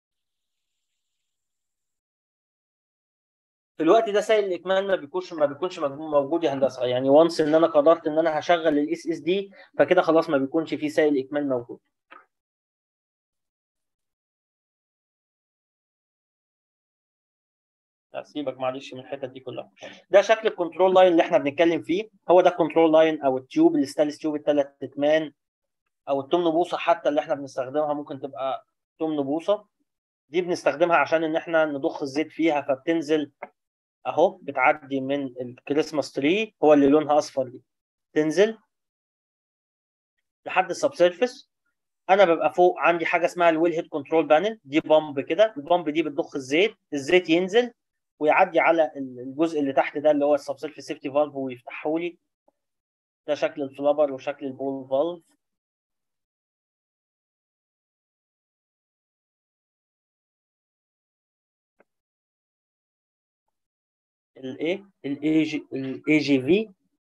في الوقت ده سائل الاكمال ما بيكونش ما بيكونش موجود يا هندسه يعني وانس ان انا قررت ان انا هشغل الاس اس دي فكده خلاص ما بيكونش فيه سائل اكمال موجود سيبك معلش من الحتت دي كلها ده شكل الكنترول لاين اللي احنا بنتكلم فيه هو ده الكنترول لاين او التيوب الستانلس تيوب الثلاث اتمان او التمن بوصه حتى اللي احنا بنستخدمها ممكن تبقى تمن بوصه دي بنستخدمها عشان ان احنا نضخ الزيت فيها فبتنزل اهو بتعدي من الكريسماس تري هو اللي لونها اصفر دي تنزل لحد السب سيرفيس انا ببقى فوق عندي حاجه اسمها الويل هيد كنترول بانل دي بامب كده البامب دي بتضخ الزيت الزيت ينزل ويعدي على الجزء اللي تحت ده اللي هو السب سيرفيس سيفتي فالف ويفتحه لي ده شكل الفلابر وشكل البول فالف الايه الاي جي الاي جي في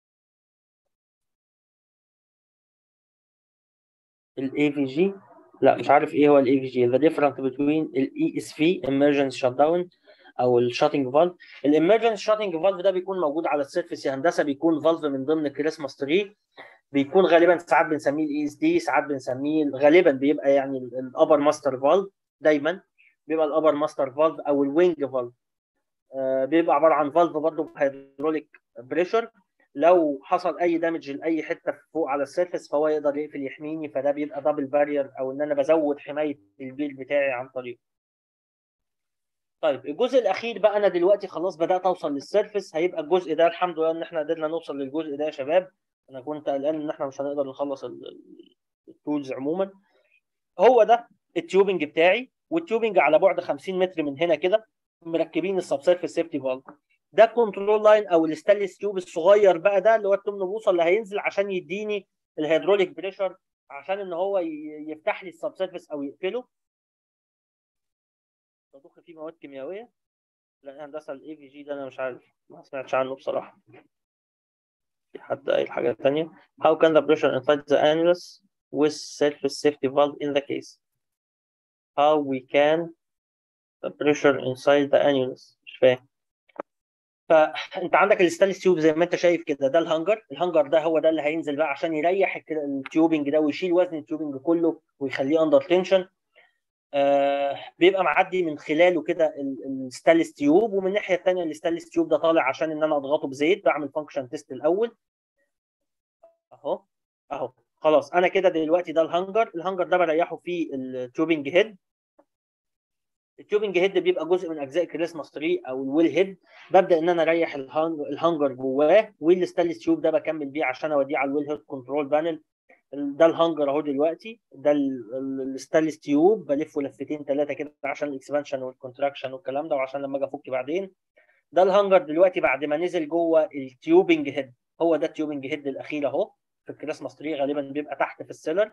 الاي في جي لا مش عارف ايه هو الاي في جي the difference between الاي اس في emergency shutdown او الشاتنج فالف الامرجنسي شاتنج فالف ده بيكون موجود على السيرفيس يا هندسه بيكون فالف من ضمن الكريسماس تري بيكون غالبا ساعات بنسميه الاي اس دي ساعات بنسميه غالبا بيبقى يعني الابر ماستر فالف دايما بيبقى الابر ماستر فالف او الوينج فالف آه بيبقى عباره عن فالف برضه بهيدروليك بريشر لو حصل اي دامج لاي حته فوق على السيرفيس فهو يقدر يقفل يحميني فده بيبقى دبل بارير او ان انا بزود حمايه البيل بتاعي عن طريقه طيب الجزء الاخير بقى انا دلوقتي خلاص بدات اوصل للسيرفيس هيبقى الجزء ده الحمد لله ان احنا قدرنا نوصل للجزء ده يا شباب انا كنت قلقان ان احنا مش هنقدر نخلص التولز عموما هو ده التيوبنج بتاعي والتيوبنج على بعد 50 متر من هنا كده مركبين السب سيرفيس سيفتي فالف ده كنترول لاين او الستانلس تيوب الصغير بقى ده اللي هو التمن بوصه اللي هينزل عشان يديني الهيدروليك بريشر عشان ان هو يفتح لي السب سيرفيس او يقفله بضخ فيه مواد كيميائيه لا هندسه الاي في جي ده انا مش عارف ما سمعتش عنه بصراحه في حد قايل حاجه ثانيه how can the pressure inside the annulus with surface safety valve in the case how we can the pressure inside the annulus مش فاهم فانت عندك الستانلس تيوب زي ما انت شايف كده ده الهانجر الهانجر ده هو ده اللي هينزل بقى عشان يريح التيوبنج ده ويشيل وزن التيوبنج كله ويخليه اندر تنشن آه بيبقى معدي من خلاله كده الستانلس تيوب ومن الناحيه الثانيه الستانلس تيوب ده طالع عشان ان انا اضغطه بزيت بعمل فانكشن تيست الاول اهو اهو خلاص انا كده دلوقتي ده الهانجر الهانجر ده بريحه في التيوبنج هيد التيوبنج هيد بيبقى جزء من اجزاء كريسماس تري او الويل هيد ببدا ان انا اريح الهانجر جواه والستانلس تيوب ده بكمل بيه عشان اوديه على الويل هيد كنترول بانل ده الهانجر اهو دلوقتي ده الستانلس تيوب بلفه لفتين ثلاثه كده عشان الاكسبانشن والكونتراكشن والكلام ده وعشان لما اجي افك بعدين ده الهانجر دلوقتي بعد ما نزل جوه التيوبنج هيد هو ده التيوبنج هيد الاخير اهو في الكريسماس تري غالبا بيبقى تحت في السيلر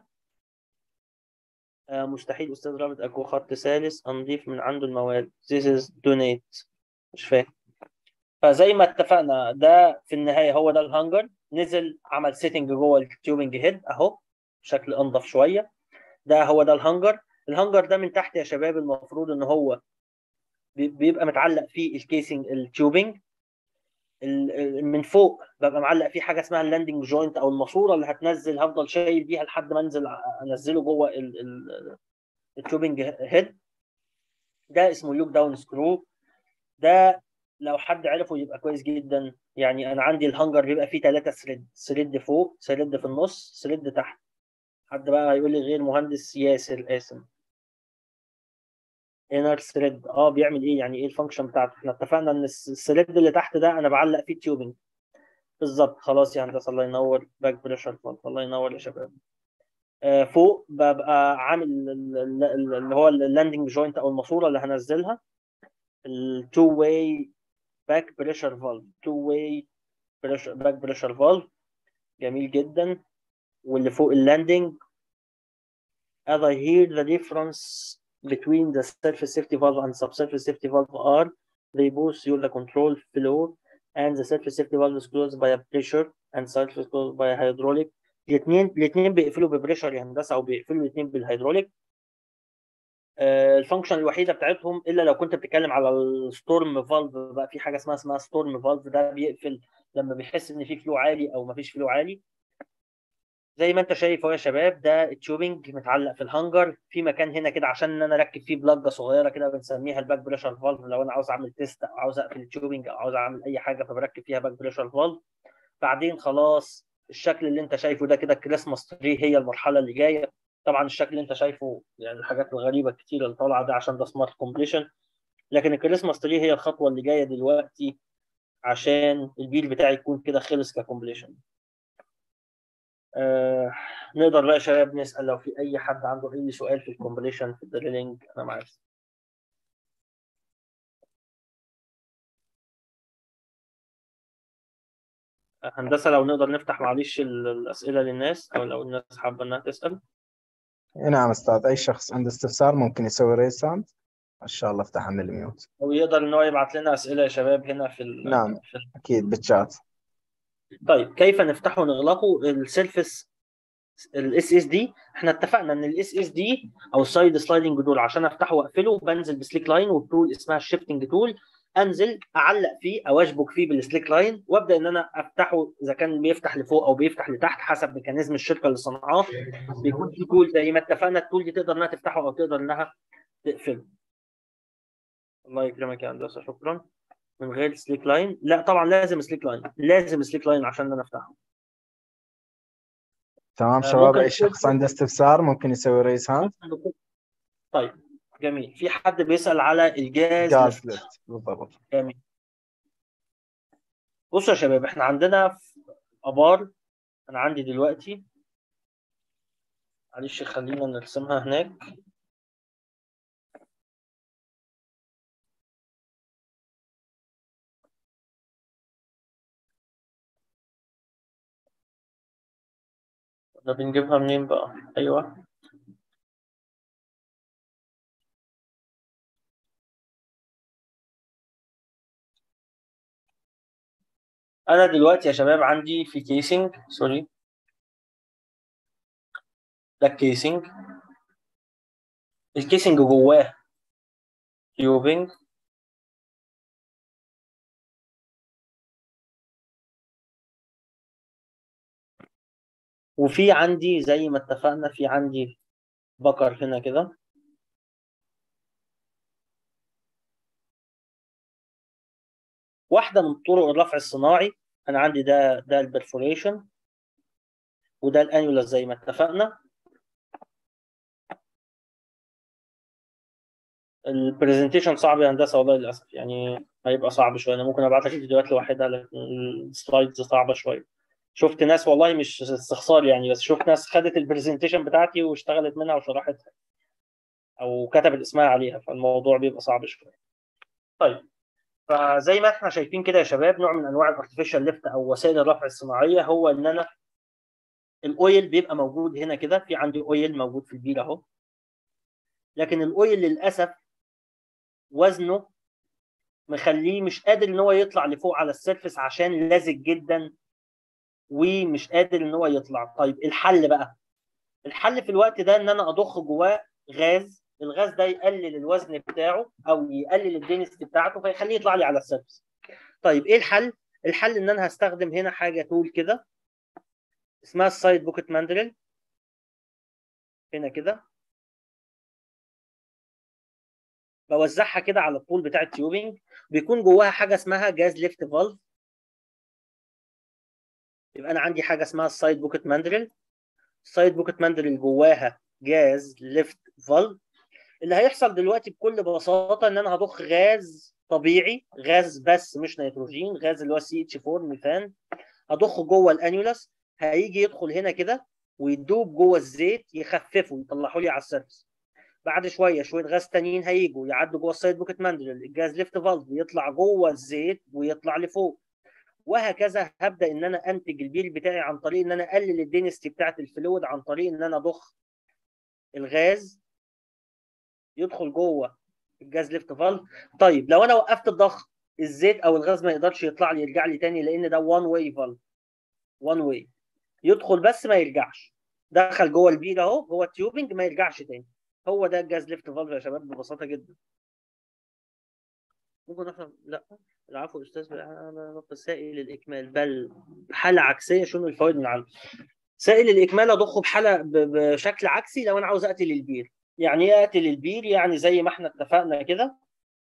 آه مستحيل استاذ رابط اكو خط ثالث انضيف من عنده المواد this is donate مش فاهم فزي ما اتفقنا ده في النهايه هو ده الهانجر نزل عمل سيتنج جوه التيوبنج هيد اهو بشكل انضف شويه ده هو ده الهانجر الهانجر ده من تحت يا شباب المفروض ان هو بيبقى متعلق فيه الكيسنج التيوبنج من فوق ببقى معلق فيه حاجه اسمها اللاندنج جوينت او الماسوره اللي هتنزل هفضل شايل بيها لحد ما انزل انزله جوه التوبنج هيد ده اسمه لوك داون سكرو ده لو حد عرفه يبقى كويس جدا يعني انا عندي الهانجر بيبقى فيه ثلاثه سريد سريد فوق سريد في النص سريد تحت حد بقى هيقول لي غير مهندس ياسر قاسم انر ثريد اه بيعمل ايه يعني ايه الفانكشن بتاعته احنا اتفقنا ان الثريد اللي تحت ده انا بعلق فيه تيوبنج بالظبط خلاص يا هندسه الله ينور باك بريشر الله ينور يا شباب آه فوق ببقى عامل اللي هو اللاندنج جوينت او الماسوره اللي هنزلها التو واي باك بريشر فالف تو واي بريشر باك بريشر فالف جميل جدا واللي فوق اللاندنج as I hear the difference between the surface safety valve and subsurface safety valve are they both use the control flow and the surface safety valve is closed by a pressure and surface closed by a hydraulic الاثنين الاثنين بيقفلوا ببريشر يا هندسه او بيقفلوا الاثنين بالهيدروليك آه الفانكشن الوحيده بتاعتهم الا لو كنت بتتكلم على الستورم فالف بقى في حاجه اسمها اسمها ستورم فالف ده بيقفل لما بيحس ان في فلو عالي او ما فيش فلو عالي زي ما انت شايف اهو يا شباب ده التيوبنج متعلق في الهانجر في مكان هنا كده عشان ان انا اركب فيه بلاجه صغيره كده بنسميها الباك بريشر فالف لو انا عاوز اعمل تيست او عاوز اقفل التيوبنج او عاوز اعمل اي حاجه فبركب فيها باك بريشر فالف بعدين خلاص الشكل اللي انت شايفه ده كده الكريسماس تري هي المرحله اللي جايه طبعا الشكل اللي انت شايفه يعني الحاجات الغريبه الكتير اللي طالعه ده عشان ده سمارت كومبليشن لكن الكريسماس تري هي الخطوه اللي جايه دلوقتي عشان البيل بتاعي يكون كده خلص ككومبليشن آه نقدر بقى يا شباب نسال لو في اي حد عنده اي سؤال في الكومبليشن في الدريلينج انا معاك هندسه لو نقدر نفتح معلش الاسئله للناس او لو الناس حابه انها تسال نعم استاذ اي شخص عنده استفسار ممكن يسوي ريس ساوند ان شاء الله افتح من الميوت او يقدر ان هو يبعت لنا اسئله يا شباب هنا في نعم في اكيد بالشات طيب كيف نفتحه ونغلقه السيرفس الاس اس دي احنا اتفقنا ان الاس اس دي او السايد سلايدنج دول عشان افتحه واقفله بنزل بسليك لاين والتول اسمها الشيفتنج تول انزل اعلق فيه او اشبك فيه بالسليك لاين وابدا ان انا افتحه اذا كان بيفتح لفوق او بيفتح لتحت حسب ميكانيزم الشركه اللي صنعاه بيكون في تول زي ما اتفقنا التول دي تقدر انها تفتحه او تقدر انها تقفله الله يكرمك يا هندسه شكرا من غير سليك لاين لا طبعا لازم سليك لاين لازم سليك لاين عشان انا افتحه تمام شباب اي شخص عنده استفسار ممكن يسوي ريس هاند طيب جميل في حد بيسال على الجاز جاز ليفت بالضبط جميل بصوا يا شباب احنا عندنا في ابار انا عندي دلوقتي معلش خلينا نرسمها هناك ده بنجيبها منين بقى ايوه انا دلوقتي يا شباب عندي في كيسنج سوري ده الكيسنج الكيسنج جواه تيوبنج وفي عندي زي ما اتفقنا في عندي بكر هنا كده واحده من طرق الرفع الصناعي انا عندي ده ده البرفوريشن وده الانيولا زي ما اتفقنا البرزنتيشن صعب يا هندسه والله للاسف يعني هيبقى صعب شويه انا ممكن ابعت لك فيديوهات لوحدها لكن السلايدز صعبه شويه شفت ناس والله مش استخسار يعني بس شفت ناس خدت البرزنتيشن بتاعتي واشتغلت منها وشرحتها او كتبت اسمها عليها فالموضوع بيبقى صعب شويه طيب فزي ما احنا شايفين كده يا شباب نوع من انواع الارتفيشال ليفت او وسائل الرفع الصناعيه هو ان انا الاويل بيبقى موجود هنا كده في عندي اويل موجود في البير اهو لكن الاويل للاسف وزنه مخليه مش قادر ان هو يطلع لفوق على السيرفس عشان لازق جدا ومش قادر ان هو يطلع طيب الحل بقى الحل في الوقت ده ان انا اضخ جواه غاز الغاز ده يقلل الوزن بتاعه او يقلل الدينستي بتاعته فيخليه يطلع لي على السيرفس طيب ايه الحل الحل ان انا هستخدم هنا حاجه تول كده اسمها السايد بوكيت ماندريل هنا كده بوزعها كده على الطول بتاع التيوبنج بيكون جواها حاجه اسمها جاز ليفت فالف يبقى انا عندي حاجه اسمها السايد بوكيت ماندريل السايد بوكيت ماندريل جواها جاز ليفت فالف اللي هيحصل دلوقتي بكل بساطه ان انا هضخ غاز طبيعي غاز بس مش نيتروجين غاز اللي هو سي اتش 4 ميثان هضخه جوه الانيولاس هيجي يدخل هنا كده ويدوب جوه الزيت يخففه يطلعه لي على السيرفس بعد شويه شويه غاز تانيين هيجوا يعدوا جوه السايد بوكيت ماندريل الجاز ليفت فالف يطلع جوه الزيت ويطلع لفوق وهكذا هبدا ان انا انتج البيل بتاعي عن طريق ان انا اقلل الدينستي بتاعه الفلويد عن طريق ان انا اضخ الغاز يدخل جوه الجاز ليفت فالف طيب لو انا وقفت الضخ الزيت او الغاز ما يقدرش يطلع لي يرجع لي تاني لان ده وان واي فالف وان واي يدخل بس ما يرجعش دخل جوه البيل اهو جوه التيوبنج ما يرجعش تاني هو ده الجاز ليفت فالف يا شباب ببساطه جدا ممكن احنا لا العفو استاذ انا سائل الاكمال بل حاله عكسيه شنو الفوائد من عنده سائل الاكمال اضخه بحاله بشكل عكسي لو انا عاوز اقتل البير يعني ايه اقتل البير يعني زي ما احنا اتفقنا كده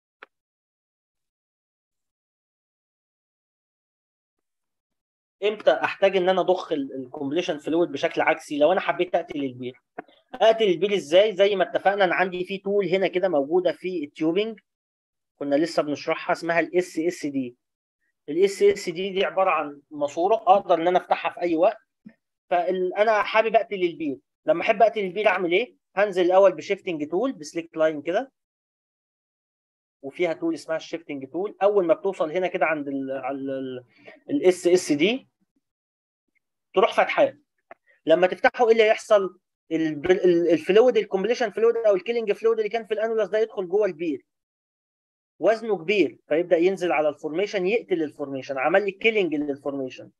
امتى احتاج ان انا اضخ الكومبليشن فلويد بشكل عكسي لو انا حبيت اقتل البير اقتل البير ازاي زي ما اتفقنا انا عندي في تول هنا كده موجوده في التيوبنج كنا لسه بنشرحها اسمها الاس اس دي الاس اس دي دي عباره عن ماسوره اقدر ان انا افتحها في اي وقت فانا حابب اقتل البير لما احب اقتل البير اعمل ايه هنزل الاول بشيفتنج تول بسليكت لاين كده وفيها تول اسمها الشيفتنج تول اول ما بتوصل هنا كده عند الاس اس دي تروح فتحاه لما تفتحه ايه اللي هيحصل الفلويد الكومبليشن فلويد او الكيلينج فلويد اللي كان في الانولاس ده يدخل جوه البير وزنه كبير فيبدا ينزل على الفورميشن يقتل الفورميشن عمل لي كيلينج للفورميشن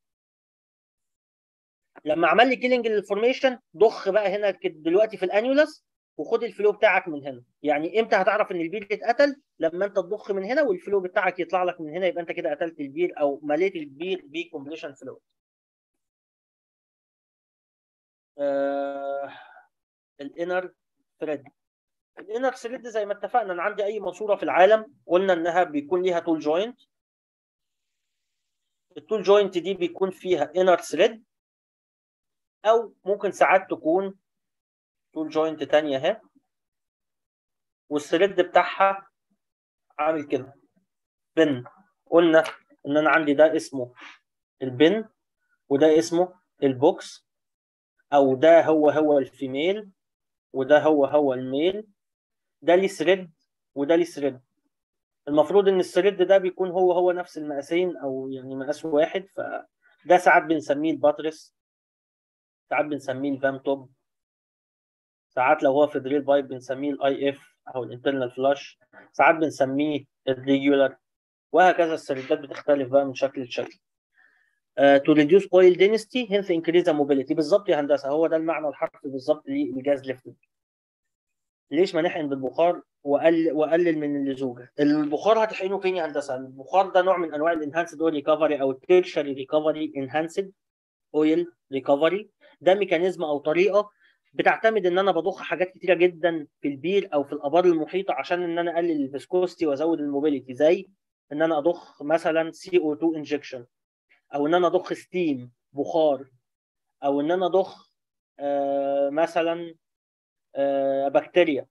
لما عمل لي كيلينج للفورميشن ضخ بقى هنا دلوقتي في الانيولاس وخد الفلو بتاعك من هنا يعني امتى هتعرف ان البير اتقتل لما انت تضخ من هنا والفلو بتاعك يطلع لك من هنا يبقى انت كده قتلت البير او مليت البير بكومبليشن فلو آه الانر ثريد الانر ثريد زي ما اتفقنا ان عندي اي ماسوره في العالم قلنا انها بيكون ليها تول جوينت التول جوينت دي بيكون فيها انر ثريد او ممكن ساعات تكون تول جوينت تانية اهي والثريد بتاعها عامل كده بن قلنا ان انا عندي ده اسمه البن وده اسمه البوكس او ده هو هو الفيميل وده هو هو الميل ده ليه ثريد وده ليه ثريد المفروض ان الثريد ده بيكون هو هو نفس المقاسين او يعني مقاس واحد فده ساعات بنسميه الباترس ساعات بنسميه الفام توب ساعات لو هو في دريل بايب بنسميه الاي اف او الانترنال فلاش ساعات بنسميه الريجولار وهكذا الثريدات بتختلف بقى من شكل لشكل تو ريديوس اويل دينستي هينث انكريز موبيليتي بالظبط يا هندسه هو ده المعنى الحرفي بالظبط للجاز ليفتنج ليش ما نحقن بالبخار واقلل واقلل من اللزوجه البخار هتحقنه فين يا هندسه البخار ده نوع من انواع الانهانسد اويل ريكفري او التيرشري ريكفري انهانسد اويل ريكفري ده ميكانيزم او طريقه بتعتمد ان انا بضخ حاجات كتيره جدا في البير او في الابار المحيطه عشان ان انا اقلل الفيسكوستي وازود الموبيليتي زي ان انا اضخ مثلا سي او 2 انجكشن او ان انا اضخ ستيم بخار او ان انا اضخ آه مثلا آه بكتيريا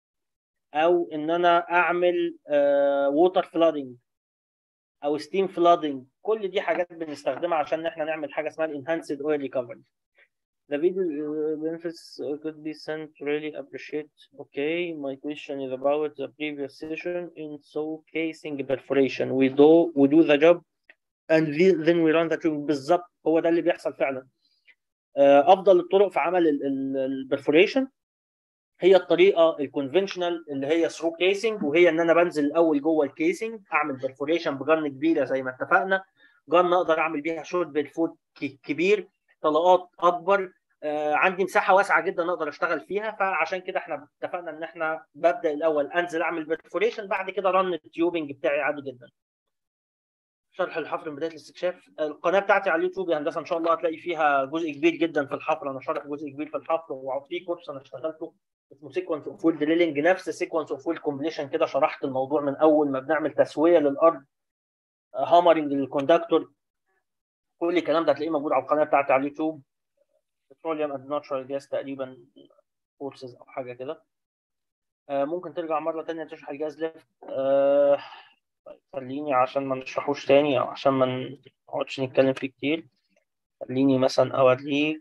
او ان انا اعمل آه ووتر فلادنج او ستيم فلادنج كل دي حاجات بنستخدمها عشان احنا نعمل حاجه اسمها الانهانسد اويل ريكفري The video benefits could be sent. Really appreciate. Okay, my question is about the previous session in so casing perforation. We do we do the job and then we run the tube بالظبط هو ده اللي بيحصل فعلا. افضل الطرق في عمل البرفوريشن هي الطريقه الكونفنشنال اللي هي ثرو كيسنج وهي ان انا بنزل الاول جوه الكيسنج اعمل برفوريشن بجن كبيره زي ما اتفقنا جن اقدر اعمل بيها شوت بالفوت كبير طلقات اكبر آه عندي مساحه واسعه جدا اقدر اشتغل فيها فعشان كده احنا اتفقنا ان احنا ببدا الاول انزل اعمل برفوريشن بعد كده رن التيوبنج بتاعي عادي جدا شرح الحفر من بدايه الاستكشاف القناه بتاعتي على اليوتيوب يا هندسه ان شاء الله هتلاقي فيها جزء كبير جدا في الحفر انا شارح جزء كبير في الحفر وفي كورس انا اشتغلته اسمه سيكونس اوف ويل دريلنج نفس سيكونس اوف ويل كومبليشن كده شرحت الموضوع من اول ما بنعمل تسويه للارض هامرنج للكوندكتور كل الكلام ده هتلاقيه موجود على القناه بتاعتي على اليوتيوب بتروليوم اند ناتشرال جاز تقريبا كورسز او حاجه كده آه ممكن ترجع مره ثانيه تشرح الجاز ليفت آه طيب خليني عشان ما نشرحوش تاني او عشان ما نقعدش نتكلم فيه كتير خليني مثلا اوريك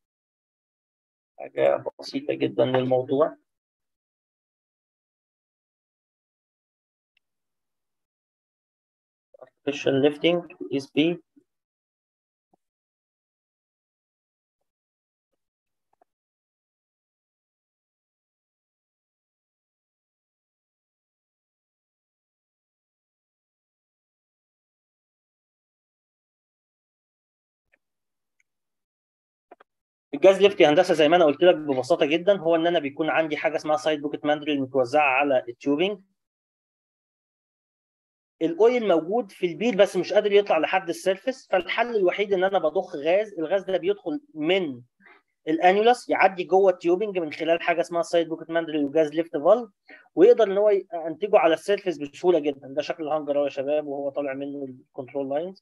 حاجه بسيطه جدا للموضوع artificial lifting is B الجاز ليفت يا هندسه زي ما انا قلت لك ببساطه جدا هو ان انا بيكون عندي حاجه اسمها سايد بوكيت ماندريل متوزعه على التيوبنج الاويل موجود في البير بس مش قادر يطلع لحد السيرفس فالحل الوحيد ان انا بضخ غاز الغاز ده بيدخل من الانيولاس يعدي جوه التيوبنج من خلال حاجه اسمها سايد بوكيت ماندريل وجاز ليفت فالف ويقدر ان هو ينتجه على السيرفس بسهوله جدا ده شكل الهانجر يا شباب وهو طالع منه الكنترول لاينز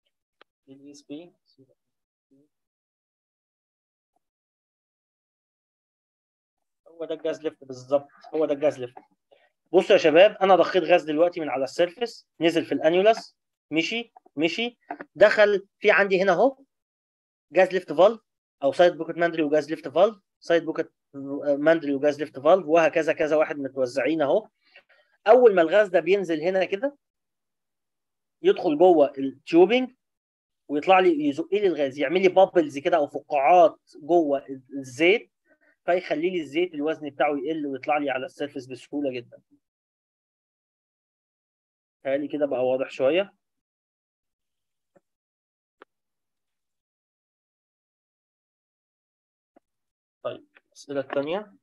هو ده الجاز ليفت بالظبط هو ده الجاز ليفت بصوا يا شباب انا ضخيت غاز دلوقتي من على السيرفس نزل في الانيولاس مشي مشي دخل في عندي هنا اهو جاز ليفت فالف او سايد بوكيت ماندري وجاز ليفت فالف سايد بوكيت ماندري وجاز ليفت فالف وهكذا كذا واحد متوزعين اهو اول ما الغاز ده بينزل هنا كده يدخل جوه التيوبنج ويطلع لي يزق لي الغاز يعمل لي بابلز كده او فقاعات جوه الزيت فيخلي لي الزيت الوزن بتاعه يقل ويطلع لي على السيرفس بسهوله جدا هالي كده بقى واضح شويه طيب الاسئله الثانيه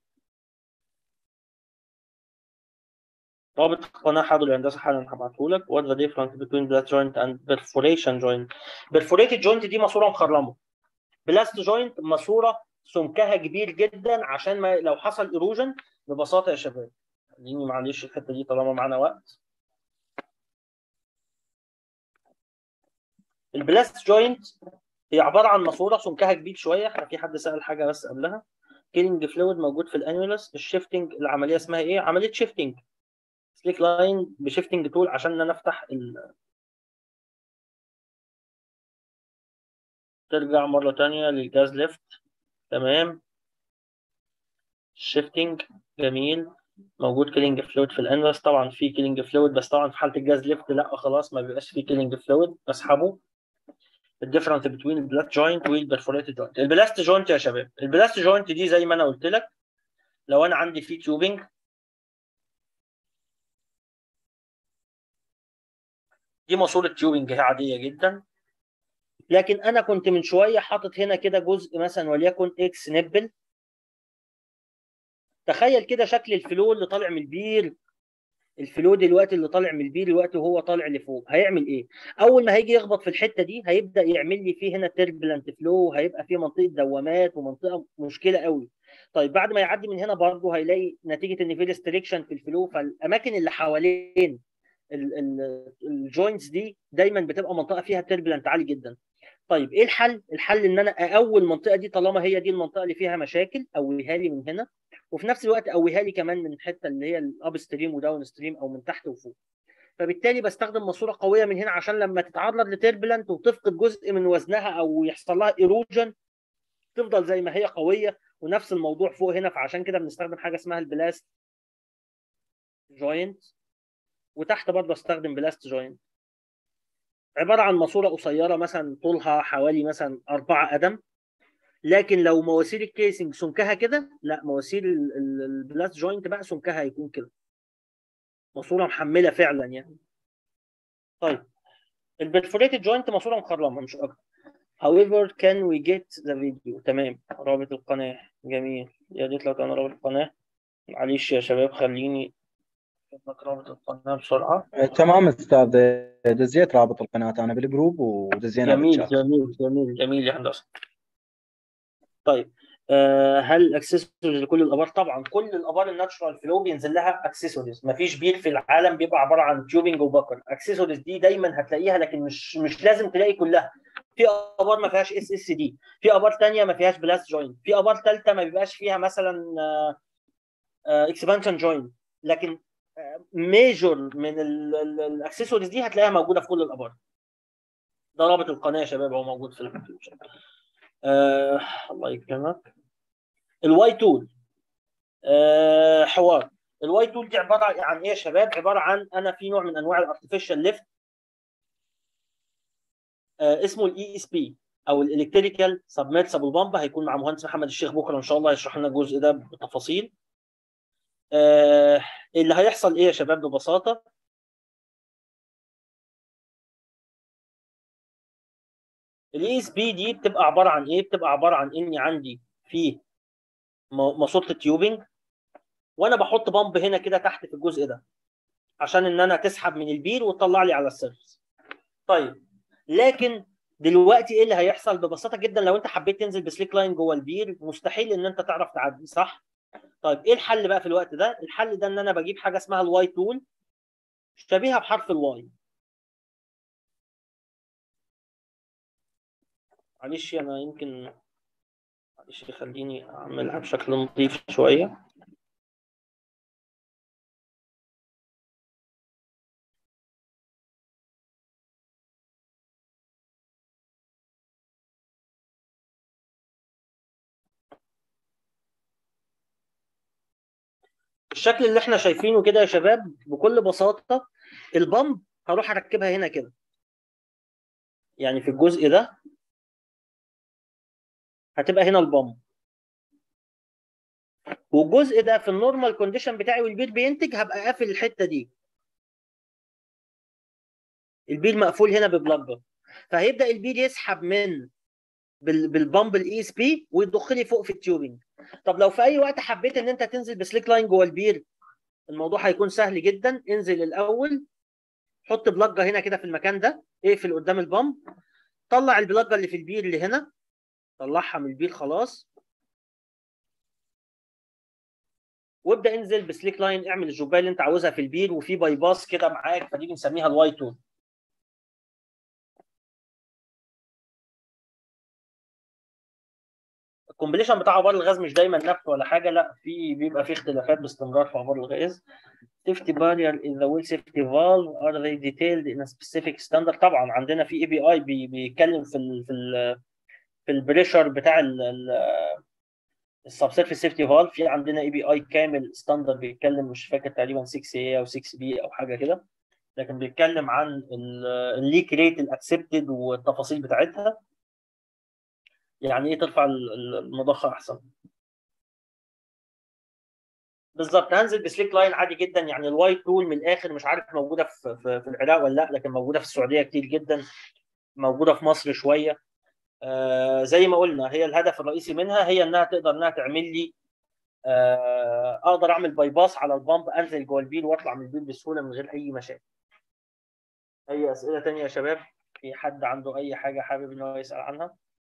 رابط القناة حاضر الهندسة حالا هبعته لك what the difference between blast joint and perforation joint perforated joint دي ماسورة مخرمة blast joint ماسورة سمكها كبير جدا عشان ما لو حصل ايروجن ببساطه يا شباب خليني معلش الحته دي طالما معانا وقت البلاست جوينت هي عباره عن ماسوره سمكها كبير شويه احنا في حد سال حاجه بس قبلها كيلينج فلويد موجود في الانيولس الشيفتنج العمليه اسمها ايه عمليه شيفتنج سليك لاين بشيفتنج تول عشان ان انا افتح ال... ترجع مره ثانيه للجاز ليفت تمام شيفتنج جميل موجود كيلينج فلويد في الانفس طبعا في كيلينج فلويد بس طبعا في حاله الجاز ليفت لا خلاص ما بيبقاش في كيلينج فلويد بسحبه الديفرنس بين البلاست جوينت والبرفوريتد جوينت البلاست جوينت يا شباب البلاست جوينت دي زي ما انا قلت لك لو انا عندي في تيوبنج دي ماسوره تيوبنج هي عاديه جدا لكن انا كنت من شويه حاطط هنا كده جزء مثلا وليكن اكس نبل تخيل كده شكل الفلو اللي طالع من البير الفلو دلوقتي اللي طالع من البير دلوقتي وهو طالع لفوق هيعمل ايه؟ اول ما هيجي يخبط في الحته دي هيبدا يعمل لي فيه هنا تربلنت فلو هيبقى فيه منطقه دوامات ومنطقه مشكله قوي. طيب بعد ما يعدي من هنا برضه هيلاقي نتيجه ان في ريستريكشن في الفلو فالاماكن اللي حوالين الجوينتس دي دايما بتبقى منطقه فيها تربلنت عالي جدا. طيب ايه الحل؟ الحل ان انا اقوي المنطقه دي طالما هي دي المنطقه اللي فيها مشاكل قويها لي من هنا وفي نفس الوقت قويها لي كمان من الحته اللي هي الاب ستريم وداون ستريم او من تحت وفوق. فبالتالي بستخدم ماسوره قويه من هنا عشان لما تتعرض لتربلنت وتفقد جزء من وزنها او يحصل لها ايروجن تفضل زي ما هي قويه ونفس الموضوع فوق هنا فعشان كده بنستخدم حاجه اسمها البلاست جوينت وتحت برضه استخدم بلاست جوينت عباره عن ماسوره قصيره مثلا طولها حوالي مثلا 4 قدم لكن لو مواسير الكيسنج سمكها كده لا مواسير البلاست جوينت بقى سمكها هيكون كده ماسوره محمله فعلا يعني طيب البرفوريتد جوينت ماسوره مخرمه مش اكتر however can we get the video تمام رابط القناه جميل يا ريت لو كان رابط القناه معلش يا شباب خليني رابط القناه بسرعه آه، تمام استاذ دزيت رابط القناه انا بالجروب ودزينا جميل بالشات جميل جميل جميل يا هندسه طيب آه، هل اكسسوارز لكل الابار؟ طبعا كل الابار الناتشورال فلو بينزل لها اكسسوارز مفيش بير في العالم بيبقى عباره عن تيوبنج وبكر اكسسوارز دي دايما هتلاقيها لكن مش مش لازم تلاقي كلها في ابار ما فيهاش اس اس دي في ابار ثانيه ما فيهاش بلاست جوينت في ابار ثالثه ما بيبقاش فيها مثلا اكسبانشن جوينت لكن ميجور من الاكسسوارز دي هتلاقيها موجوده في كل الابار ده رابط القناه يا شباب هو موجود في الكونفيوجن آه الله يكرمك الواي تول آه حوار الواي تول دي عباره عن ايه يا شباب عباره عن انا في نوع من انواع الارتفيشال ليفت آه اسمه الاي اس بي او الالكتريكال سبمرسبل بامب هيكون مع مهندس محمد الشيخ بكره ان شاء الله يشرح لنا الجزء ده بتفاصيل آه اللي هيحصل ايه يا شباب ببساطه الاي اس بي دي بتبقى عباره عن ايه بتبقى عباره عن اني عندي في ماسوره تيوبنج وانا بحط بامب هنا كده تحت في الجزء ده عشان ان انا تسحب من البير وتطلع لي على السيرفس طيب لكن دلوقتي ايه اللي هيحصل ببساطه جدا لو انت حبيت تنزل بسليك لاين جوه البير مستحيل ان انت تعرف تعدي صح طيب ايه الحل بقى في الوقت ده الحل ده ان انا بجيب حاجه اسمها الواي تول شبيهه بحرف الواي معلش انا يمكن معلش خليني اعملها بشكل نظيف شويه الشكل اللي احنا شايفينه كده يا شباب بكل بساطه البامب هروح اركبها هنا كده يعني في الجزء ده هتبقى هنا البامب والجزء ده في النورمال كونديشن بتاعي والبير بينتج هبقى قافل الحته دي البير مقفول هنا ببلجه فهيبدا البير يسحب من بالبامب الاي اس بي ويضخ لي فوق في التيوبنج طب لو في اي وقت حبيت ان انت تنزل بسليك لاين جوه البير الموضوع هيكون سهل جدا انزل الاول حط بلجه هنا كده في المكان ده اقفل قدام البامب طلع البلجه اللي في البير اللي هنا طلعها من البير خلاص وابدا انزل بسليك لاين اعمل الجوبايه اللي انت عاوزها في البير وفي باي باس كده معاك فدي بنسميها الواي تون الكومبليشن بتاع عبار الغاز مش دايما نفط ولا حاجه لا في بيبقى في اختلافات باستمرار في عبار الغاز safety barrier in the well safety valve are they detailed in a specific standard طبعا عندنا في اي بي اي بيتكلم في ال في ال في البريشر بتاع السب سيرفيس سيفتي فالف في عندنا اي بي اي كامل ستاندرد بيتكلم مش فاكر تقريبا 6 اي او 6 بي او حاجه كده لكن بيتكلم عن الليك ريت الاكسبتد والتفاصيل بتاعتها يعني ايه ترفع المضخه احسن بالظبط هنزل بسليك لاين عادي جدا يعني الوايت تول من الاخر مش عارف موجوده في في, في العراق ولا لا لكن موجوده في السعوديه كتير جدا موجوده في مصر شويه آه زي ما قلنا هي الهدف الرئيسي منها هي انها تقدر انها تعمل لي آه اقدر اعمل باي باس على البامب انزل جوه البيل واطلع من البيل بسهوله من غير اي مشاكل. اي اسئله ثانيه يا شباب؟ في حد عنده اي حاجه حابب ان هو يسال عنها؟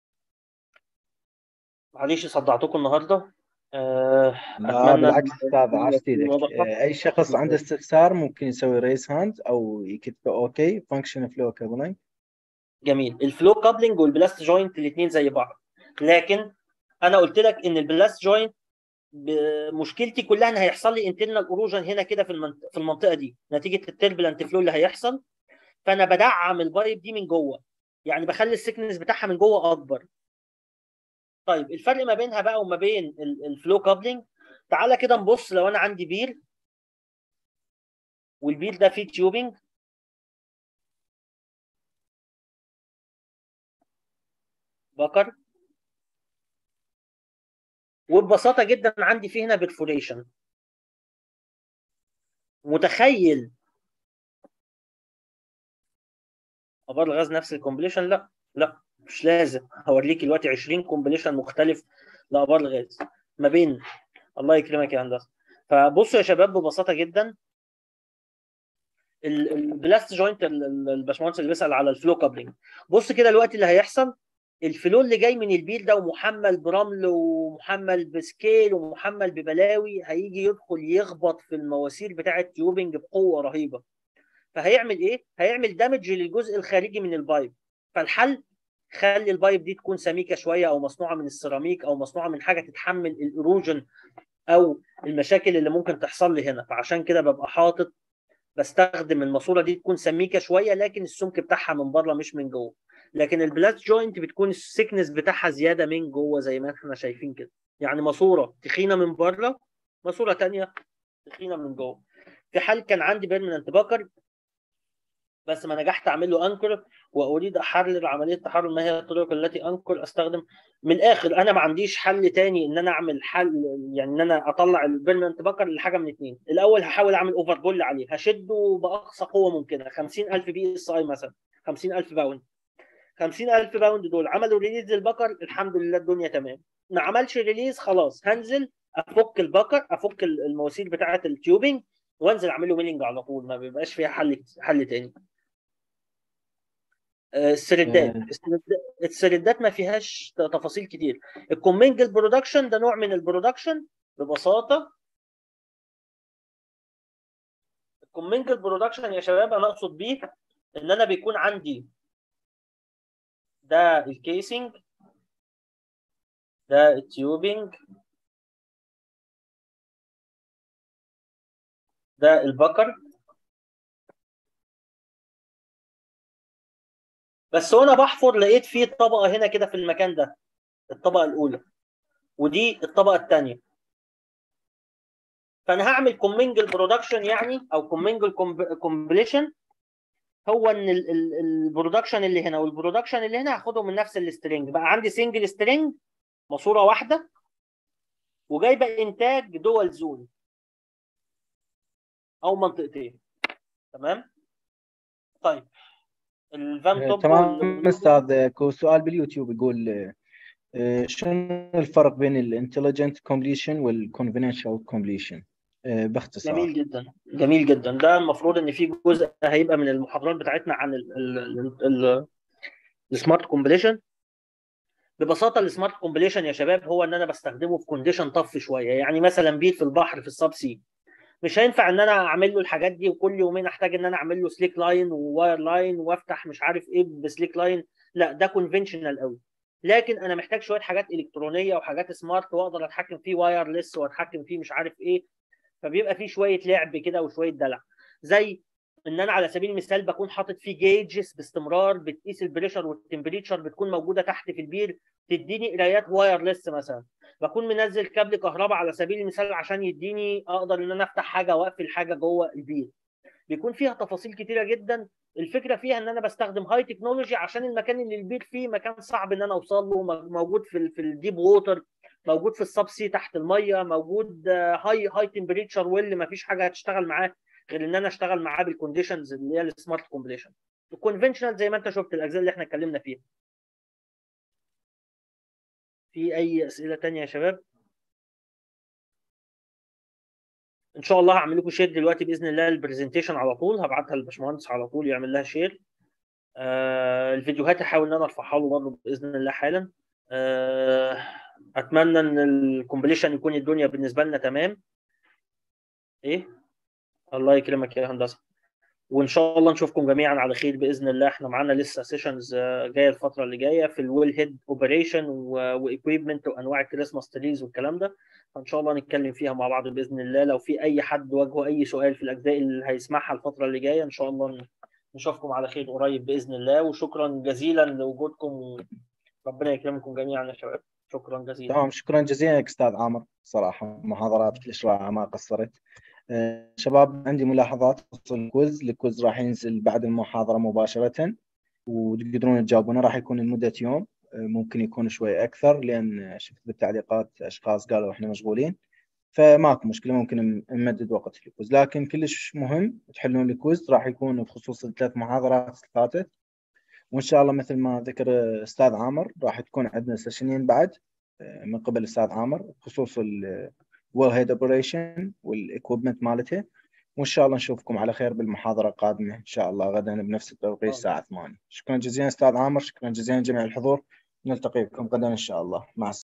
معلش صدعتكم النهارده آه لا بالعكس استاذ عرفت ايدك اي شخص عنده استفسار ممكن يسوي ريس هاند او يكتب اوكي فانكشن فلو كابلينج جميل الفلو كابلنج والبلاست جوينت الاثنين زي بعض لكن انا قلت لك ان البلاست جوينت مشكلتي كلها ان هيحصل لي انترنال اوروجن هنا كده في المنطقه في المنطقه دي نتيجه التربلنت فلو اللي هيحصل فانا بدعم البايب دي من جوه يعني بخلي السكنس بتاعها من جوه اكبر طيب الفرق ما بينها بقى وما بين الفلو كابلنج تعالى كده نبص لو انا عندي بير والبير ده فيه تيوبنج بكر وببساطه جدا عندي فيه هنا بيرفوريشن متخيل ابار الغاز نفس الكومبليشن لا لا مش لازم هوريك دلوقتي 20 كومبليشن مختلف لابار الغاز ما بين الله يكرمك يا هندسه فبصوا يا شباب ببساطه جدا البلاست جوينت الباشمهندس اللي بيسال على الفلو كابلنج بص كده الوقت اللي هيحصل الفلو اللي جاي من البير ده ومحمل برمل ومحمل بسكيل ومحمل ببلاوي هيجي يدخل يخبط في المواسير بتاعه تيوبنج بقوه رهيبه فهيعمل ايه؟ هيعمل دامج للجزء الخارجي من البايب فالحل خلي البايب دي تكون سميكه شويه او مصنوعه من السيراميك او مصنوعه من حاجه تتحمل الايروجن او المشاكل اللي ممكن تحصل لي هنا فعشان كده ببقى حاطط بستخدم الماسوره دي تكون سميكه شويه لكن السمك بتاعها من بره مش من جوه لكن البلاست جوينت بتكون السكنس بتاعها زياده من جوه زي ما احنا شايفين كده يعني ماسوره تخينه من بره ماسوره ثانيه تخينه من جوه في حال كان عندي بيرمننت باكر بس ما نجحت اعمل له انكر واريد احرر عمليه تحرر ما هي الطرق التي انكر استخدم من الاخر انا ما عنديش حل تاني ان انا اعمل حل يعني ان انا اطلع البيرمننت باكر لحاجه من اثنين الاول هحاول اعمل اوفر بول عليه هشده باقصى قوه ممكنه 50000 بي اس اي مثلا 50000 باوند 50000 باوند دول عملوا ريليز للبكر الحمد لله الدنيا تمام ما عملش ريليز خلاص هنزل افك البكر افك المواسير بتاعه التيوبنج وانزل اعمل له ميلينج على طول ما بيبقاش فيها حل حل تاني السردات السردات ما فيهاش تفاصيل كتير الكومينجل برودكشن ده نوع من البرودكشن ببساطه الكومينجل برودكشن يا شباب انا اقصد بيه ان انا بيكون عندي ده الكيسنج ده التيوبنج ده البكر بس وانا بحفر لقيت فيه طبقه هنا كده في المكان ده الطبقه الاولى ودي الطبقه الثانيه فانا هعمل كومينجل برودكشن يعني او كومينجل كومبليشن هو ان البرودكشن اللي هنا والبرودكشن اللي هنا هاخدهم من نفس السترنج بقى عندي سنجل سترنج ماسوره واحده وجايبه انتاج دول زون او منطقتين تمام طيب الفان توب تمام استاذ كو سؤال باليوتيوب يقول شنو الفرق بين الانتليجنت كومبليشن والكونفنشال كومبليشن باختصار جميل جدا جميل جدا ده المفروض ان في جزء هيبقى من المحاضرات بتاعتنا عن السمارت كومبليشن ببساطه السمارت كومبليشن يا شباب هو ان انا بستخدمه في كونديشن طف شويه يعني مثلا بيت في البحر في السب سي مش هينفع ان انا اعمل له الحاجات دي وكل يومين احتاج ان انا اعمل له سليك لاين وواير لاين وافتح مش عارف ايه بسليك لاين لا ده كونفنشنال قوي لكن انا محتاج شويه حاجات الكترونيه وحاجات سمارت واقدر اتحكم فيه وايرلس واتحكم فيه مش عارف ايه فبيبقى فيه شويه لعب كده وشويه دلع زي ان انا على سبيل المثال بكون حاطط فيه جيجز باستمرار بتقيس البريشر والتمبريتشر بتكون موجوده تحت في البير تديني قرايات وايرلس مثلا بكون منزل كابل كهرباء على سبيل المثال عشان يديني اقدر ان انا افتح حاجه واقفل حاجه جوه البير بيكون فيها تفاصيل كتيره جدا الفكره فيها ان انا بستخدم هاي تكنولوجي عشان المكان اللي البير فيه مكان صعب ان انا اوصل له موجود في في الديب ووتر موجود في السب سي تحت الميه موجود هاي هاي تمبريتشر واللي ما فيش حاجه هتشتغل معاه غير ان انا اشتغل معاه بالكونديشنز اللي هي السمارت كومبليشن الكونفنشنال زي ما انت شفت الاجزاء اللي احنا اتكلمنا فيها في اي اسئله تانية يا شباب ان شاء الله هعمل لكم شير دلوقتي باذن الله البرزنتيشن على طول هبعتها للباشمهندس على طول يعمل لها شير آه الفيديوهات هحاول ان انا ارفعها له برضه باذن الله حالا آه اتمنى ان الكومبليشن يكون الدنيا بالنسبه لنا تمام ايه الله يكرمك يا هندسه وان شاء الله نشوفكم جميعا على خير باذن الله احنا معانا لسه سيشنز جايه الفتره اللي جايه في الويل هيد اوبريشن وايكويبمنت وانواع الكريسماس تريز والكلام ده فان شاء الله نتكلم فيها مع بعض باذن الله لو في اي حد واجهه اي سؤال في الاجزاء اللي هيسمعها الفتره اللي جايه ان شاء الله نشوفكم على خير قريب باذن الله وشكرا جزيلا لوجودكم ربنا يكرمكم جميعا يا شباب شكرا جزيلا تمام شكرا جزيلا لك استاذ عامر صراحه محاضرات كلش رائعه ما قصرت شباب عندي ملاحظات بخصوص الكويز الكويز راح ينزل بعد المحاضرة مباشرة وتقدرون تجاوبونه راح يكون لمدة يوم ممكن يكون شوي أكثر لأن شفت بالتعليقات أشخاص قالوا إحنا مشغولين فماكو مشكلة ممكن نمدد وقت الكويز لكن كلش مهم تحلون الكويز راح يكون بخصوص الثلاث محاضرات فاتت وإن شاء الله مثل ما ذكر أستاذ عامر راح تكون عندنا سيشنين بعد من قبل الأستاذ عامر بخصوص ويل هيد اوبريشن والاكويبمنت مالته وان شاء الله نشوفكم على خير بالمحاضره القادمه ان شاء الله غدا بنفس التوقيت الساعه 8 شكرا جزيلا استاذ عامر شكرا جزيلا لجميع الحضور نلتقي بكم غدا ان شاء الله مع السلامه